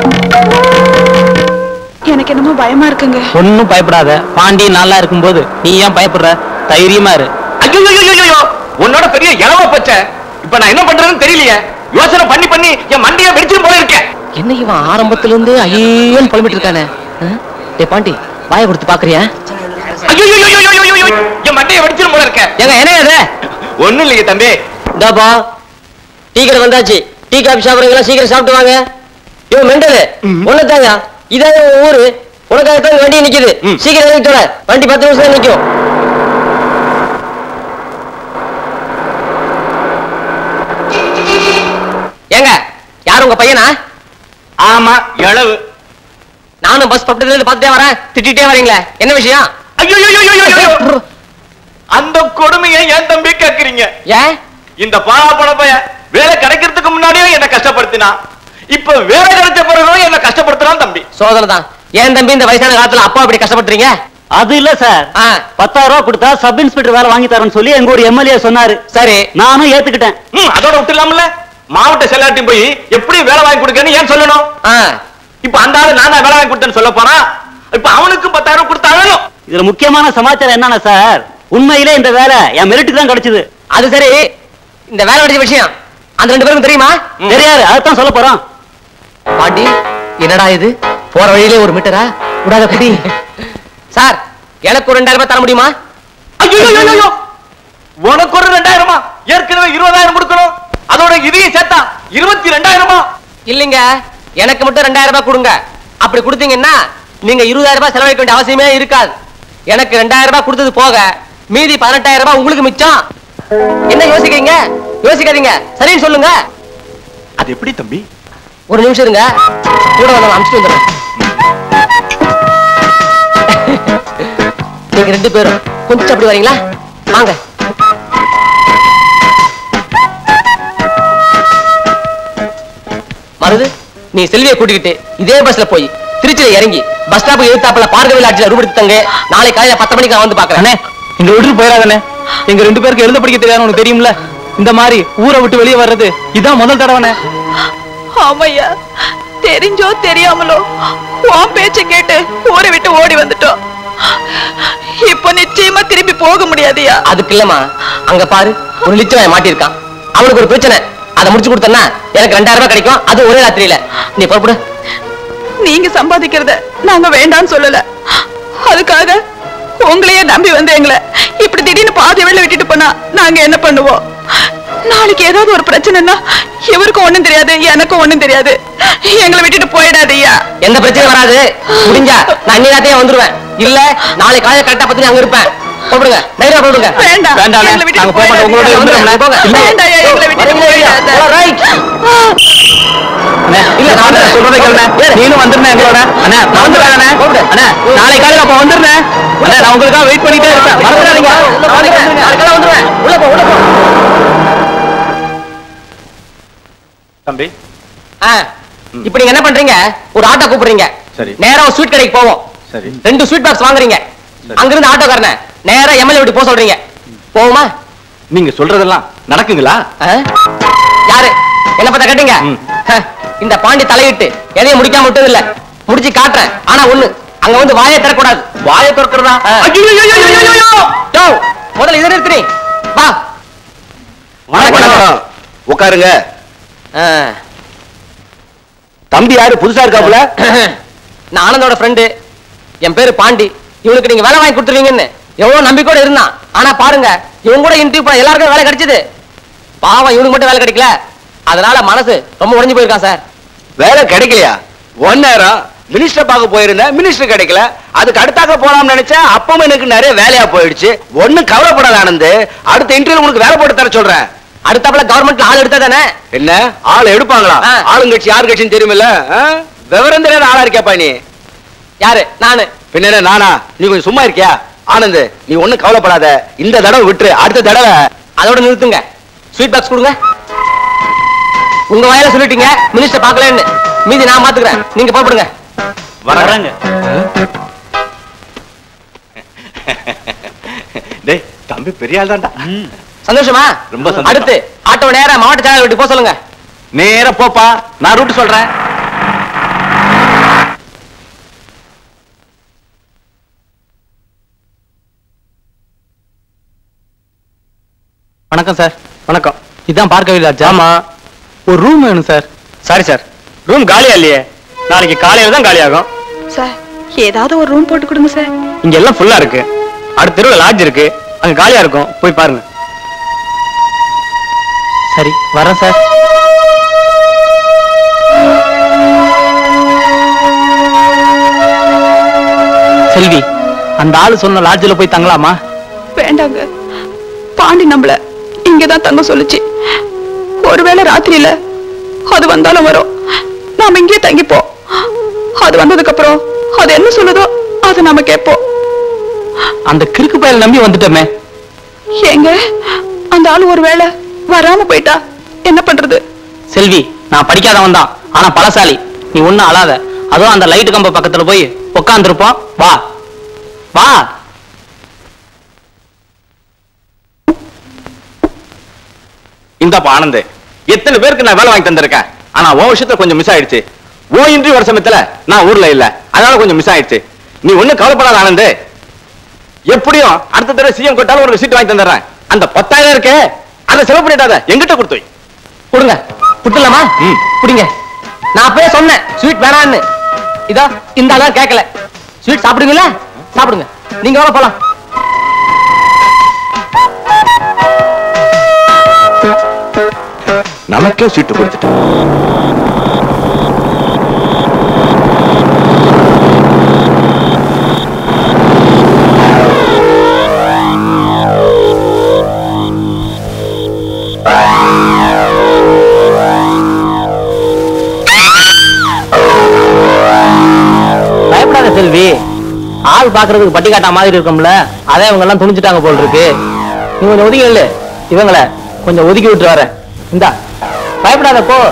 எனக்கு என்னமோ பயமா இருக்குங்க ஒன்னும் பயப்படாத பாண்டி நல்லா இருக்கும்போது நீ ஏன் பயப்படுற தைரியமா இரு ஐயோ உன்னோட பெரிய இளவ பச்சை இப்ப நான் என்ன பண்றதுன்னு தெரியலையே யோசனை பண்ணி பண்ணி என் மண்டைய வெடிச்சிட்டு போல இருக்கேன் என்ன இவன் ஆரம்பத்துல இருந்து ஐயேன்னு புலம்பிட்டு இருக்கானே டே பாண்டி வாயை கொடுத்து பாக்குறியா ஐயோ என் மண்டைய வெடிச்சிட்டு போல இருக்கேன் ஏங்க என்ன இது ஒண்ணும் இல்லையே தம்பி இந்தாப்பா டீ கடை வந்தாச்சு டீ காபி சாப்பிடுறீங்களா சீக்கிரம் சாப்பிட்டு வாங்க இவன் மெண்டலு ஒண்ணுதாங்க இதான் உன் ஊரு உனக்காகத்தான் வண்டி நிக்குது சீக்கிரம் இறங்கி தொட வண்டி பத்து நிமிஷம் நிக்கும் ஏங்க யார் உங்க பையனா ஆமா இளவு நானும் பஸ் பக்கத்துல இருந்து பார்த்துட்டே வரேன் திட்டிட்டே வரீங்களே என்ன விஷயம் ஐயோ அந்த கொடுமையை ஏன் தம்பி கேக்குறீங்க ஏன் இந்த பாழாப்பட பையன் வேலை கிடைக்கிறதுக்கு முன்னாடியே என்ன கஷ்டப்படுத்தினான் இப்ப வேலை கிடைச்ச பிறகும் என்ன கஷ்டப்படுத்துறான் தம்பி சோதனை தான் ஏன் தம்பி இந்த வயசான காலத்துல அப்பா இப்படி கஷ்டப்படுறீங்க அது இல்ல சார் பத்தாயிரம் ரூபாய் கொடுத்தா சப் இன்ஸ்பெக்டர் வேலை வாங்கி தரேன்னு சொல்லி எங்க ஒரு எம்எல்ஏ சொன்னாரு சரி நானும் ஏத்துக்கிட்டேன் ம், அதோட விட்டுலாம்ல மாவட்ட செல்லாட்டி போய் எப்படி வேலை வாங்கி கொடுக்கன்னு ஏன் சொல்லணும் இப்ப அந்த ஆளு நான் தான் வேலை வாங்கி கொடுத்தேன்னு சொல்ல போனா இப்ப அவனுக்கும் பத்தாயிரம் கொடுத்தாலும் இதுல முக்கியமான சமாச்சாரம் என்னன்னா சார் உண்மையிலே இந்த வேலை என் மெரிட்டுக்கு தான் கிடைச்சது அது சரி இந்த வேலை கிடைச்ச விஷயம் அந்த ரெண்டு பேருக்கும் தெரியுமா தெரியாது அதைத்தான் சொல்ல போறோம் பாண்டி என்னடா இது போற வழியிலே ஒரு மீட்டரா விடாத குடி சார் எனக்கு ஒரு ரெண்டாயிரம் ரூபாய் தர முடியுமா ஐயோ உனக்கு ஒரு ரெண்டாயிரமா ஏற்கனவே இருபதாயிரம் கொடுக்கணும் அதோட இதையும் சேர்த்தா இருபத்தி ரெண்டாயிரமா இல்லைங்க எனக்கு மட்டும் ரெண்டாயிரம் ரூபாய் கொடுங்க அப்படி கொடுத்தீங்கன்னா நீங்க இருபதாயிரம் ரூபாய் செலவழிக்க வேண்டிய அவசியமே இருக்காது எனக்கு ரெண்டாயிரம் ரூபாய் கொடுத்தது போக மீதி பதினெட்டாயிரம் ரூபாய் உங்களுக்கு மிச்சம் என்ன யோசிக்கிறீங்க யோசிக்காதீங்க சரின்னு சொல்லுங்க அது எப்படி தம்பி ஒரு நிமிஷம் இருங்க கூட வந்து அனுப்பிச்சு வந்துடுறேன் நீங்க ரெண்டு பேரும் கொஞ்சம் அப்படி வரீங்களா வாங்க மருது நீ செல்வியை கூட்டிக்கிட்டு இதே பஸ்ல போய் திருச்சியில இறங்கி பஸ் ஸ்டாப் எதிர்த்தாப்புல பார்கவில் ஆட்சியில ரூபடுத்தி தங்க நாளை காலையில பத்து மணிக்கு நான் வந்து பாக்குறேன் இங்க விட்டு போயிடாதே எங்க ரெண்டு பேருக்கு எழுத படிக்க தெரியாது உனக்கு தெரியும்ல இந்த மாதிரி ஊரை விட்டு வெளியே வர்றது இதான் முதல் தடவைனே ஆமையா தெரிஞ்சோ தெரியாமலோ உன் பேச்ச கேட்டு ஊரை விட்டு ஓடி வந்துட்டோம் இப்போ நிச்சயமா திரும்பி போக முடியாதுயா அதுக்கு இல்லம்மா அங்க பாரு ஒரு லிச்சவாய மாட்டிருக்கான் அவனுக்கு ஒரு பிரச்சனை அதை முடிச்சு கொடுத்தனா எனக்கு ரெண்டாயிரம் ரூபாய் கிடைக்கும் அது ஒரே ராத்திரியில நீ புறப்படு நீங்க சம்பாதிக்கிறத நாங்க வேண்டாம்னு சொல்லல அதுக்காக உங்களையே நம்பி வந்து எங்களை இப்படி திடீர்னு பாதி வெளில விட்டுட்டு போனா நாங்க என்ன பண்ணுவோம் நாளைக்கு ஏதாவது ஒரு பிரச்சனைன்னா இவருக்கும் ஒண்ணும் தெரியாது எனக்கும் ஒண்ணும் தெரியாது எங்களை விட்டுட்டு போயிடாதய்யா எந்த பிரச்சனையும் வராது முடிஞ்சா நான் இன்னைக்கு வந்துருவேன் இல்ல நாளை காலையில கரெக்டா பத்து அங்க இருப்பேன் போடுங்க தைரியம் போடுங்க வேண்டாம். வேண்டாம் எங்களை விட்டுட்டு நாங்க போக மாட்டோம் உங்களோட போயிடாதீங்க. இருந்துருவோம். போங்க. வேண்டாம்யா, எங்களை விட்டுட்டு வரீங்களா இல்லையா? போயிடாத. All right. இல்ல நான் வந்து சொல்றதை கேளுண்ணே நீனும் வந்துருந்தேன் எங்களோட அண்ணா நான் வந்துடுறேன் அண்ணே அண்ணா நாளை காலையில அப்ப வந்துருந்தேன் அண்ணா நான் உங்களுக்காக வெயிட் பண்ணிட்டே இருப்பேன் மறந்துடாதீங்க நாளைக்கெல்லாம் வந்துருவேன் உள்ள போ உள்ள போ தம்பி ஆ, இப்ப நீங்க என்ன பண்றீங்க ஒரு ஆட்டோ கூப்பிடுறீங்க சரி. நேரா ஒரு ஸ்வீட் கடைக்கு போவோம் சரி ரெண்டு ஸ்வீட் பாக்ஸ் வாங்குறீங்க அங்கிருந்து ஆட்டோக்காரனை நேரா எம்எல்ஏ விட்டு போக சொல்றீங்க போவோமா நீங்க சொல்றதெல்லாம் நடக்குங்களா ஆ? யாரு என்ன பார்த்தா கேட்டீங்க ஹ, இந்த பாண்டி தலையிட்டு எதையும் முடிக்காம விட்டது இல்ல முடிச்சு காட்டுறேன் ஆனா ஒண்ணு அங்க வந்து வாயை திறக்கூடாது வாயை திறக்கிறதா முதல்ல இதை நிறுத்தி வா வணக்கம் உட்காருங்க தம்பி யாரு புதுசா இருக்காப்புல நான் ஆனந்தோட ஃப்ரெண்டு என் பேரு பாண்டி இவனுக்கு நீங்க வேலை வாங்கி கொடுத்துருவீங்கன்னு எவ்வளவு நம்பிக்கையோட இருந்தான் ஆனா பாருங்க இவன் கூட இன்டர்வியூ பண்ண எல்லாருக்கும் வேலை கிடைச்சது பாவம் இவனுக்கு மட்டும் வேலை கிடைக்கல அதனால மனசு ரொம்ப உடைஞ்சு போயிருக்கான் சார் வேலை கிடைக்கலையா ஒன் நேரம் மினிஸ்டர் பார்க்க போயிருந்தேன் மினிஸ்டர் கிடைக்கல அதுக்கு அடுத்தாக போலாம்னு நினைச்சேன் அப்பவும் எனக்கு நிறைய வேலையா போயிடுச்சு ஒண்ணும் கவலைப்படாத ஆனந்து அடுத்த இன்டர்வியூ உனக்கு வேலை போட்டு தர சொல்றேன் அடுத்தாப்புல கவர்மெண்ட்ல ஆள் எடுத்தா தானே என்ன ஆள் எடுப்பாங்களா ஆளுங்கட்சி யார் கட்சின்னு தெரியுமில்ல ஆ? விவரம் தெரியாத ஆளா இருக்கியாப்பா நீ யாரு நானு பின்ன என்ன, நானா நீ கொஞ்சம் சும்மா இருக்கியா ஆனந்த் நீ ஒண்ணும் கவலைப்படாத இந்த தடவை விட்டுரு அடுத்த தடவை அதோட நிறுத்துங்க ஸ்வீட் பாக்ஸ் கொடுங்க உங்க வாயில சொல்லிட்டீங்க மினிஸ்டர் பார்க்கலன்னு மீதி நான் பாத்துக்கிறேன் நீங்க போடுங்க வராங்க டேய் தம்பி பெரிய ஆள் தான்டா சந்தோஷமா ரொம்ப சந்தோஷம். அடுத்து ஆட்டோ நேரா மாவட்ட சேனல் விட்டு போக சொல்லுங்க நேரா போப்பா நான் ரூட் சொல்றேன் வணக்கம் சார் வணக்கம் இதான் பார்க்கவே லாட்ஜா ஆமா ஒரு ரூம் வேணும் சார் சாரி சார் ரூம் காலியா இல்லையே நாளைக்கு காலையில தான் காலி ஆகும் சார் ஏதாவது ஒரு ரூம் போட்டு கொடுங்க சார் இங்க எல்லாம் ஃபுல்லா இருக்கு அடுத்த தெருவில் லாட்ஜ் இருக்கு அங்க காலியா இருக்கும் போய் பாருங்க சரி வரேன் சார் செல்வி அந்த ஆளு சொன்ன லாட்ஜில் போய் தங்கலாமா வேண்டாங்க பாண்டி நம்மள இங்கதான் தங்க சொல்லுச்சு ஒருவேளை ராத்திரியில அது வந்தாலும் வரும் நாம இங்கேயே தங்கிப்போம் அது வந்ததுக்கு அப்புறம் அது என்ன சொல்லுதோ அதை நாம கேட்போம் அந்த கிறுக்கு பயல நம்பி வந்துட்டோமே ஏங்க அந்த ஆள் ஒருவேளை வராம போயிட்டா என்ன பண்றது செல்வி நான் படிக்காதவன் தான் ஆனா பலசாலி நீ ஒண்ணும் அழாத அதுவும் அந்த லைட் கம்ப பக்கத்துல போய் உட்காந்துருப்போம் வா வா இந்தாப்பா ஆனந்த் எத்தனை பேருக்கு நான் வேலை வாங்கி தந்திருக்கேன் ஆனா உன் விஷயத்துல கொஞ்சம் மிஸ் ஆயிடுச்சு உன் இன்டர்வியூ வர சமயத்துல நான் ஊர்ல இல்ல அதனால கொஞ்சம் மிஸ் ஆயிடுச்சு நீ ஒண்ணும் கவலைப்படாத ஆனந்து எப்படியும் அடுத்த தடவை சிஎம் கொட்டாலும் ஒரு சீட் வாங்கி தந்துடுறேன் அந்த பத்தாயிரம் இருக்கே அதை செலவு பண்ணிட்டாத எங்கிட்ட கொடுத்து வை. கொடுங்க புட்டலாமா புடிங்க நான் அப்பவே சொன்னேன் ஸ்வீட் வேணான்னு இதோ இந்த ஆளா கேட்கல ஸ்வீட் சாப்பிடுங்களா சாப்பிடுங்க நீங்க வாங்க போலாம் நமக்கே சீட்டு கொடுத்துட்டேன் பயப்படாத செல்வி ஆள் பாக்குறதுக்கு பட்டி காட்டா மாதிரி இருக்கும்ல அதே இவங்க எல்லாம் துணிச்சுட்டாங்க போல் இருக்கு நீ கொஞ்சம் ஒதுக்கி இல்ல இவங்கள கொஞ்சம் ஒதுக்கி விட்டு வரேன் இந்தா பயப்படாத போ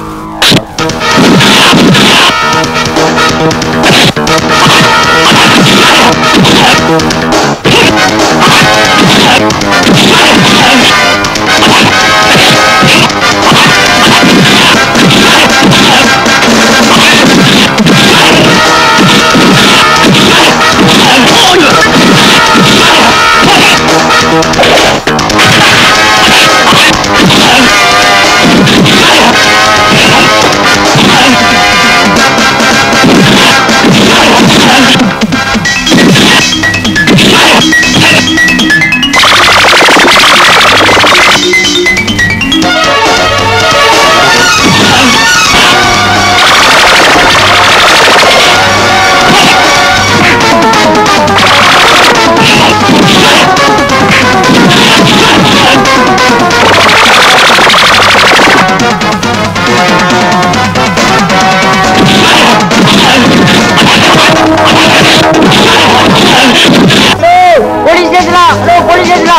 போலீஸ் ஸ்டேஷனா ஹலோ போலீஸ் ஸ்டேஷனா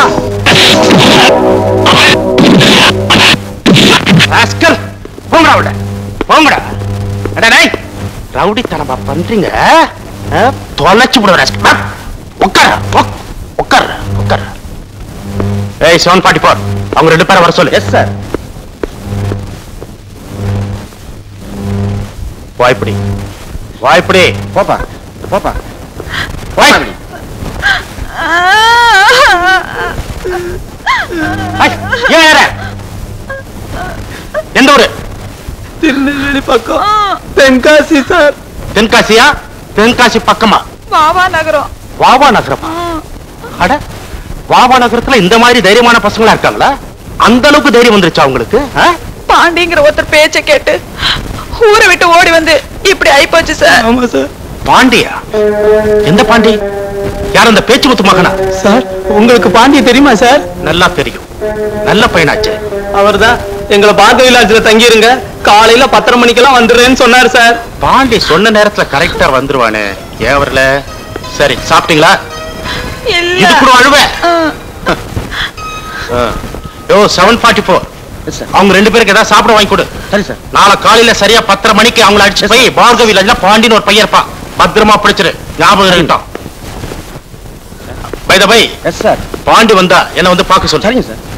ராஸ்கல் போங்கடா விட போங்கடா அடா டேய் ரவுடித்தனமா பண்றீங்க ஆ? தொலைச்சு விடுவேன் ராஸ்கல் உட்கார உட்கார உட்கார ஏய் செவன் ஃபார்ட்டி ஃபோர் அவங்க ரெண்டு பேரும் வர சொல்லு எஸ் சார் வாய்ப்படி வாய்ப்படி போப்பா போப்பா வாய்ப்படி ஏன் வேற எந்த ஊரு திருநெல்வேலி பக்கம் தென்காசி சார் தென்காசியா தென்காசி பக்கமா மாவா நகரம் வாவா நகரமா அட வாவா நகரத்துல இந்த மாதிரி தைரியமான பசங்களா இருக்காங்களா அந்த அளவுக்கு தைரியம் வந்துருச்சா உங்களுக்கு ஆ? பாண்டிங்கிற ஒருத்தர் பேச்ச கேட்டு ஊரை விட்டு ஓடி வந்து இப்படி ஆயிப்போச்சு சார் ஆமா சார் பாண்டியா எந்த பாண்டி யார் அந்த பேச்சு முத்து மகனா சார் உங்களுக்கு பாண்டி தெரியுமா சார் நல்லா தெரியும் நல்ல பையனாச்சே அவர்தான் எங்களை பார்க்க விலாஜ்ல தங்கிருங்க காலையில பத்தரை மணிக்கெல்லாம் வந்துடுறேன்னு சொன்னாரு சார் பாண்டி சொன்ன நேரத்துல கரெக்டா வந்துருவானே ஏன் வரல சரி சாப்பிட்டீங்களா இது கூட அழுவேன் யோ செவன் ஃபார்ட்டி ஃபோர் அவங்க ரெண்டு பேருக்கு ஏதாவது சாப்பிட வாங்கி கொடு சரி சார் நாளை காலையில சரியா பத்தரை மணிக்கு அவங்கள அடிச்சு போய் பார்கவி வில்லேஜ்ல பாண்டின்னு ஒரு பையன் இருப்பான் பத்திரமா பிடிச்சிரு ஞாபகம் இருக்கட்டும் bye bye yes sir Pandi வந்தா என்ன வந்து பார்க்க சொல்லு சரிங்க சார்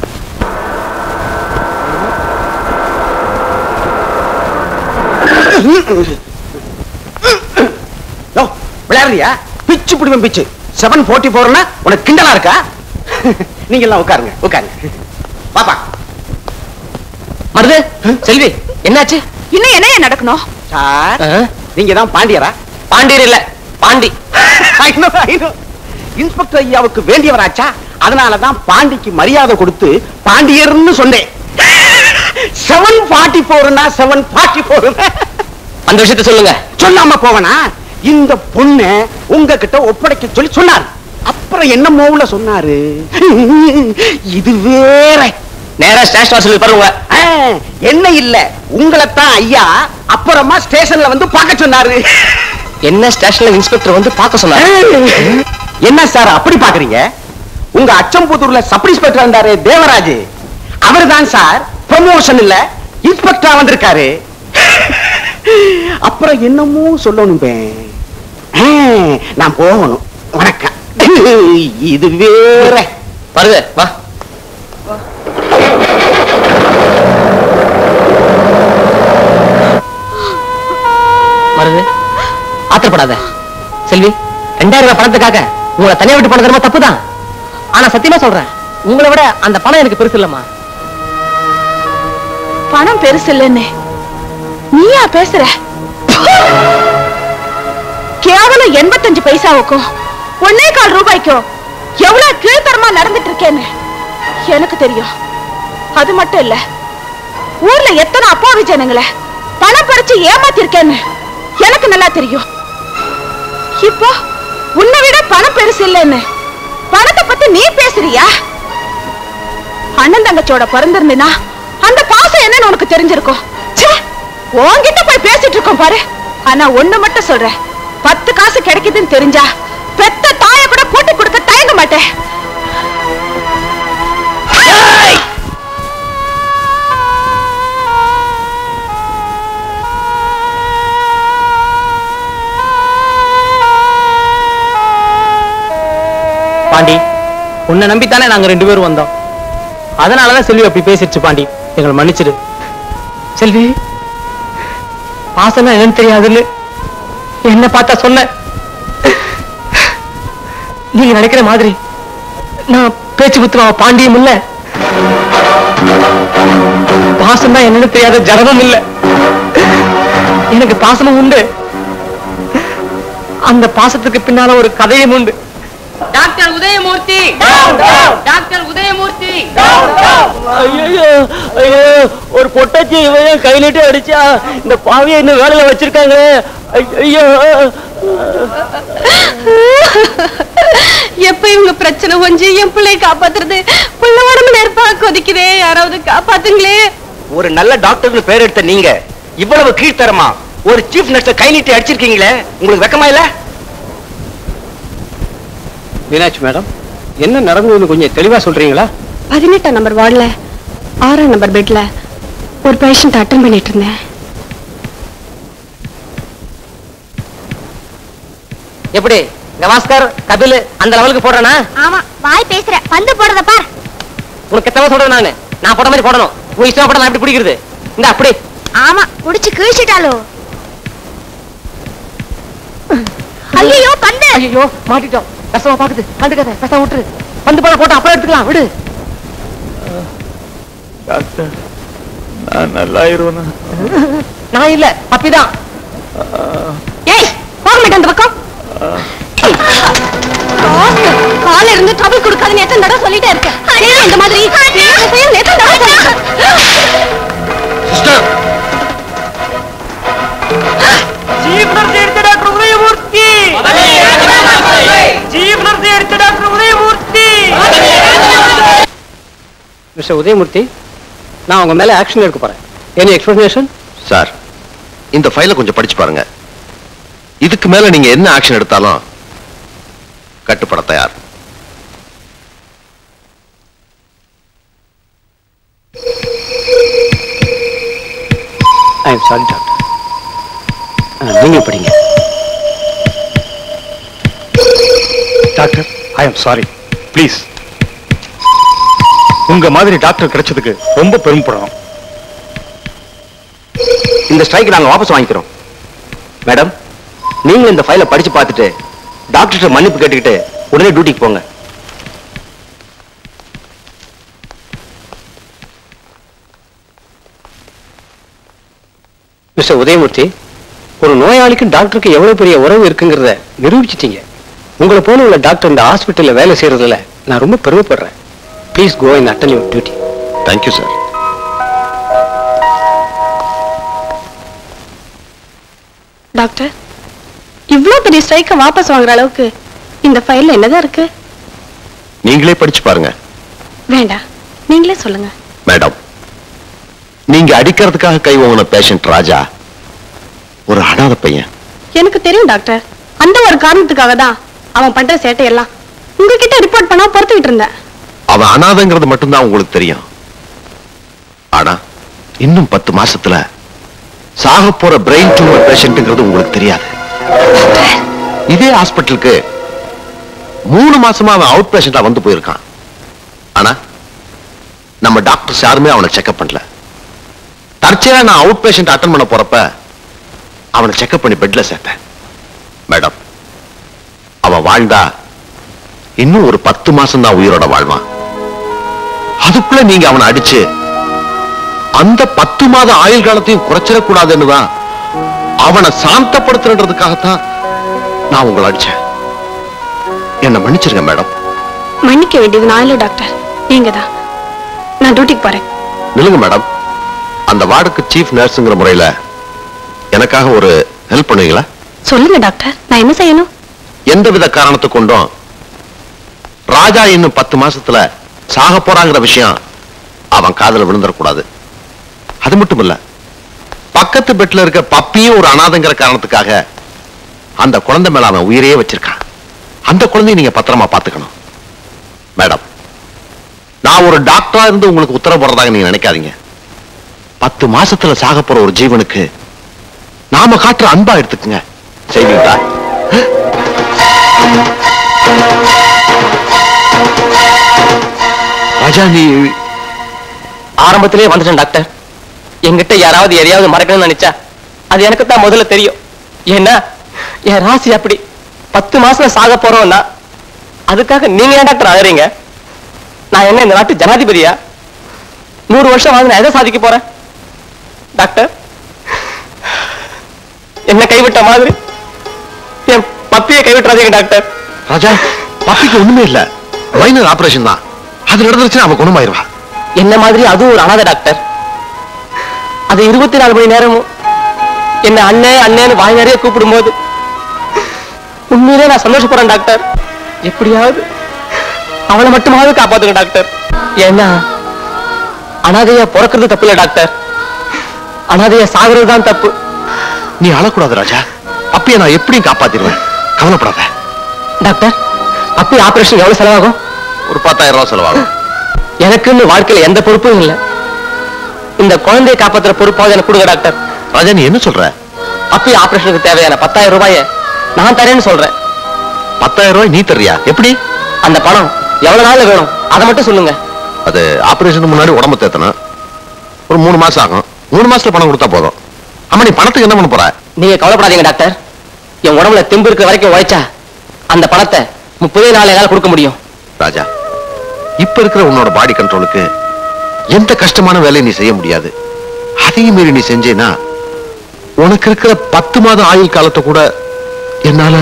விளையாடுறியா பிச்சு பிடிவன் பிச்சு செவன் போர்ட்டி ஃபோர்னா உனக்கு கிண்டலா இருக்கா நீங்க எல்லாம் உட்காருங்க உட்காருங்க பாப்பா மருது செல்வி என்னாச்சு இன்னும் என்ன நடக்கணும் சார் நீங்க தான் பாண்டியரா பாண்டியர் இல்ல பாண்டி இன்ஸ்பெக்டர் ஐயாவுக்கு வேண்டியவராச்சா அதனாலதான் பாண்டிக்கு மரியாதை கொடுத்து பாண்டியர்னு சொன்னேன் செவன் ஃபார்ட்டி ஃபோர்னா செவன் ஃபார்ட்டி ஃபோர் அந்த விஷயத்த சொல்லுங்க சொல்லாம போவனா இந்த பொண்ணு உங்ககிட்ட ஒப்படைக்க சொல்லி சொன்னார் அப்புறம் என்ன மோவுல சொன்னாரு இது வேற நேரா ஸ்டேஷன் வாசல் பாருங்க ஆ, என்ன இல்ல உங்களைத்தான் ஐயா அப்புறமா ஸ்டேஷன்ல வந்து பார்க்க சொன்னாரு என்ன ஸ்டேஷன்ல இன்ஸ்பெக்டர் வந்து பார்க்க சொன்னாரு என்ன சார் அப்படி பாக்குறீங்க உங்க அச்சம்புத்தூர்ல சப் இன்ஸ்பெக்டர் இருந்தாரு தேவராஜ் அவர்தான் சார் ப்ரமோஷன் இல்ல இன்ஸ்பெக்டரா வந்திருக்காரு அப்புறம் என்னமோ சொல்லணும் பே. ஆ, நான் போகணும் வணக்கம் இது வேற வருது வா வருது ஆத்திரப்படாத செல்வி ரெண்டாயிரம் ரூபாய் பணத்துக்காக உங்களை தனியா விட்டு போனது ரொம்ப தப்புதான் ஆனா சத்தியமா சொல்றேன் உங்களை விட அந்த பணம் எனக்கு பெருசு இல்லம்மா பணம் பெருசு இல்லைன்னு நீயா பேசுற கேவலம் எண்பத்தஞ்சு பைசாவுக்கும் ஒன்னே கால் ரூபாய்க்கும் எவ்வளவு கீழ்த்தரமா நடந்துட்டு இருக்கேன்னு எனக்கு தெரியும் அது மட்டும் இல்ல ஊர்ல எத்தனை அப்பாவி ஜனங்களை பணம் பறிச்சு ஏமாத்திருக்கேன்னு எனக்கு நல்லா தெரியும் இப்போ உன்னை விட பணம் பெருசு இல்லைன்னு பணத்தை பத்தி நீ பேசுறியா அண்ணன் தங்கச்சியோட பிறந்திருந்தேனா அந்த பாசம் என்னன்னு உனக்கு தெரிஞ்சிருக்கும் ச்சே, உன்கிட்ட போய் பேசிட்டு இருக்கோம் பாரு ஆனா ஒண்ணு மட்டும் சொல்றேன் பத்து காசு கிடைக்குதுன்னு தெரிஞ்சா பெத்த தாய கூட போட்டு கொடுக்க தயங்க மாட்டேன் பாண்டி உன்னை நம்பித்தானே நாங்க ரெண்டு பேரும் வந்தோம் அதனாலதான் செல்வி அப்படி பேசிடுச்சு பாண்டி எங்களை மன்னிச்சிடு செல்வி பாசம்னா என்னன்னு தெரியாதுன்னு என்ன பார்த்தா சொன்ன நீங்க நினைக்கிற மாதிரி நான் பேச்சு குத்துவா பாண்டியும் இல்ல பாசம் தான் என்னன்னு தெரியாத ஜடமும் இல்ல எனக்கு பாசமும் உண்டு அந்த பாசத்துக்கு பின்னால ஒரு கதையும் உண்டு டாக்டர் உதயமூர்த்தி டாக்டர் உதயமூர்த்தி ஐயோ ஐயோ ஒரு பொட்டாச்சி இவன் கை நீட்டி அடிச்சா இந்த பாவியை இன்னும் வேலையில வச்சிருக்காங்க ஐயோ எப்ப இவங்க பிரச்சனை கொஞ்சி என் பிள்ளைய காப்பாத்துறது புள்ள உடம்பு நெருப்பா கொதிக்குதே யாராவது காப்பாத்துங்களே ஒரு நல்ல டாக்டர்னு பேர் எடுத்த நீங்க இவ்வளவு கீழ்த்தரமா ஒரு சீஃப் நர்ஸ கை நீட்டி அடிச்சிருக்கீங்களே உங்களுக்கு வெக்கமா இல்ல மீனாட்சி மேடம் என்ன நடந்ததுன்னு கொஞ்சம் தெளிவா சொல்றீங்களா பதினெட்டாம் நம்பர் வார்டில் ஆறாம் நம்பர் பெட்ல ஒரு பேஷண்ட் அட்டன் பண்ணிட்டு இருந்தேன் எப்படி கவாஸ்கர் கபில் அந்த லெவலுக்கு போடுறேனா ஆமா வாய் பேசுற பந்து போடுறத பார் உனக்கு எத்தனை சொல்றேன் நானு நான் போட்ட மாதிரி போடணும் உன் இஷ்டம் போட நான் எப்படி பிடிக்கிறது இந்த அப்படி ஆமா புடிச்சு கிழிச்சிட்டாலோ ஐயோ பந்து ஐயோ மாட்டிட்டோம் கஷ்டமா பாக்குது கண்டுக்காத கஷ்டம் விட்டுரு வந்து போட போட்டு அப்புறம் எடுத்துக்கலாம் விடு டாக்டர் நான் நல்லா இருவேனா நான் இல்ல பப்பிதான் ஏய் போக மாட்டேன் அந்த பக்கம் கால இருந்து ட்ரபிள் கொடுக்காதுன்னு எத்தனை தடவை சொல்லிட்டே இருக்கேன் ஏன் இந்த மாதிரி செய்ய செய்ய எத்தனை தடவை சொல்லிட்டேன் ஜீப் நர்ஸ் எடுத்த டாக்டர் உதயமூர்த்தி ஜீப் நர்ஸ் எடுத்த டாக்டர் உதயமூர்த்தி மிஸ்டர் உதயமூர்த்தி நான் உங்க மேல ஆக்ஷன் எடுக்க போறேன் எனி எக்ஸ்பிளனேஷன் சார் இந்த ஃபைலை கொஞ்சம் படிச்சு பாருங்க இதுக்கு மேல நீங்க என்ன ஆக்ஷன் எடுத்தாலும் கட்டுப்பட தயார் ஐ எம் சாரி டாக்டர் நீங்க படிங்க doctor I am sorry please உங்க மாதிரி டாக்டர் கிடைச்சதுக்கு ரொம்ப பெருமைப்படுறோம் இந்த ஸ்ட்ரைக் நாங்க வாபஸ் வாங்கிக்கிறோம் மேடம் நீங்க இந்த ஃபைலை படிச்சு பார்த்துட்டு டாக்டர் மன்னிப்பு கேட்டுக்கிட்டு உடனே டியூட்டிக்கு போங்க மிஸ்டர் உதயமூர்த்தி ஒரு நோயாளிக்கும் டாக்டருக்கு எவ்வளவு பெரிய உறவு இருக்குங்கிறத நிரூபிச்சிட்டீங்க உங்களை போல உள்ள டாக்டர் இந்த ஹாஸ்பிட்டல்ல வேலை செய்யறதுல நான் ரொம்ப பெருமைப்படுறேன் please go in attend your duty thank you sir doctor இவ்ளோ பெரிய ஸ்ட்ரைக்கை வாபஸ் வாங்குற அளவுக்கு இந்த ஃபைல்ல என்னதான் இருக்கு நீங்களே படிச்சு பாருங்க வேண்டாம் நீங்களே சொல்லுங்க மேடம் நீங்க அடிக்கிறதுக்காக கை வாங்கின பேஷண்ட் ராஜா ஒரு அனாதை பையன் எனக்கு தெரியும் டாக்டர் அந்த ஒரு காரணத்துக்காக தான் அவன் பண்ற சேட்டையெல்லாம் உங்ககிட்ட ரிப்போர்ட் பண்ணா பொறுத்துக்கிட்டு இருந்தேன் அவன் அனாதைங்கிறது மட்டும்தான் உங்களுக்கு தெரியும் ஆனா இன்னும் பத்து மாசத்துல சாக போற பிரெயின் டியூமர் பேஷண்ட்ங்கிறது உங்களுக்கு தெரியாது இதே ஹாஸ்பிட்டலுக்கு மூணு மாசமா அவன் அவுட் பேஷண்டா வந்து போயிருக்கான் ஆனா நம்ம டாக்டர்ஸ் யாருமே அவனை செக்அப் பண்ணல தற்செயலா நான் அவுட் பேஷண்ட் அட்டன் பண்ண போறப்ப அவனை செக்அப் பண்ணி பெட்ல சேர்த்தேன் மேடம் அவன் அவன் வாழ்ந்தா இன்னும் ஒரு பத்து மாசம் தான் உயிரோட வாழ்வான் அதுக்குள்ள நீங்க அவனை அடிச்சு அந்த பத்து மாத ஆயுள் காலத்தையும் குறைச்சிடக்கூடாதுன்னு தான் அவனை சாந்தப்படுத்துறதுக்காகத்தான் நான் உங்களை அடிச்சேன் என்ன மன்னிச்சிருங்க மேடம் மன்னிக்க வேண்டியது நான் இல்ல டாக்டர் நீங்க தான் நான் டியூட்டிக்கு போறேன் நில்லுங்க மேடம் அந்த வார்டுக்கு சீஃப் நர்ஸுங்கிற முறையில எனக்காக ஒரு ஹெல்ப் பண்ணுவீங்களா சொல்லுங்க டாக்டர் நான் என்ன செய்யணும் எந்தவித காரணத்தை கொண்டும் ராஜா இன்னும் பத்து மாசத்துல சாக போறாங்கிற விஷயம் அவன் காதுல விழுந்துடக்கூடாது அது மட்டும் இல்ல பக்கத்து பெட்ல இருக்க பப்பியும் ஒரு அனாதைங்கிற காரணத்துக்காக அந்த குழந்தை மேல அவன் உயிரையே வச்சிருக்கான் அந்த குழந்தையை நீங்க பத்திரமா பாத்துக்கணும் மேடம் நான் ஒரு டாக்டரா இருந்து உங்களுக்கு உத்தரவு போடுறதாக நீங்க நினைக்காதீங்க பத்து மாசத்துல சாக போற ஒரு ஜீவனுக்கு நாம காட்டுற அன்பா எடுத்துக்குங்க செய்வீங்களா ராஜா நீ ஆரம்பத்திலே வந்துட்டேன் டாக்டர் என்கிட்ட யாராவது எதையாவது மறக்கணும்னு நினைச்சா அது எனக்கு தான் முதல்ல தெரியும் ஏன்னா என் ராசி அப்படி பத்து மாசம் சாக போறோம்னா அதுக்காக நீங்க ஏன் டாக்டர் அழறீங்க நான் என்ன இந்த நாட்டு ஜனாதிபதியா நூறு வருஷம் வாழ்ந்து நான் எதை சாதிக்க போறேன் டாக்டர் என்ன கைவிட்ட மாதிரி என் பப்பியை கைவிட்டுறாதீங்க டாக்டர் ராஜா பப்பிக்கு ஒண்ணுமே இல்ல மைனர் ஆபரேஷன் தான் அது நடந்துருச்சுன்னா அவன் குணமாயிருவா என்ன மாதிரி அதுவும் ஒரு அனாதை டாக்டர் அது இருபத்தி நாலு மணி நேரமும் என்ன அண்ணே அண்ணேன்னு வாய் நிறைய கூப்பிடும்போது உண்மையிலே நான் சந்தோஷப்படுறேன் டாக்டர் எப்படியாவது அவளை மட்டுமாவது காப்பாத்துங்க டாக்டர் ஏன்னா அனாதையா பிறக்கிறது தப்பு இல்ல டாக்டர் அனாதையா சாகுறது தான் தப்பு நீ அழக்கூடாது ராஜா பப்பியை நான் எப்படியும் காப்பாத்திடுவேன் கவலைப்படாத டாக்டர் அப்படி ஆபரேஷன் எவ்வளவு செலவாகும் ஒரு பத்தாயிரம் ரூபாய் செலவாகும் எனக்குன்னு வாழ்க்கையில எந்த பொறுப்பும் இல்லை இந்த குழந்தையை காப்பாத்துற பொறுப்பாவது எனக்கு கொடுங்க டாக்டர் ராஜா நீ என்ன சொல்ற அப்படி ஆபரேஷனுக்கு தேவையான பத்தாயிரம் ரூபாய நான் தரேன்னு சொல்றேன் பத்தாயிரம் ரூபாய் நீ தர்றியா எப்படி அந்த பணம் எவ்வளவு நாள்ல வேணும் அதை மட்டும் சொல்லுங்க அது ஆபரேஷனுக்கு முன்னாடி உடம்பு தேத்தணும் ஒரு மூணு மாசம் ஆகும் மூணு மாசத்துல பணம் கொடுத்தா போதும் ஆமா நீ பணத்துக்கு என்ன பண்ண போற நீங்க கவலைப்படாதீங்க டாக்டர் என் உடம்புல தெம்பு இருக்கிற வரைக்கும் உழைச்சா அந்த பணத்தை முப்பதே நாள் என்னால கொடுக்க முடியும் ராஜா இப்ப இருக்கிற உன்னோட பாடி கண்ட்ரோலுக்கு எந்த கஷ்டமான வேலையை நீ செய்ய முடியாது அதையும் மீறி நீ செஞ்சேனா உனக்கு இருக்கிற பத்து மாத ஆயுள் காலத்தை கூட என்னால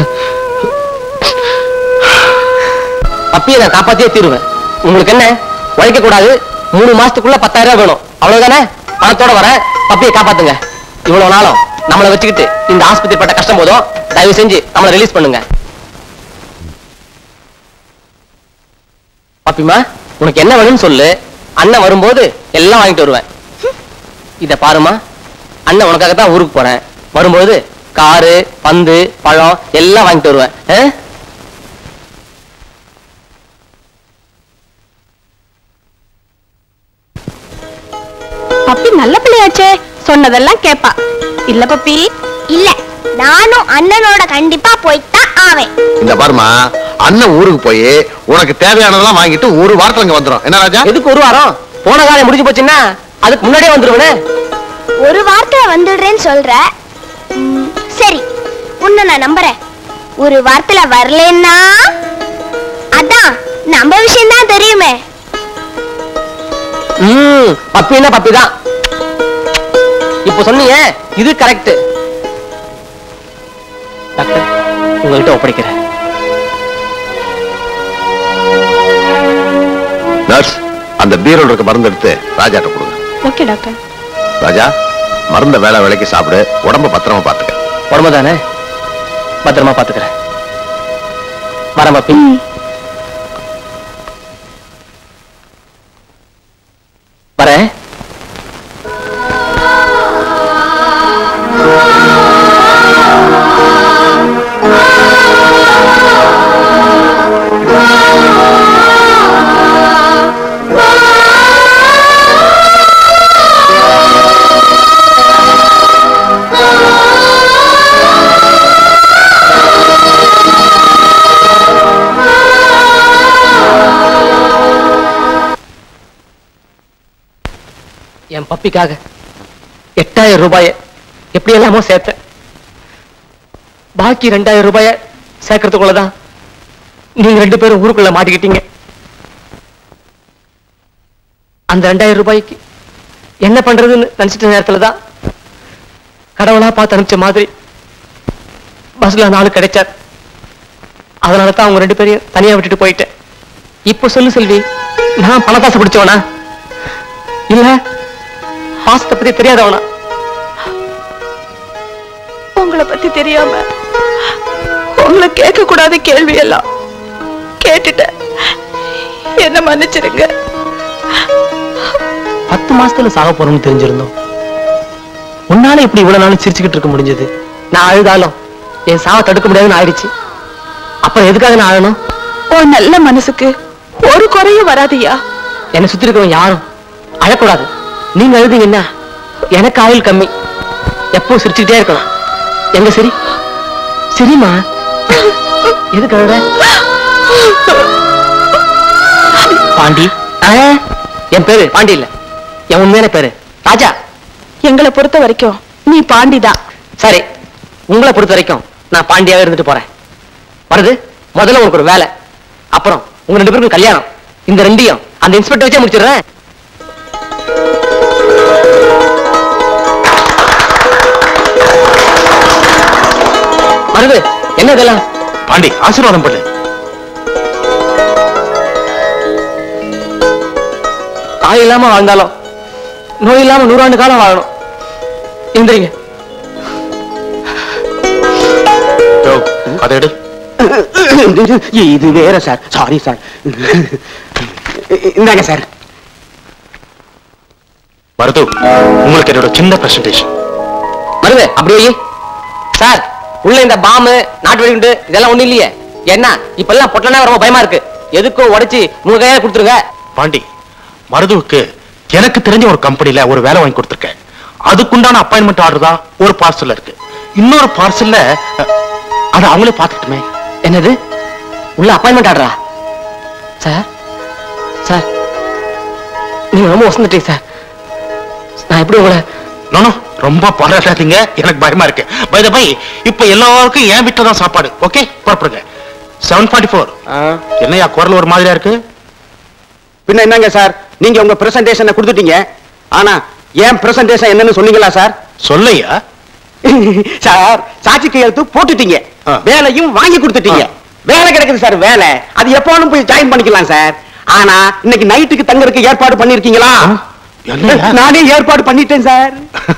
அப்பயே நான் காப்பாத்தியே தீருவேன் உங்களுக்கு என்ன உழைக்க கூடாது மூணு மாசத்துக்குள்ள பத்தாயிரம் ரூபாய் வேணும் அவ்வளவுதானே பணத்தோட வரேன் பப்பியை காப்பாத்துங்க இவ்வளவு நாளும் நம்மளை வச்சுக்கிட்டு இந்த ஆஸ்பத்திரி பட்ட கஷ்டம் போதும் தயவு செஞ்சு நம்மளை ரிலீஸ் பண்ணுங்க பாப்பிமா உனக்கு என்ன வேணும்னு சொல்லு அண்ணன் வரும்போது எல்லாம் வாங்கிட்டு வருவேன் இத பாருமா அண்ணன் உனக்காக தான் ஊருக்கு போறேன் வரும்போது காரு பந்து பழம் எல்லாம் வாங்கிட்டு வருவேன் ஆ? பப்பி நல்ல பிள்ளையாச்சே சொன்னதெல்லாம் கேப்பா இல்ல பப்பி இல்ல நானும் அண்ணனோட கண்டிப்பா போய்தான் ஆவேன் இந்த பாருமா அண்ணன் ஊருக்கு போய் உனக்கு தேவையானதெல்லாம் வாங்கிட்டு ஒரு வாரத்துல இங்க வந்துடும் என்ன ராஜா எதுக்கு ஒரு வாரம் போன காலம் முடிஞ்சு போச்சுன்னா அதுக்கு முன்னாடியே வந்துருவனே ஒரு வார்த்தை வந்துடுறேன்னு சொல்ற ம், சரி உன்னை நான் நம்புறேன் ஒரு வாரத்துல வரலன்னா அதான் நம்ம விஷயம் தான் தெரியுமே ம் பப்பின்னா பப்பி தான் இப்போ சொன்னீங்க இது கரெக்ட் டாக்டர் உங்கள்கிட்ட ஒப்படைக்கிறேன் நர்ஸ் அந்த பீரோல இருக்க மருந்து எடுத்து ராஜாட்ட கொடுங்க ஓகே டாக்டர் ராஜா மருந்த வேலை வேலைக்கு சாப்பிடு உடம்ப பத்திரமா பாத்துக்க உடம்பு தானே பத்திரமா பாத்துக்கிறேன் வரேன் பப்பி வரேன் என் பப்பிக்காக எட்டாயிரம் ரூபாய எப்படி எல்லாமோ சேர்த்தேன் பாக்கி ரெண்டாயிரம் ரூபாய சேர்க்கறதுக்குள்ளதான் நீங்க ரெண்டு பேரும் ஊருக்குள்ள மாட்டிக்கிட்டீங்க அந்த ரெண்டாயிரம் ரூபாய்க்கு என்ன பண்றதுன்னு நினைச்சிட்ட நேரத்துல தான் கடவுளா பார்த்து அனுப்பிச்ச மாதிரி பஸ்ல நாலு கிடைச்சார் அதனால தான் அவங்க ரெண்டு பேரையும் தனியா விட்டுட்டு போயிட்டேன் இப்போ சொல்லு செல்வி நான் பணத்தாசை பிடிச்சவனா இல்ல பாசத்தை பத்தி தெரியாதவனா உங்களை பத்தி தெரியாம உங்களை கேட்க கூடாத கேள்வி எல்லாம் கேட்டுட்டேன் என்ன மன்னிச்சிருங்க பத்து மாசத்துல சாக போறோம்னு தெரிஞ்சிருந்தோம் உன்னால இப்படி இவ்வளவு நாள் சிரிச்சுக்கிட்டு இருக்க முடிஞ்சது நான் அழுதாலும் என் சாவை தடுக்க முடியாதுன்னு ஆயிடுச்சு அப்புறம் எதுக்காக நான் அழணும் உன் நல்ல மனசுக்கு ஒரு குறையும் வராதியா என்னை சுத்தி இருக்கவங்க யாரும் அழக்கூடாது நீங்க அழுதீங்கன்னா எனக்கு ஆயுள் கம்மி எப்போ சிரிச்சுக்கிட்டே இருக்கணும் எங்க சரி சரிம்மா எதுக்கு அழுற பாண்டி ஆ, என் பேரு பாண்டி இல்ல என் உண்மையான பேரு ராஜா எங்களை பொறுத்த வரைக்கும் நீ பாண்டிதான் சரி உங்களை பொறுத்த வரைக்கும் நான் பாண்டியாவே இருந்துட்டு போறேன் வருது முதல்ல உனக்கு ஒரு வேலை அப்புறம் உங்க ரெண்டு பேருக்கும் கல்யாணம் இந்த ரெண்டையும் அந்த இன்ஸ்பெக்டர் வச்சே முடிச்சிடுறேன் வருது என்ன இதெல்லாம் பாண்டி ஆசீர்வாதம் பண்ணு தாய் இல்லாம வாழ்ந்தாலும் நோய் இல்லாம நூறாண்டு காலம் வாழணும் எந்திரிங்க யோ, அதை எடு இது வேற சார் சாரி சார் இந்தாங்க சார் மருது உங்களுக்கு என்னோட சின்ன பிரசன்டேஷன் வருது அப்படி வை சார் உள்ள இந்த பாம்பு நாட்டு வெடிகுண்டு இதெல்லாம் ஒண்ணும் இல்லையே என்ன இப்ப எல்லாம் பொட்டனா ரொம்ப பயமா இருக்கு எதுக்கும் உடைச்சு உங்க கையால கொடுத்துருங்க பாண்டி மருதுவுக்கு எனக்கு தெரிஞ்ச ஒரு கம்பெனில ஒரு வேலை வாங்கி கொடுத்துருக்கேன் அதுக்குண்டான அப்பாயின்மெண்ட் ஆர்டர் தான் ஒரு பார்சல்ல இருக்கு இன்னொரு பார்சல்ல அதை அவங்களே பார்த்துட்டுமே என்னது உள்ள அப்பாயின்மெண்ட் ஆடுறா சார் சார் நீங்க ரொம்ப வசந்துட்டீங்க சார் நான் எப்படி உங்களை நானும் ரொம்ப பாராட்டாதீங்க எனக்கு பயமா இருக்கு பை பை இப்ப எல்லாருக்கும் என் வீட்டுல தான் சாப்பாடு ஓகே புறப்படுங்க செவன் ஃபார்ட்டி ஃபோர் என்னையா குரல் ஒரு மாதிரியா இருக்கு பின்ன என்னங்க சார் நீங்க உங்க பிரசன்டேஷனை கொடுத்துட்டீங்க ஆனா ஏன் பிரசன்டேஷன் என்னன்னு சொன்னீங்களா சார் சொல்லையா சார் சாட்சி கையெழுத்து போட்டுட்டீங்க வேலையும் வாங்கி கொடுத்துட்டீங்க வேலை கிடைக்குது சார் வேலை அது எப்போனும் போய் ஜாயின் பண்ணிக்கலாம் சார் ஆனா இன்னைக்கு நைட்டுக்கு தங்கறதுக்கு ஏற்பாடு பண்ணிருக்கீங்களா என்னய்யா? நானே ஏற்பாடு பண்ணிட்டேன் சார்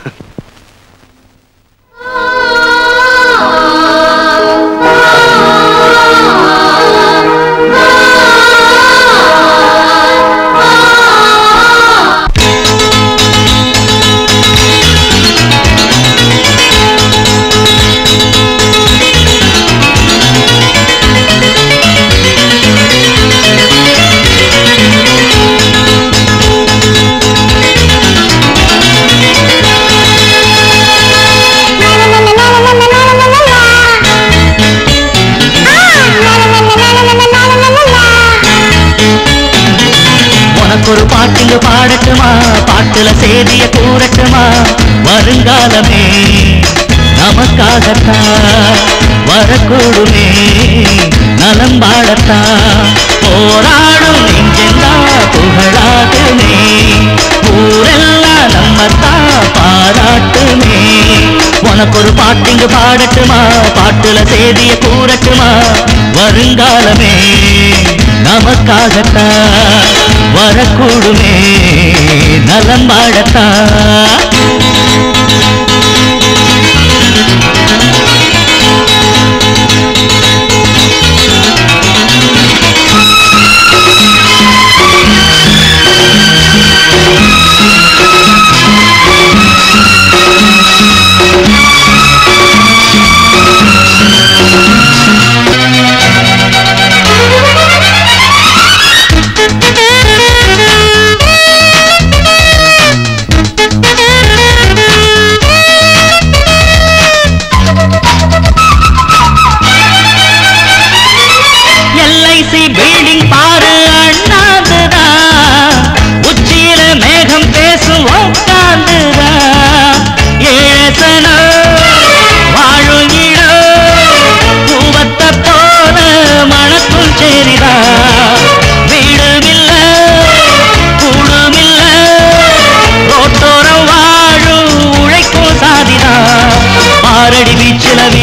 உனக்கு ஒரு பாட்டுங்க பாடட்டுமா பாட்டுல சேதிய கூறட்டுமா வருங்காலமே நமக்காகத்தான் வரக்கூடுமே நலம் பாடத்தான் போராடும் நெஞ்செல்லாம் புகழாகுமே ஊரெல்லாம் நம்மத்தான் பாராட்டுமே உனக்கு ஒரு பாட்டுங்க பாடட்டுமா பாட்டுல சேதிய கூறட்டுமா வருங்காலமே நமக்காகத்தான் வரக்கூடுமே நலம் வாழத்தான் Thank you.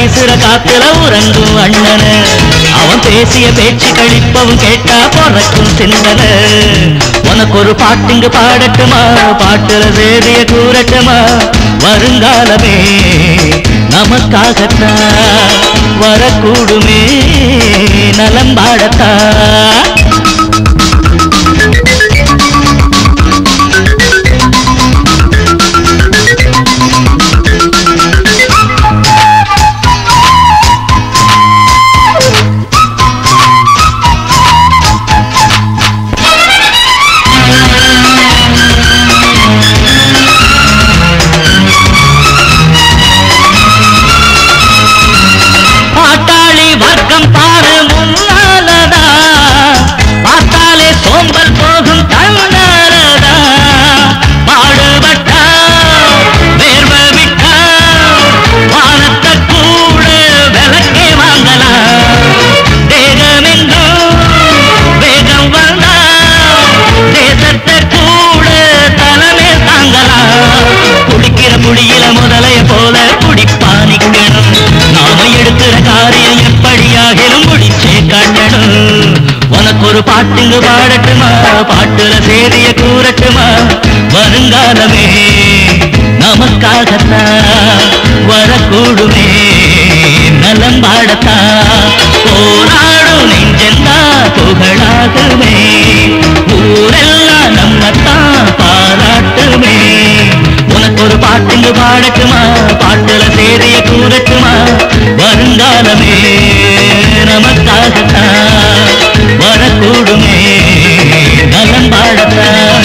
வீசுற காத்துல உறங்கும் அண்ணன அவன் பேசிய பேச்சு கழிப்பவும் கேட்டா பொறக்கும் சிந்தன உனக்கு ஒரு பாட்டுங்க பாடட்டுமா பாட்டுல சேதிய கூறட்டுமா வருங்காலமே நமக்காகத்தான் வரக்கூடுமே நலம் பாடத்தான் பாட்டாளி வர்க்கம் பாரு முன்னாலதா பார்த்தாலே சோம்பல் போகும் தன்னாரதா பாடுபட்டா வேர்வ விட்டா வானத்தை கூட விளக்கே வாங்கலாம் தேகமெங்கும் வேகம் வந்தா தேசத்தை கூட தலைமே தாங்கலாம் குடிக்கிற குடியில முதலைய போல குடிப்பானிக்கணும் நாம எடுக்கிற காரியம் எப்படியாகிலும் முடிச்சே காட்டணும் உனக்கு ஒரு பாட்டுங்க பாடட்டுமா பாட்டுல சேதிய கூறட்டுமா வருங்காலமே நமக்காகத்தான் வரக்கூடுமே நலம் பாடத்தான் போராடும் நெஞ்செந்தா புகழாகுமே ஊரெல்லாம் நம்மத்தான் பாராட்டுமே உனக்கு ஒரு பாட்டுங்க பாடட்டுமா பாட்டுல சேதிய கூறட்டுமா வருங்காலமே நமக்காகத்தான் வரக்கூடுமே நலம் பாடத்தான்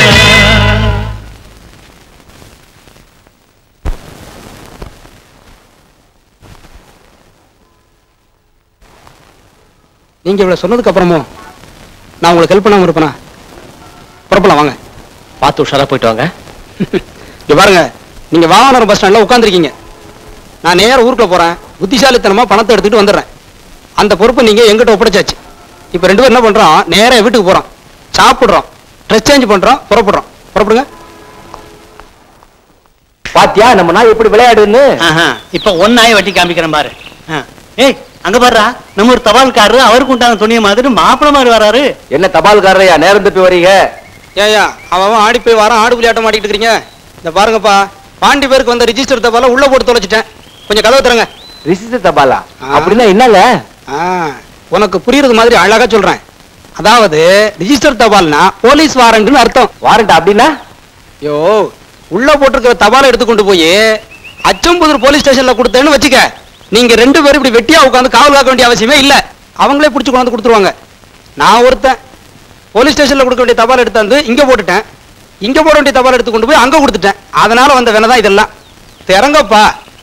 நீங்க இவ்வளவு சொன்னதுக்கு அப்புறமும் நான் உங்களுக்கு ஹெல்ப் பண்ணாம இருப்பேனா புறப்படலாம் வாங்க பார்த்து உஷாரா போயிட்டு வாங்க இங்க பாருங்க நீங்க வாகனம் பஸ் ஸ்டாண்ட்ல உட்காந்துருக்கீங்க நான் நேரா ஊருக்குள்ள போறேன் புத்திசாலித்தனமா பணத்தை எடுத்துட்டு வந்துடுறேன் அந்த பொறுப்பு நீங்க எங்கிட்ட ஒப்படைச்சாச்சு இப்ப ரெண்டு பேரும் என்ன பண்றோம் நேரா வீட்டுக்கு போறோம் சாப்பிடுறோம் ட்ரெஸ் சேஞ்ச் பண்றோம் புறப்படுறோம் புறப்படுங்க பாத்தியா நம்ம நாய் எப்படி விளையாடுன்னு இப்ப ஒன்னாய வட்டி காமிக்கிறேன் பாரு ஆ. ஏய் அங்க பாருடா நம்ம ஒரு தபால்காரரு அவருக்கு உண்டான துணிய மாதிரி மாப்பிள மாதிரி வராரு என்ன தபால்காரரையா நேரம் தப்பி வரீங்க ஏயா அவன் அவன் ஆடி போய் வாரம் ஆடு புலியாட்டம் மாட்டிட்டு இருக்கீங்க இந்த பாருங்கப்பா பாண்டி பேருக்கு வந்த ரிஜிஸ்டர் தபால உள்ள போட்டு தொலைச்சிட்டேன் கொஞ்சம் கதவை தரங்க ரிஜிஸ்டர் தபாலா அப்படின்னா என்னங்க ஆ, உனக்கு புரியுறது மாதிரி அழகா சொல்றேன் அதாவது ரிஜிஸ்டர் தபால்னா போலீஸ் வாரண்ட்னு அர்த்தம் வாரண்ட் அப்படின்னா யோ உள்ள போட்டிருக்கிற தபாலை எடுத்து கொண்டு போய் அச்சம்புதூர் போலீஸ் ஸ்டேஷன்ல கொடுத்தேன்னு வச்சுக்க நீங்க ரெண்டு பேரும் இப்படி வெட்டியா உட்காந்து காவல் காக்க வேண்டிய அவசியமே இல்ல அவங்களே பிடிச்சு கொண்டாந்து கொடுத்துருவாங்க நான் ஒருத்தன் போலீஸ் ஸ்டேஷன்ல கொடுக்க வேண்டிய தபால் எடுத்தாந்து இங்க போட்டுட்டேன் இங்க போட வேண்டிய தபால் எடுத்து கொண்டு போய் அங்க கொடுத்துட்டேன் அதனால வந்த வேலை தான் இதெல்லாம் திறங்கப்பா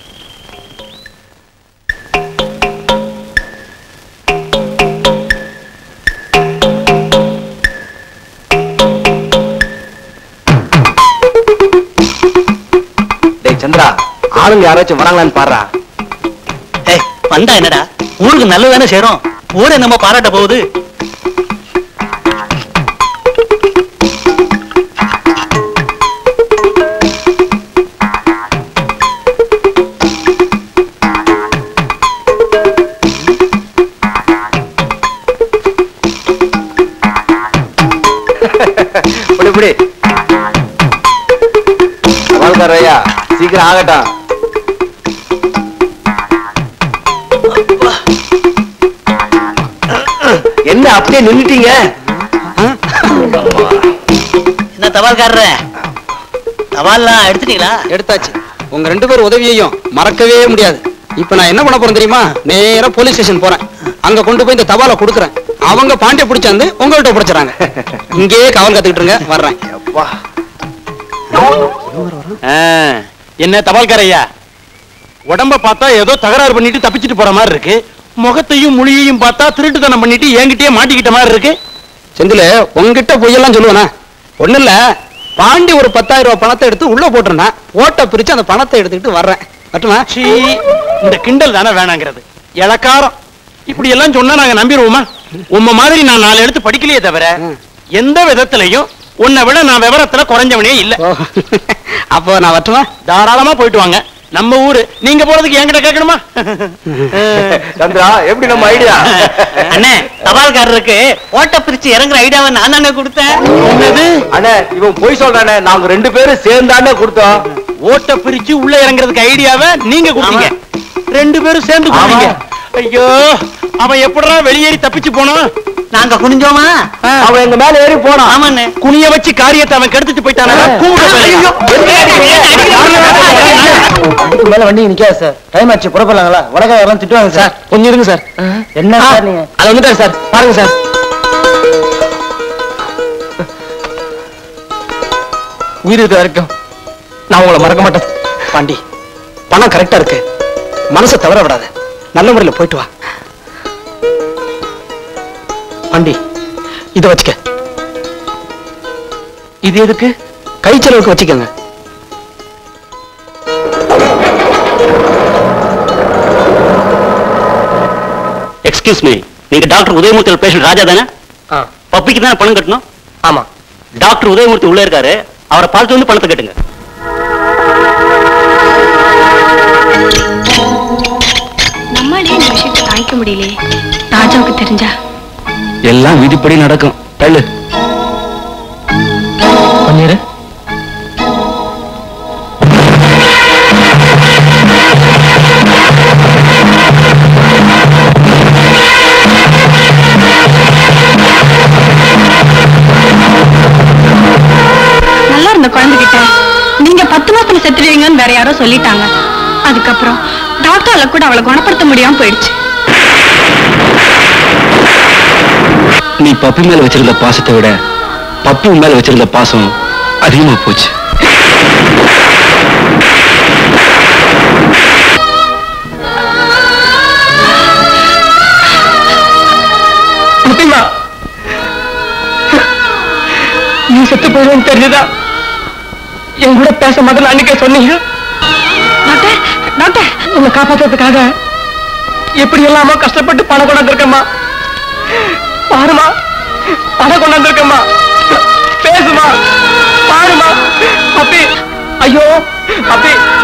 டேய் சந்திரா ஆளுங்க யாராச்சும் வராங்களான்னு பாடுறா ஏய் வந்தா என்னடா ஊருக்கு நல்லது தானே சேரும் ஊரை நம்ம பாராட்ட போகுது இப்படி இப்படி தபால்காரையா சீக்கிரம் ஆகட்டும் என்ன அப்படியே நின்னுட்டீங்க என்ன தபால்காரர தபால்லாம் எடுத்துட்டீங்களா எடுத்தாச்சு உங்க ரெண்டு பேர் உதவியையும் மறக்கவே முடியாது இப்ப நான் என்ன பண்ண போறேன் தெரியுமா நேரா போலீஸ் ஸ்டேஷன் போறேன் அங்க கொண்டு போய் இந்த தபாலை கொடுக்குறேன் அவங்க பாண்டிய பிடிச்சாந்து உங்கள்கிட்ட பிடிச்சாங்க இங்கேயே காவல் கத்துக்கிட்டு இருங்க வர்றேன் ஆ, என்ன தபால்காரையா உடம்ப பார்த்தா ஏதோ தகராறு பண்ணிட்டு தப்பிச்சிட்டு போற மாதிரி இருக்கு முகத்தையும் மொழியையும் பார்த்தா திருட்டுத்தனம் பண்ணிட்டு என்கிட்டயே மாட்டிக்கிட்ட மாதிரி இருக்கு செந்தில உங்ககிட்ட பொய்யெல்லாம் சொல்லுவேனா ஒண்ணு இல்ல பாண்டி ஒரு பத்தாயிரம் ரூபாய் பணத்தை எடுத்து உள்ள போட்டிருந்தேன் ஓட்ட பிரிச்சு அந்த பணத்தை எடுத்துக்கிட்டு வர்றேன் மட்டுமா சீ, இந்த கிண்டல் தானே வேணாங்கிறது இளக்காரம் இப்படி எல்லாம் சொன்னா நாங்க நம்பிடுவோமா உம்ம மாதிரி நான் நாலு எடுத்து படிக்கலையே தவிர எந்த விதத்திலையும் உன்னை விட நான் விவரத்துல குறைஞ்சவனே இல்ல அப்போ நான் வரட்டுமா தாராளமா போயிட்டு வாங்க நம்ம ஊரு நீங்க போறதுக்கு என்கிட்ட கேட்கணுமா சந்திரா எப்படி நம்ம ஐடியா அண்ணே தபால்காரருக்கு ஓட்ட பிரிச்சு இறங்குற ஐடியாவை நான் தானே கொடுத்தேன் என்னது அண்ணே இவன் போய் சொல்றானே நாங்க ரெண்டு பேரும் சேர்ந்தானே கொடுத்தோம் ஓட்ட பிரிச்சு உள்ள இறங்குறதுக்கு ஐடியாவை நீங்க கொடுத்தீங்க ரெண்டு பேரும் சேர்ந்து கொடுத்தீங்க ஐயோ அவன் எப்படிடா வெளியேறி தப்பிச்சு போனான் நாங்க குனிஞ்சோமா அவன் எங்க மேல ஏறி போனான் ஆமாண்ணே குனிய வச்சு காரியத்தை அவன் கெடுத்துட்டு போயிட்டான அதுக்கு மேல வண்டி நிக்காது சார் டைம் ஆச்சு புறப்படலாங்களா வடகா எல்லாம் திட்டுவாங்க சார் கொஞ்சம் இருங்க சார் என்ன சார் நீங்க அது வந்துட்டாரு சார் பாருங்க சார் உயிர் இருக்க வரைக்கும் நான் உங்களை மறக்க மாட்டேன் பாண்டி பணம் கரெக்டா இருக்கு மனசை தவற விடாத நல்ல முறையில் போயிட்டு வா பாண்டி இதை வச்சுக்க இது எதுக்கு கை செலவுக்கு வச்சுக்கோங்க எக்ஸ்கியூஸ் மீ நீங்க டாக்டர் உதயமூர்த்தி பேஷண்ட் ராஜா தானே பப்பிக்கு தானே பணம் கட்டணும் ஆமா டாக்டர் உதயமூர்த்தி உள்ள இருக்காரு அவரை பார்த்து வந்து பணத்தை கட்டுங்க நம்மளே இந்த விஷயத்தை தாங்கிக்க முடியலையே ராஜாவுக்கு தெரிஞ்சா எல்லாம் விதிப்படி நடக்கும் தள்ளு பன்னீர் நல்லா இருந்த குழந்தைகிட்ட நீங்க பத்து மாசத்துல செத்துடுவீங்கன்னு வேற யாரோ சொல்லிட்டாங்க அதுக்கப்புறம் டாக்டரால கூட அவளை குணப்படுத்த முடியாம போயிடுச்சு நீ பப்பி மேல வச்சிருந்த பாசத்தை விட பப்பி உன் மேல வச்சிருந்த பாசம் அதிகமா போச்சு முத்திமா நீ செத்து போயிடும் தெரிஞ்சுதா என் கூட பேச முதல்ல அன்னைக்கே சொன்னீங்க டாக்டர் டாக்டர் உன்னை காப்பாத்துறதுக்காக எப்படி எல்லாமோ கஷ்டப்பட்டு பணம் கொண்டாந்துருக்கம்மா பாருமா பணம் கொண்டாந்துருக்கம்மா பேசுமா பாருமா அப்பி ஐயோ அப்பி